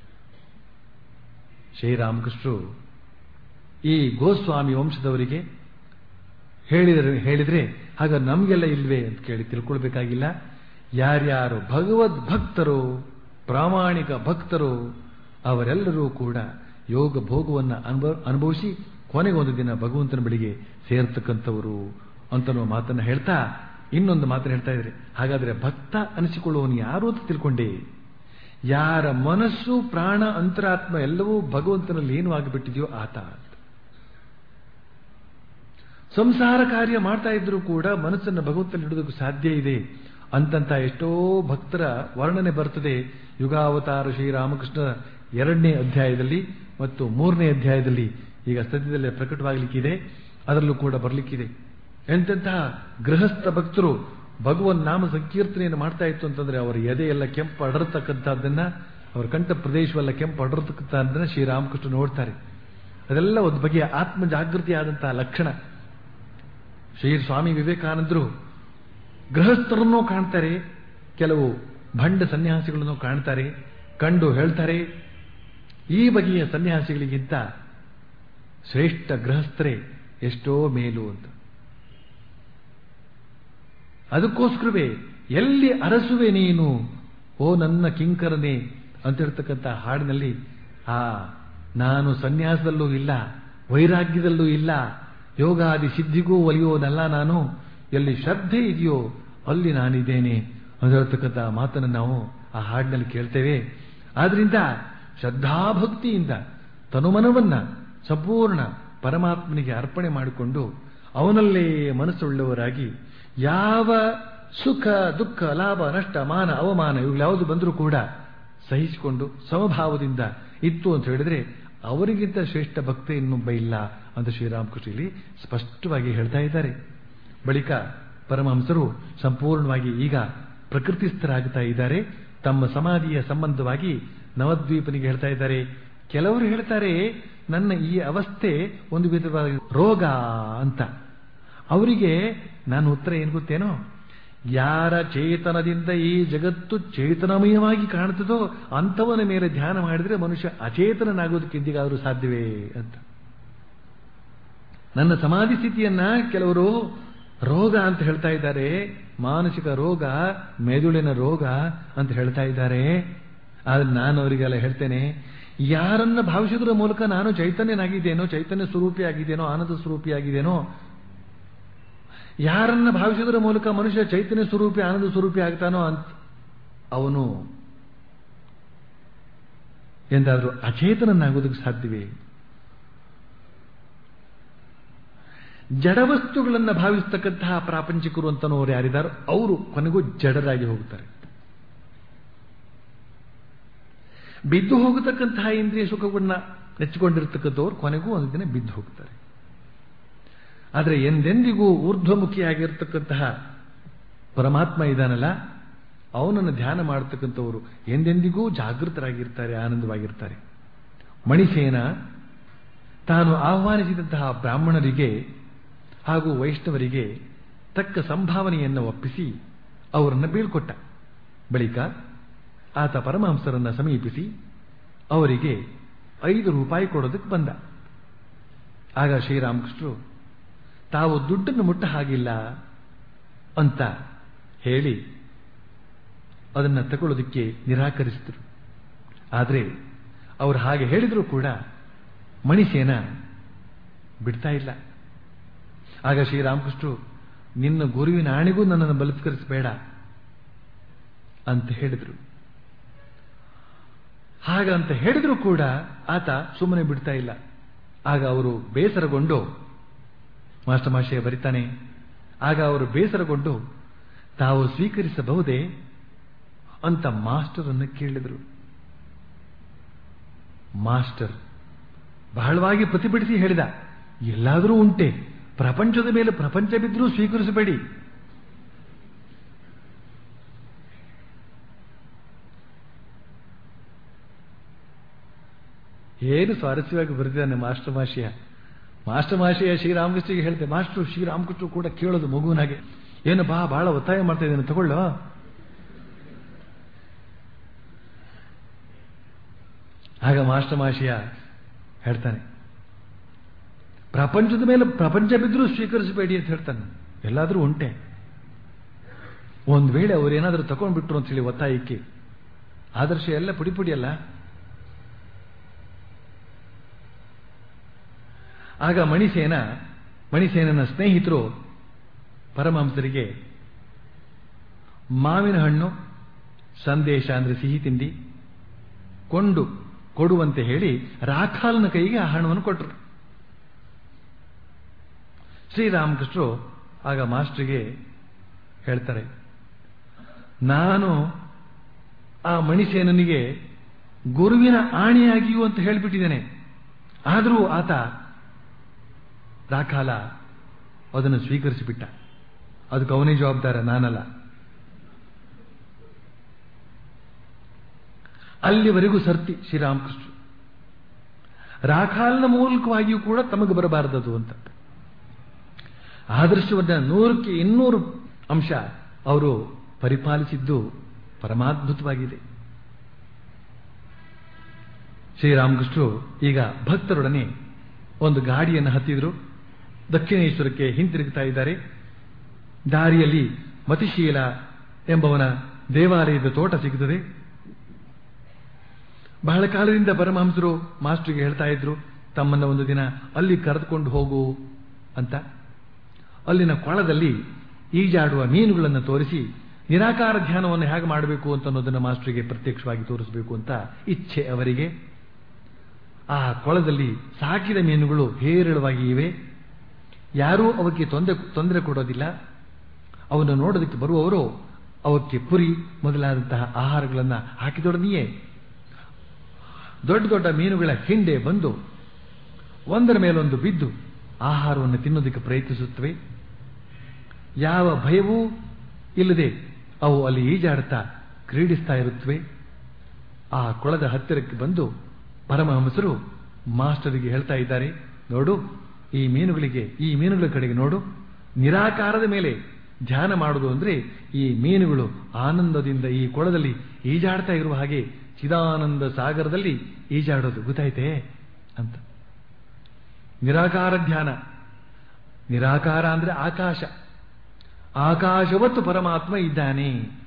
ಶ್ರೀರಾಮಕೃಷ್ಣರು ಈ ಗೋಸ್ವಾಮಿ ವಂಶದವರಿಗೆ ಹೇಳಿದರೆ ಹೇಳಿದ್ರೆ ಹಾಗ ನಮಗೆಲ್ಲ ಇಲ್ವೇ ಅಂತ ಕೇಳಿ ತಿಳ್ಕೊಳ್ಬೇಕಾಗಿಲ್ಲ ಯಾರ್ಯಾರು ಭಗವದ್ ಭಕ್ತರು ಪ್ರಾಮಾಣಿಕ ಭಕ್ತರು ಅವರೆಲ್ಲರೂ ಕೂಡ ಯೋಗ ಭೋಗವನ್ನು ಅನುಭವ ಅನುಭವಿಸಿ ಕೊನೆಗೊಂದು ದಿನ ಭಗವಂತನ ಬಳಿಗೆ ಸೇರ್ತಕ್ಕಂಥವರು ಅಂತನ್ನುವ ಮಾತನ್ನು ಹೇಳ್ತಾ ಇನ್ನೊಂದು ಮಾತನ್ನು ಹೇಳ್ತಾ ಇದ್ರೆ ಹಾಗಾದ್ರೆ ಭಕ್ತ ಅನಿಸಿಕೊಳ್ಳುವವನು ಯಾರು ಅಂತ ತಿಳ್ಕೊಂಡೆ ಯಾರ ಮನಸ್ಸು ಪ್ರಾಣ ಅಂತರಾತ್ಮ ಎಲ್ಲವೂ ಭಗವಂತನಲ್ಲಿ ಏನು ಆಗಿಬಿಟ್ಟಿದೆಯೋ ಆತ ಅಂತ ಸಂಸಾರ ಕಾರ್ಯ ಮಾಡ್ತಾ ಇದ್ರೂ ಕೂಡ ಮನಸ್ಸನ್ನು ಭಗವಂತನಲ್ಲಿ ಇಡೋದಕ್ಕೂ ಸಾಧ್ಯ ಇದೆ ಅಂತಂತ ಎಷ್ಟೋ ಭಕ್ತರ ವರ್ಣನೆ ಬರ್ತದೆ ಯುಗಾವತಾರ ಶ್ರೀರಾಮಕೃಷ್ಣ ಎರಡನೇ ಅಧ್ಯಾಯದಲ್ಲಿ ಮತ್ತು ಮೂರನೇ ಅಧ್ಯಾಯದಲ್ಲಿ ಈಗ ಸದ್ಯದಲ್ಲೇ ಪ್ರಕಟವಾಗಲಿಕ್ಕಿದೆ ಅದರಲ್ಲೂ ಕೂಡ ಬರಲಿಕ್ಕಿದೆ ಎಂತೆಂತಹ ಗೃಹಸ್ಥ ಭಕ್ತರು ಭಗವನ್ ನಾಮ ಸಂಕೀರ್ತನೆಯನ್ನು ಮಾಡ್ತಾ ಇತ್ತು ಅಂತಂದ್ರೆ ಅವರ ಎದೆಯೆಲ್ಲ ಕೆಂಪು ಅಡರ್ತಕ್ಕಂಥದ್ದನ್ನ ಅವರ ಕಂಠ ಪ್ರದೇಶವೆಲ್ಲ ಕೆಂಪು ಅಡರ್ತಕ್ಕಂಥದ್ದನ್ನ ಶ್ರೀರಾಮಕೃಷ್ಣ ನೋಡ್ತಾರೆ ಅದೆಲ್ಲ ಒಂದು ಬಗೆಯ ಆತ್ಮ ಜಾಗೃತಿಯಾದಂತಹ ಲಕ್ಷಣ ಶ್ರೀ ಸ್ವಾಮಿ ವಿವೇಕಾನಂದರು ಗೃಹಸ್ಥರನ್ನೂ ಕಾಣ್ತಾರೆ ಕೆಲವು ಭಂಡ ಸನ್ಯಾಸಿಗಳನ್ನು ಕಾಣ್ತಾರೆ ಕಂಡು ಹೇಳ್ತಾರೆ ಈ ಬಗೆಯ ಸನ್ಯಾಸಿಗಳಿಗಿಂತ ಶ್ರೇಷ್ಠ ಗೃಹಸ್ಥರೇ ಎಷ್ಟೋ ಮೇಲು ಅಂತ ಅದಕ್ಕೋಸ್ಕರವೇ ಎಲ್ಲಿ ಅರಸುವೆ ನೀನು ಓ ನನ್ನ ಕಿಂಕರನೇ ಅಂತ ಹೇಳ್ತಕ್ಕಂಥ ಹಾಡಿನಲ್ಲಿ ಆ ನಾನು ಸನ್ಯಾಸದಲ್ಲೂ ಇಲ್ಲ ವೈರಾಗ್ಯದಲ್ಲೂ ಇಲ್ಲ ಯೋಗಾದಿ ಸಿದ್ಧಿಗೂ ಒಲಿಯೋದಲ್ಲ ನಾನು ಎಲ್ಲಿ ಶ್ರದ್ಧೆ ಇದೆಯೋ ಅಲ್ಲಿ ನಾನಿದ್ದೇನೆ ಅಂತ ಹೇಳ್ತಕ್ಕಂಥ ಮಾತನ್ನು ನಾವು ಆ ಹಾಡಿನಲ್ಲಿ ಕೇಳ್ತೇವೆ ಆದ್ರಿಂದ ಶ್ರದ್ಧಾಭಕ್ತಿಯಿಂದ ತನುಮನವನ್ನ ಸಂಪೂರ್ಣ ಪರಮಾತ್ಮನಿಗೆ ಅರ್ಪಣೆ ಮಾಡಿಕೊಂಡು ಅವನಲ್ಲೇ ಮನಸ್ಸುಳ್ಳವರಾಗಿ ಯಾವ ಸುಖ ದುಃಖ ಲಾಭ ನಷ್ಟ ಮಾನ ಅವಮಾನ ಇವುಗಳು ಯಾವುದು ಬಂದರೂ ಕೂಡ ಸಹಿಸಿಕೊಂಡು ಸಮಭಾವದಿಂದ ಇತ್ತು ಅಂತ ಹೇಳಿದ್ರೆ ಅವರಿಗಿಂತ ಶ್ರೇಷ್ಠ ಭಕ್ತ ಇನ್ನೊಬ್ಬ ಇಲ್ಲ ಅಂತ ಶ್ರೀರಾಮಕೃಷ್ಣ ಇಲ್ಲಿ ಸ್ಪಷ್ಟವಾಗಿ ಹೇಳ್ತಾ ಇದ್ದಾರೆ ಬಳಿಕ ಪರಮಹಂಸರು ಸಂಪೂರ್ಣವಾಗಿ ಈಗ ಪ್ರಕೃತಿಸ್ಥರಾಗ್ತಾ ಇದ್ದಾರೆ ತಮ್ಮ ಸಮಾಧಿಯ ಸಂಬಂಧವಾಗಿ ನವದ್ವೀಪನಿಗೆ ಹೇಳ್ತಾ ಇದ್ದಾರೆ ಕೆಲವರು ಹೇಳ್ತಾರೆ ನನ್ನ ಈ ಅವಸ್ಥೆ ಒಂದು ವಿಧವಾದ ರೋಗ ಅಂತ ಅವರಿಗೆ ನಾನು ಉತ್ತರ ಏನು ಗೊತ್ತೇನೋ ಯಾರ ಚೇತನದಿಂದ ಈ ಜಗತ್ತು ಚೇತನಮಯವಾಗಿ ಕಾಣುತ್ತದೋ ಅಂಥವನ ಮೇಲೆ ಧ್ಯಾನ ಮಾಡಿದ್ರೆ ಮನುಷ್ಯ ಅಚೇತನನಾಗೋದಕ್ಕೆ ಎಂದಿಗಾದರೂ ಸಾಧ್ಯವೇ ಅಂತ ನನ್ನ ಸಮಾಧಿ ಸ್ಥಿತಿಯನ್ನ ಕೆಲವರು ರೋಗ ಅಂತ ಹೇಳ್ತಾ ಇದ್ದಾರೆ ಮಾನಸಿಕ ರೋಗ ಮೆದುಳಿನ ರೋಗ ಅಂತ ಹೇಳ್ತಾ ಇದ್ದಾರೆ ಆದ್ರೆ ನಾನು ಅವರಿಗೆಲ್ಲ ಹೇಳ್ತೇನೆ ಯಾರನ್ನ ಭಾವಿಸೋದ್ರ ಮೂಲಕ ನಾನು ಚೈತನ್ಯನಾಗಿದ್ದೇನೋ ಚೈತನ್ಯ ಸ್ವರೂಪಿಯಾಗಿದ್ದೇನೋ ಆನಂದ ಸ್ವರೂಪಿಯಾಗಿದ್ದೇನೋ ಯಾರನ್ನ ಭಾವಿಸೋದ್ರ ಮೂಲಕ ಮನುಷ್ಯ ಚೈತನ್ಯ ಸ್ವರೂಪಿ ಆನಂದ ಸ್ವರೂಪಿ ಆಗ್ತಾನೋ ಅಂತ ಅವನು ಎಂದಾದ್ರೂ ಅಚೇತನನಾಗೋದಕ್ಕೆ ಸಾಧ್ಯವೇ ಜಡವಸ್ತುಗಳನ್ನು ಭಾವಿಸ್ತಕ್ಕಂತಹ ಪ್ರಾಪಂಚಿಕರು ಅಂತನೋರು ಯಾರಿದ್ದಾರೋ ಅವರು ಕೊನೆಗೂ ಜಡರಾಗಿ ಹೋಗುತ್ತಾರೆ ಬಿದ್ದು ಹೋಗತಕ್ಕಂತಹ ಇಂದ್ರಿಯ ಸುಖವನ್ನ ನೆಚ್ಚಿಕೊಂಡಿರ್ತಕ್ಕಂಥವ್ರು ಕೊನೆಗೂ ಒಂದು ದಿನ ಬಿದ್ದು ಹೋಗ್ತಾರೆ ಆದರೆ ಎಂದೆಂದಿಗೂ ಊರ್ಧ್ವಮುಖಿಯಾಗಿರ್ತಕ್ಕಂತಹ ಪರಮಾತ್ಮ ಇದ್ದಾನಲ್ಲ ಅವನನ್ನು ಧ್ಯಾನ ಮಾಡತಕ್ಕಂಥವರು ಎಂದೆಂದಿಗೂ ಜಾಗೃತರಾಗಿರ್ತಾರೆ ಆನಂದವಾಗಿರ್ತಾರೆ ಮಣಿಸೇನ ತಾನು ಆಹ್ವಾನಿಸಿದಂತಹ ಬ್ರಾಹ್ಮಣರಿಗೆ ಹಾಗೂ ವೈಷ್ಣವರಿಗೆ ತಕ್ಕ ಸಂಭಾವನೆಯನ್ನು ಒಪ್ಪಿಸಿ ಅವರನ್ನು ಬೀಳ್ಕೊಟ್ಟ ಬಳಿಕ ಆತ ಪರಮಹಂಸರನ್ನ ಸಮೀಪಿಸಿ ಅವರಿಗೆ ಐದು ರೂಪಾಯಿ ಕೊಡೋದಕ್ಕೆ ಬಂದ ಆಗ ಶ್ರೀರಾಮಕೃಷ್ಣರು ತಾವು ದುಡ್ಡನ್ನು ಮುಟ್ಟ ಹಾಗಿಲ್ಲ ಅಂತ ಹೇಳಿ ಅದನ್ನು ತಗೊಳ್ಳೋದಕ್ಕೆ ನಿರಾಕರಿಸಿದರು ಆದರೆ ಅವರು ಹಾಗೆ ಹೇಳಿದರೂ ಕೂಡ ಮಣಿಸೇನ ಬಿಡ್ತಾ ಇಲ್ಲ ಆಗ ಶ್ರೀರಾಮಕೃಷ್ಣರು ನಿನ್ನ ಗುರುವಿನ ಆಣೆಗೂ ನನ್ನನ್ನು ಬಲತ್ಕರಿಸಬೇಡ ಅಂತ ಹೇಳಿದರು ಹಾಗಂತ ಹೇಳಿದ್ರು ಕೂಡ ಆತ ಸುಮ್ಮನೆ ಬಿಡ್ತಾ ಇಲ್ಲ ಆಗ ಅವರು ಬೇಸರಗೊಂಡು ಮಾಸ್ಟರ್ ಮಾಷೆಯ ಬರಿತಾನೆ ಆಗ ಅವರು ಬೇಸರಗೊಂಡು ತಾವು ಸ್ವೀಕರಿಸಬಹುದೇ ಅಂತ ಮಾಸ್ಟರ್ ಅನ್ನು ಕೇಳಿದರು ಮಾಸ್ಟರ್ ಬಹಳವಾಗಿ ಪ್ರತಿಭಟಿಸಿ ಹೇಳಿದ ಎಲ್ಲಾದರೂ ಉಂಟೆ ಪ್ರಪಂಚದ ಮೇಲೆ ಪ್ರಪಂಚ ಬಿದ್ದರೂ ಸ್ವೀಕರಿಸಬೇಡಿ ಏನು ಸ್ವಾರಸ್ಯವಾಗಿ ಬರೆದಿದ್ದಾನೆ ಮಾಸ್ಟರ್ ಮಾಷಿಯ ಮಾಸ್ಟರ್ ಮಾಷಿಯ ಶ್ರೀರಾಮಕೃಷ್ಣಿಗೆ ಹೇಳ್ತೆ ಮಾಸ್ಟರ್ ಶ್ರೀರಾಮಕೃಷ್ಣ ಕೂಡ ಕೇಳೋದು ಮಗುವನಾಗೆ ಏನು ಬಾ ಬಹಳ ಒತ್ತಾಯ ಮಾಡ್ತಾ ಇದ್ದೇನೆ ತಗೊಳ್ಳೋ ಆಗ ಮಾಸ್ಟರ್ ಮಾಷಿಯ ಹೇಳ್ತಾನೆ ಪ್ರಪಂಚದ ಮೇಲೆ ಪ್ರಪಂಚ ಬಿದ್ದರೂ ಸ್ವೀಕರಿಸಬೇಡಿ ಅಂತ ಹೇಳ್ತಾನೆ ಎಲ್ಲಾದರೂ ಉಂಟೆ ಒಂದು ವೇಳೆ ಅವರೇನಾದರೂ ತಗೊಂಡ್ಬಿಟ್ರು ಅಂತ ಹೇಳಿ ಒತ್ತಾಯಕ್ಕೆ ಆದರ್ಶ ಎಲ್ಲ ಪುಡಿ ಪುಡಿ ಅಲ್ಲ ಆಗ ಮಣಿಸೇನ ಮಣಿಸೇನನ ಸ್ನೇಹಿತರು ಪರಮಹಂಸರಿಗೆ ಮಾವಿನ ಹಣ್ಣು ಸಂದೇಶ ಅಂದ್ರೆ ಸಿಹಿ ತಿಂಡಿ ಕೊಂಡು ಕೊಡುವಂತೆ ಹೇಳಿ ರಾಖಾಲನ ಕೈಗೆ ಆ ಹಣವನ್ನು ಕೊಟ್ಟರು ಶ್ರೀರಾಮಕೃಷ್ಣರು ಆಗ ಮಾಸ್ಟರ್ಗೆ ಹೇಳ್ತಾರೆ ನಾನು ಆ ಮಣಿಸೇನನಿಗೆ ಗುರುವಿನ ಆಣೆಯಾಗಿಯೂ ಅಂತ ಹೇಳಿಬಿಟ್ಟಿದ್ದೇನೆ ಆದರೂ ಆತ ರಾಕಾಲ ಅದನ್ನು ಸ್ವೀಕರಿಸಿಬಿಟ್ಟ ಅದಕ್ಕೆ ಅವನೇ ಜವಾಬ್ದಾರ ನಾನಲ್ಲ ಅಲ್ಲಿವರೆಗೂ ಸರ್ತಿ ಶ್ರೀರಾಮಕೃಷ್ಣ ರಾಖಾಲ್ನ ಮೂಲಕವಾಗಿಯೂ ಕೂಡ ತಮಗೆ ಬರಬಾರದದು ಅಂತ ಆದರ್ಶವನ್ನ ನೂರಕ್ಕೆ ಇನ್ನೂರು ಅಂಶ ಅವರು ಪರಿಪಾಲಿಸಿದ್ದು ಪರಮಾದ್ಭುತವಾಗಿದೆ ಶ್ರೀರಾಮಕೃಷ್ಣರು ಈಗ ಭಕ್ತರೊಡನೆ ಒಂದು ಗಾಡಿಯನ್ನು ಹತ್ತಿದ್ರು ದಕ್ಷಿಣೇಶ್ವರಕ್ಕೆ ಹಿಂತಿರುಗುತ್ತಾ ಇದ್ದಾರೆ ದಾರಿಯಲ್ಲಿ ಮತಿಶೀಲ ಎಂಬವನ ದೇವಾಲಯದ ತೋಟ ಸಿಗುತ್ತದೆ ಬಹಳ ಕಾಲದಿಂದ ಪರಮಹಂಸರು ಮಾಸ್ಟರ್ಗೆ ಹೇಳ್ತಾ ಇದ್ರು ತಮ್ಮನ್ನ ಒಂದು ದಿನ ಅಲ್ಲಿ ಕರೆದುಕೊಂಡು ಹೋಗು ಅಂತ ಅಲ್ಲಿನ ಕೊಳದಲ್ಲಿ ಈಜಾಡುವ ಮೀನುಗಳನ್ನು ತೋರಿಸಿ ನಿರಾಕಾರ ಧ್ಯಾನವನ್ನು ಹೇಗೆ ಮಾಡಬೇಕು ಅಂತ ಅನ್ನೋದನ್ನು ಮಾಸ್ಟರ್ಗೆ ಪ್ರತ್ಯಕ್ಷವಾಗಿ ತೋರಿಸಬೇಕು ಅಂತ ಇಚ್ಛೆ ಅವರಿಗೆ ಆ ಕೊಳದಲ್ಲಿ ಸಾಕಿದ ಮೀನುಗಳು ಹೇರಳವಾಗಿ ಇವೆ ಯಾರೂ ಅವಕ್ಕೆ ತೊಂದರೆ ತೊಂದರೆ ಕೊಡೋದಿಲ್ಲ ಅವನ್ನು ನೋಡೋದಕ್ಕೆ ಬರುವವರು ಅವಕ್ಕೆ ಪುರಿ ಮೊದಲಾದಂತಹ ಆಹಾರಗಳನ್ನು ಹಾಕಿದೊಡನೆಯೇ ದೊಡ್ಡ ದೊಡ್ಡ ಮೀನುಗಳ ಹಿಂಡೆ ಬಂದು ಒಂದರ ಮೇಲೊಂದು ಬಿದ್ದು ಆಹಾರವನ್ನು ತಿನ್ನೋದಕ್ಕೆ ಪ್ರಯತ್ನಿಸುತ್ತವೆ ಯಾವ ಭಯವೂ ಇಲ್ಲದೆ ಅವು ಅಲ್ಲಿ ಈಜಾಡುತ್ತಾ ಕ್ರೀಡಿಸ್ತಾ ಇರುತ್ತವೆ ಆ ಕೊಳದ ಹತ್ತಿರಕ್ಕೆ ಬಂದು ಪರಮಹಂಸರು ಮಾಸ್ಟರಿಗೆ ಹೇಳ್ತಾ ಇದ್ದಾರೆ ನೋಡು ಈ ಮೀನುಗಳಿಗೆ ಈ ಮೀನುಗಳ ಕಡೆಗೆ ನೋಡು ನಿರಾಕಾರದ ಮೇಲೆ ಧ್ಯಾನ ಮಾಡುವುದು ಅಂದ್ರೆ ಈ ಮೀನುಗಳು ಆನಂದದಿಂದ ಈ ಕೊಳದಲ್ಲಿ ಈಜಾಡ್ತಾ ಇರುವ ಹಾಗೆ ಚಿದಾನಂದ ಸಾಗರದಲ್ಲಿ ಈಜಾಡೋದು ಗೊತ್ತಾಯ್ತೇ ಅಂತ ನಿರಾಕಾರ ಧ್ಯಾನ ನಿರಾಕಾರ ಅಂದ್ರೆ ಆಕಾಶ ಆಕಾಶವತ್ತು ಪರಮಾತ್ಮ ಇದ್ದಾನೆ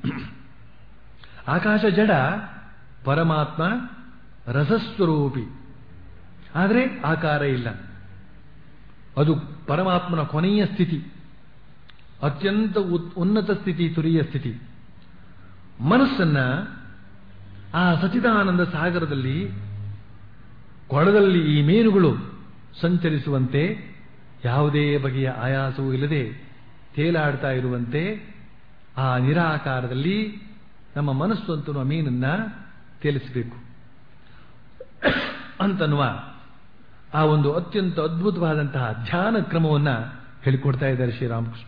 ಆಕಾಶ ಜಡ ಪರಮಾತ್ಮ ರಸಸ್ವರೂಪಿ ಆದರೆ ಆಕಾರ ಇಲ್ಲ ಅದು ಪರಮಾತ್ಮನ ಕೊನೆಯ ಸ್ಥಿತಿ ಅತ್ಯಂತ ಉನ್ನತ ಸ್ಥಿತಿ ತುರಿಯ ಸ್ಥಿತಿ ಮನಸ್ಸನ್ನ ಆ ಸಚಿದಾನಂದ ಸಾಗರದಲ್ಲಿ ಕೊಳದಲ್ಲಿ ಈ ಮೀನುಗಳು ಸಂಚರಿಸುವಂತೆ ಯಾವುದೇ ಬಗೆಯ ಆಯಾಸವೂ ಇಲ್ಲದೆ ತೇಲಾಡ್ತಾ ಇರುವಂತೆ ಆ ನಿರಾಕಾರದಲ್ಲಿ ನಮ್ಮ ಮನಸ್ಸು ಅಂತನ್ನುವ ಮೀನನ್ನ ತೇಲಿಸಬೇಕು ಅಂತನ್ನುವ ಆ ಒಂದು ಅತ್ಯಂತ ಅದ್ಭುತವಾದಂತಹ ಧ್ಯಾನ ಕ್ರಮವನ್ನ ಹೇಳಿಕೊಡ್ತಾ ಇದ್ದಾರೆ ಶ್ರೀರಾಮಕೃಷ್ಣ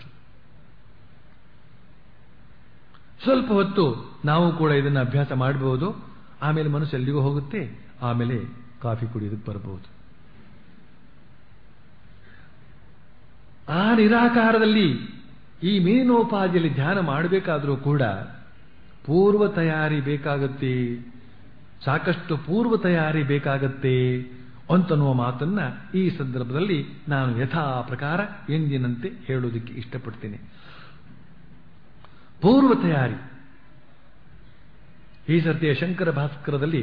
ಸ್ವಲ್ಪ ಹೊತ್ತು ನಾವು ಕೂಡ ಇದನ್ನು ಅಭ್ಯಾಸ ಮಾಡಬಹುದು ಆಮೇಲೆ ಮನಸ್ಸು ಎಲ್ಲಿಗೂ ಹೋಗುತ್ತೆ ಆಮೇಲೆ ಕಾಫಿ ಕುಡಿಯೋದಕ್ಕೆ ಬರಬಹುದು ಆ ನಿರಾಕಾರದಲ್ಲಿ ಈ ಮೀನೋಪಾದಿಯಲ್ಲಿ ಧ್ಯಾನ ಮಾಡಬೇಕಾದರೂ ಕೂಡ ಪೂರ್ವ ತಯಾರಿ ಬೇಕಾಗತ್ತೆ ಸಾಕಷ್ಟು ಪೂರ್ವ ತಯಾರಿ ಬೇಕಾಗತ್ತೆ ಅಂತನ್ನುವ ಮಾತನ್ನ ಈ ಸಂದರ್ಭದಲ್ಲಿ ನಾನು ಯಥಾ ಪ್ರಕಾರ ಎಂದಿನಂತೆ ಹೇಳೋದಕ್ಕೆ ಇಷ್ಟಪಡ್ತೇನೆ ಪೂರ್ವ ತಯಾರಿ ಈ ಸರ್ತಿಯ ಶಂಕರ ಭಾಸ್ಕರದಲ್ಲಿ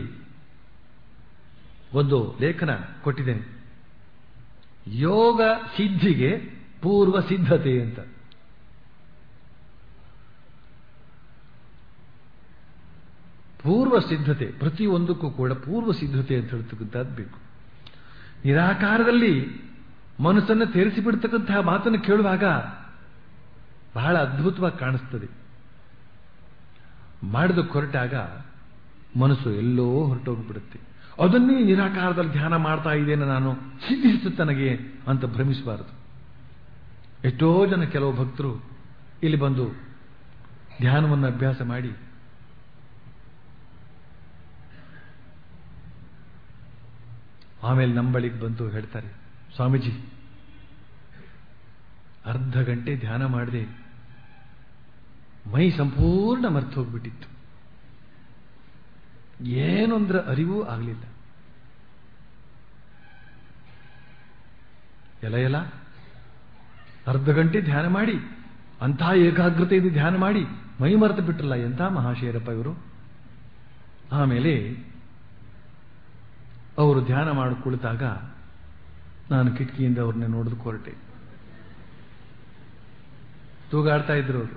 ಒಂದು ಲೇಖನ ಕೊಟ್ಟಿದ್ದೇನೆ ಯೋಗ ಸಿದ್ಧಿಗೆ ಪೂರ್ವ ಸಿದ್ಧತೆ ಅಂತ ಪೂರ್ವ ಸಿದ್ಧತೆ ಪ್ರತಿಯೊಂದಕ್ಕೂ ಕೂಡ ಪೂರ್ವ ಸಿದ್ಧತೆ ಅಂತ ಹೇಳ್ತಕ್ಕಂಥದ್ದು ಬೇಕು ನಿರಾಕಾರದಲ್ಲಿ ಮನಸ್ಸನ್ನು ತೇರಿಸಿಬಿಡ್ತಕ್ಕಂತಹ ಮಾತನ್ನು ಕೇಳುವಾಗ ಬಹಳ ಅದ್ಭುತವಾಗಿ ಕಾಣಿಸ್ತದೆ ಮಾಡಿದ ಹೊರಟಾಗ ಮನಸ್ಸು ಎಲ್ಲೋ ಹೊರಟೋಗ್ಬಿಡುತ್ತೆ ಅದನ್ನೇ ನಿರಾಕಾರದಲ್ಲಿ ಧ್ಯಾನ ಮಾಡ್ತಾ ಇದ್ದೇನೆ ನಾನು ಸಿದ್ಧಿಸಿತು ತನಗೆ ಅಂತ ಭ್ರಮಿಸಬಾರದು ಎಷ್ಟೋ ಜನ ಕೆಲವು ಭಕ್ತರು ಇಲ್ಲಿ ಬಂದು ಧ್ಯಾನವನ್ನು ಅಭ್ಯಾಸ ಮಾಡಿ ಆಮೇಲೆ ನಂಬಳಿಗೆ ಬಂದು ಹೇಳ್ತಾರೆ ಸ್ವಾಮೀಜಿ ಅರ್ಧ ಗಂಟೆ ಧ್ಯಾನ ಮಾಡಿದೆ ಮೈ ಸಂಪೂರ್ಣ ಮರ್ತು ಹೋಗ್ಬಿಟ್ಟಿತ್ತು ಏನೊಂದ್ರ ಅರಿವೂ ಆಗಲಿಲ್ಲ ಎಲ ಎಲ ಅರ್ಧ ಗಂಟೆ ಧ್ಯಾನ ಮಾಡಿ ಅಂಥ ಏಕಾಗ್ರತೆಯಿಂದ ಧ್ಯಾನ ಮಾಡಿ ಮೈ ಮರೆತು ಬಿಟ್ರಲ್ಲ ಎಂಥ ಮಹಾಶಯರಪ್ಪ ಇವರು ಆಮೇಲೆ ಅವರು ಧ್ಯಾನ ಮಾಡಿ ಕುಳಿತಾಗ ನಾನು ಕಿಟಕಿಯಿಂದ ಅವ್ರನ್ನ ನೋಡಿದು ಹೊರಟೆ ತೂಗಾಡ್ತಾ ಇದ್ರು ಅವರು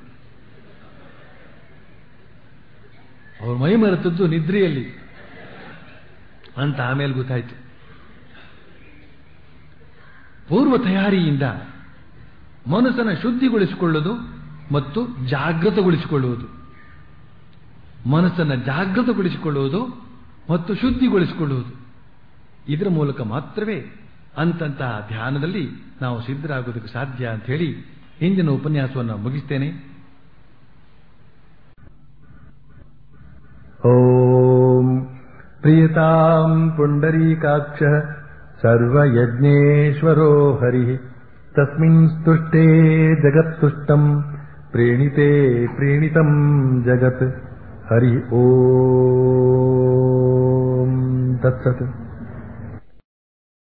ಅವ್ರ ಮೈ ಮರೆತದ್ದು ನಿದ್ರೆಯಲ್ಲಿ ಅಂತ ಆಮೇಲೆ ಗೊತ್ತಾಯ್ತು ಪೂರ್ವ ತಯಾರಿಯಿಂದ ಮನಸ್ಸನ್ನು ಶುದ್ಧಿಗೊಳಿಸಿಕೊಳ್ಳುವುದು ಮತ್ತು ಜಾಗೃತಗೊಳಿಸಿಕೊಳ್ಳುವುದು ಮನಸ್ಸನ್ನು ಜಾಗೃತಗೊಳಿಸಿಕೊಳ್ಳುವುದು ಮತ್ತು ಶುದ್ಧಿಗೊಳಿಸಿಕೊಳ್ಳುವುದು ಇದರ ಮೂಲಕ ಮಾತ್ರವೇ ಅಂತಂತಹ ಧ್ಯಾನದಲ್ಲಿ ನಾವು ಸಿದ್ಧರಾಗೋದಕ್ಕೆ ಸಾಧ್ಯ ಅಂತ ಹೇಳಿ ಇಂದಿನ ಉಪನ್ಯಾಸವನ್ನು ಮುಗಿಸ್ತೇನೆ ॐ प्रियताम् पुण्डरीकाक्षः सर्वयज्ञेश्वरो हरिः तस्मिन् स्तुष्टे जगत्तुष्टम् प्रेणिते प्रेणितं जगत् हरि ओम् तत्सत्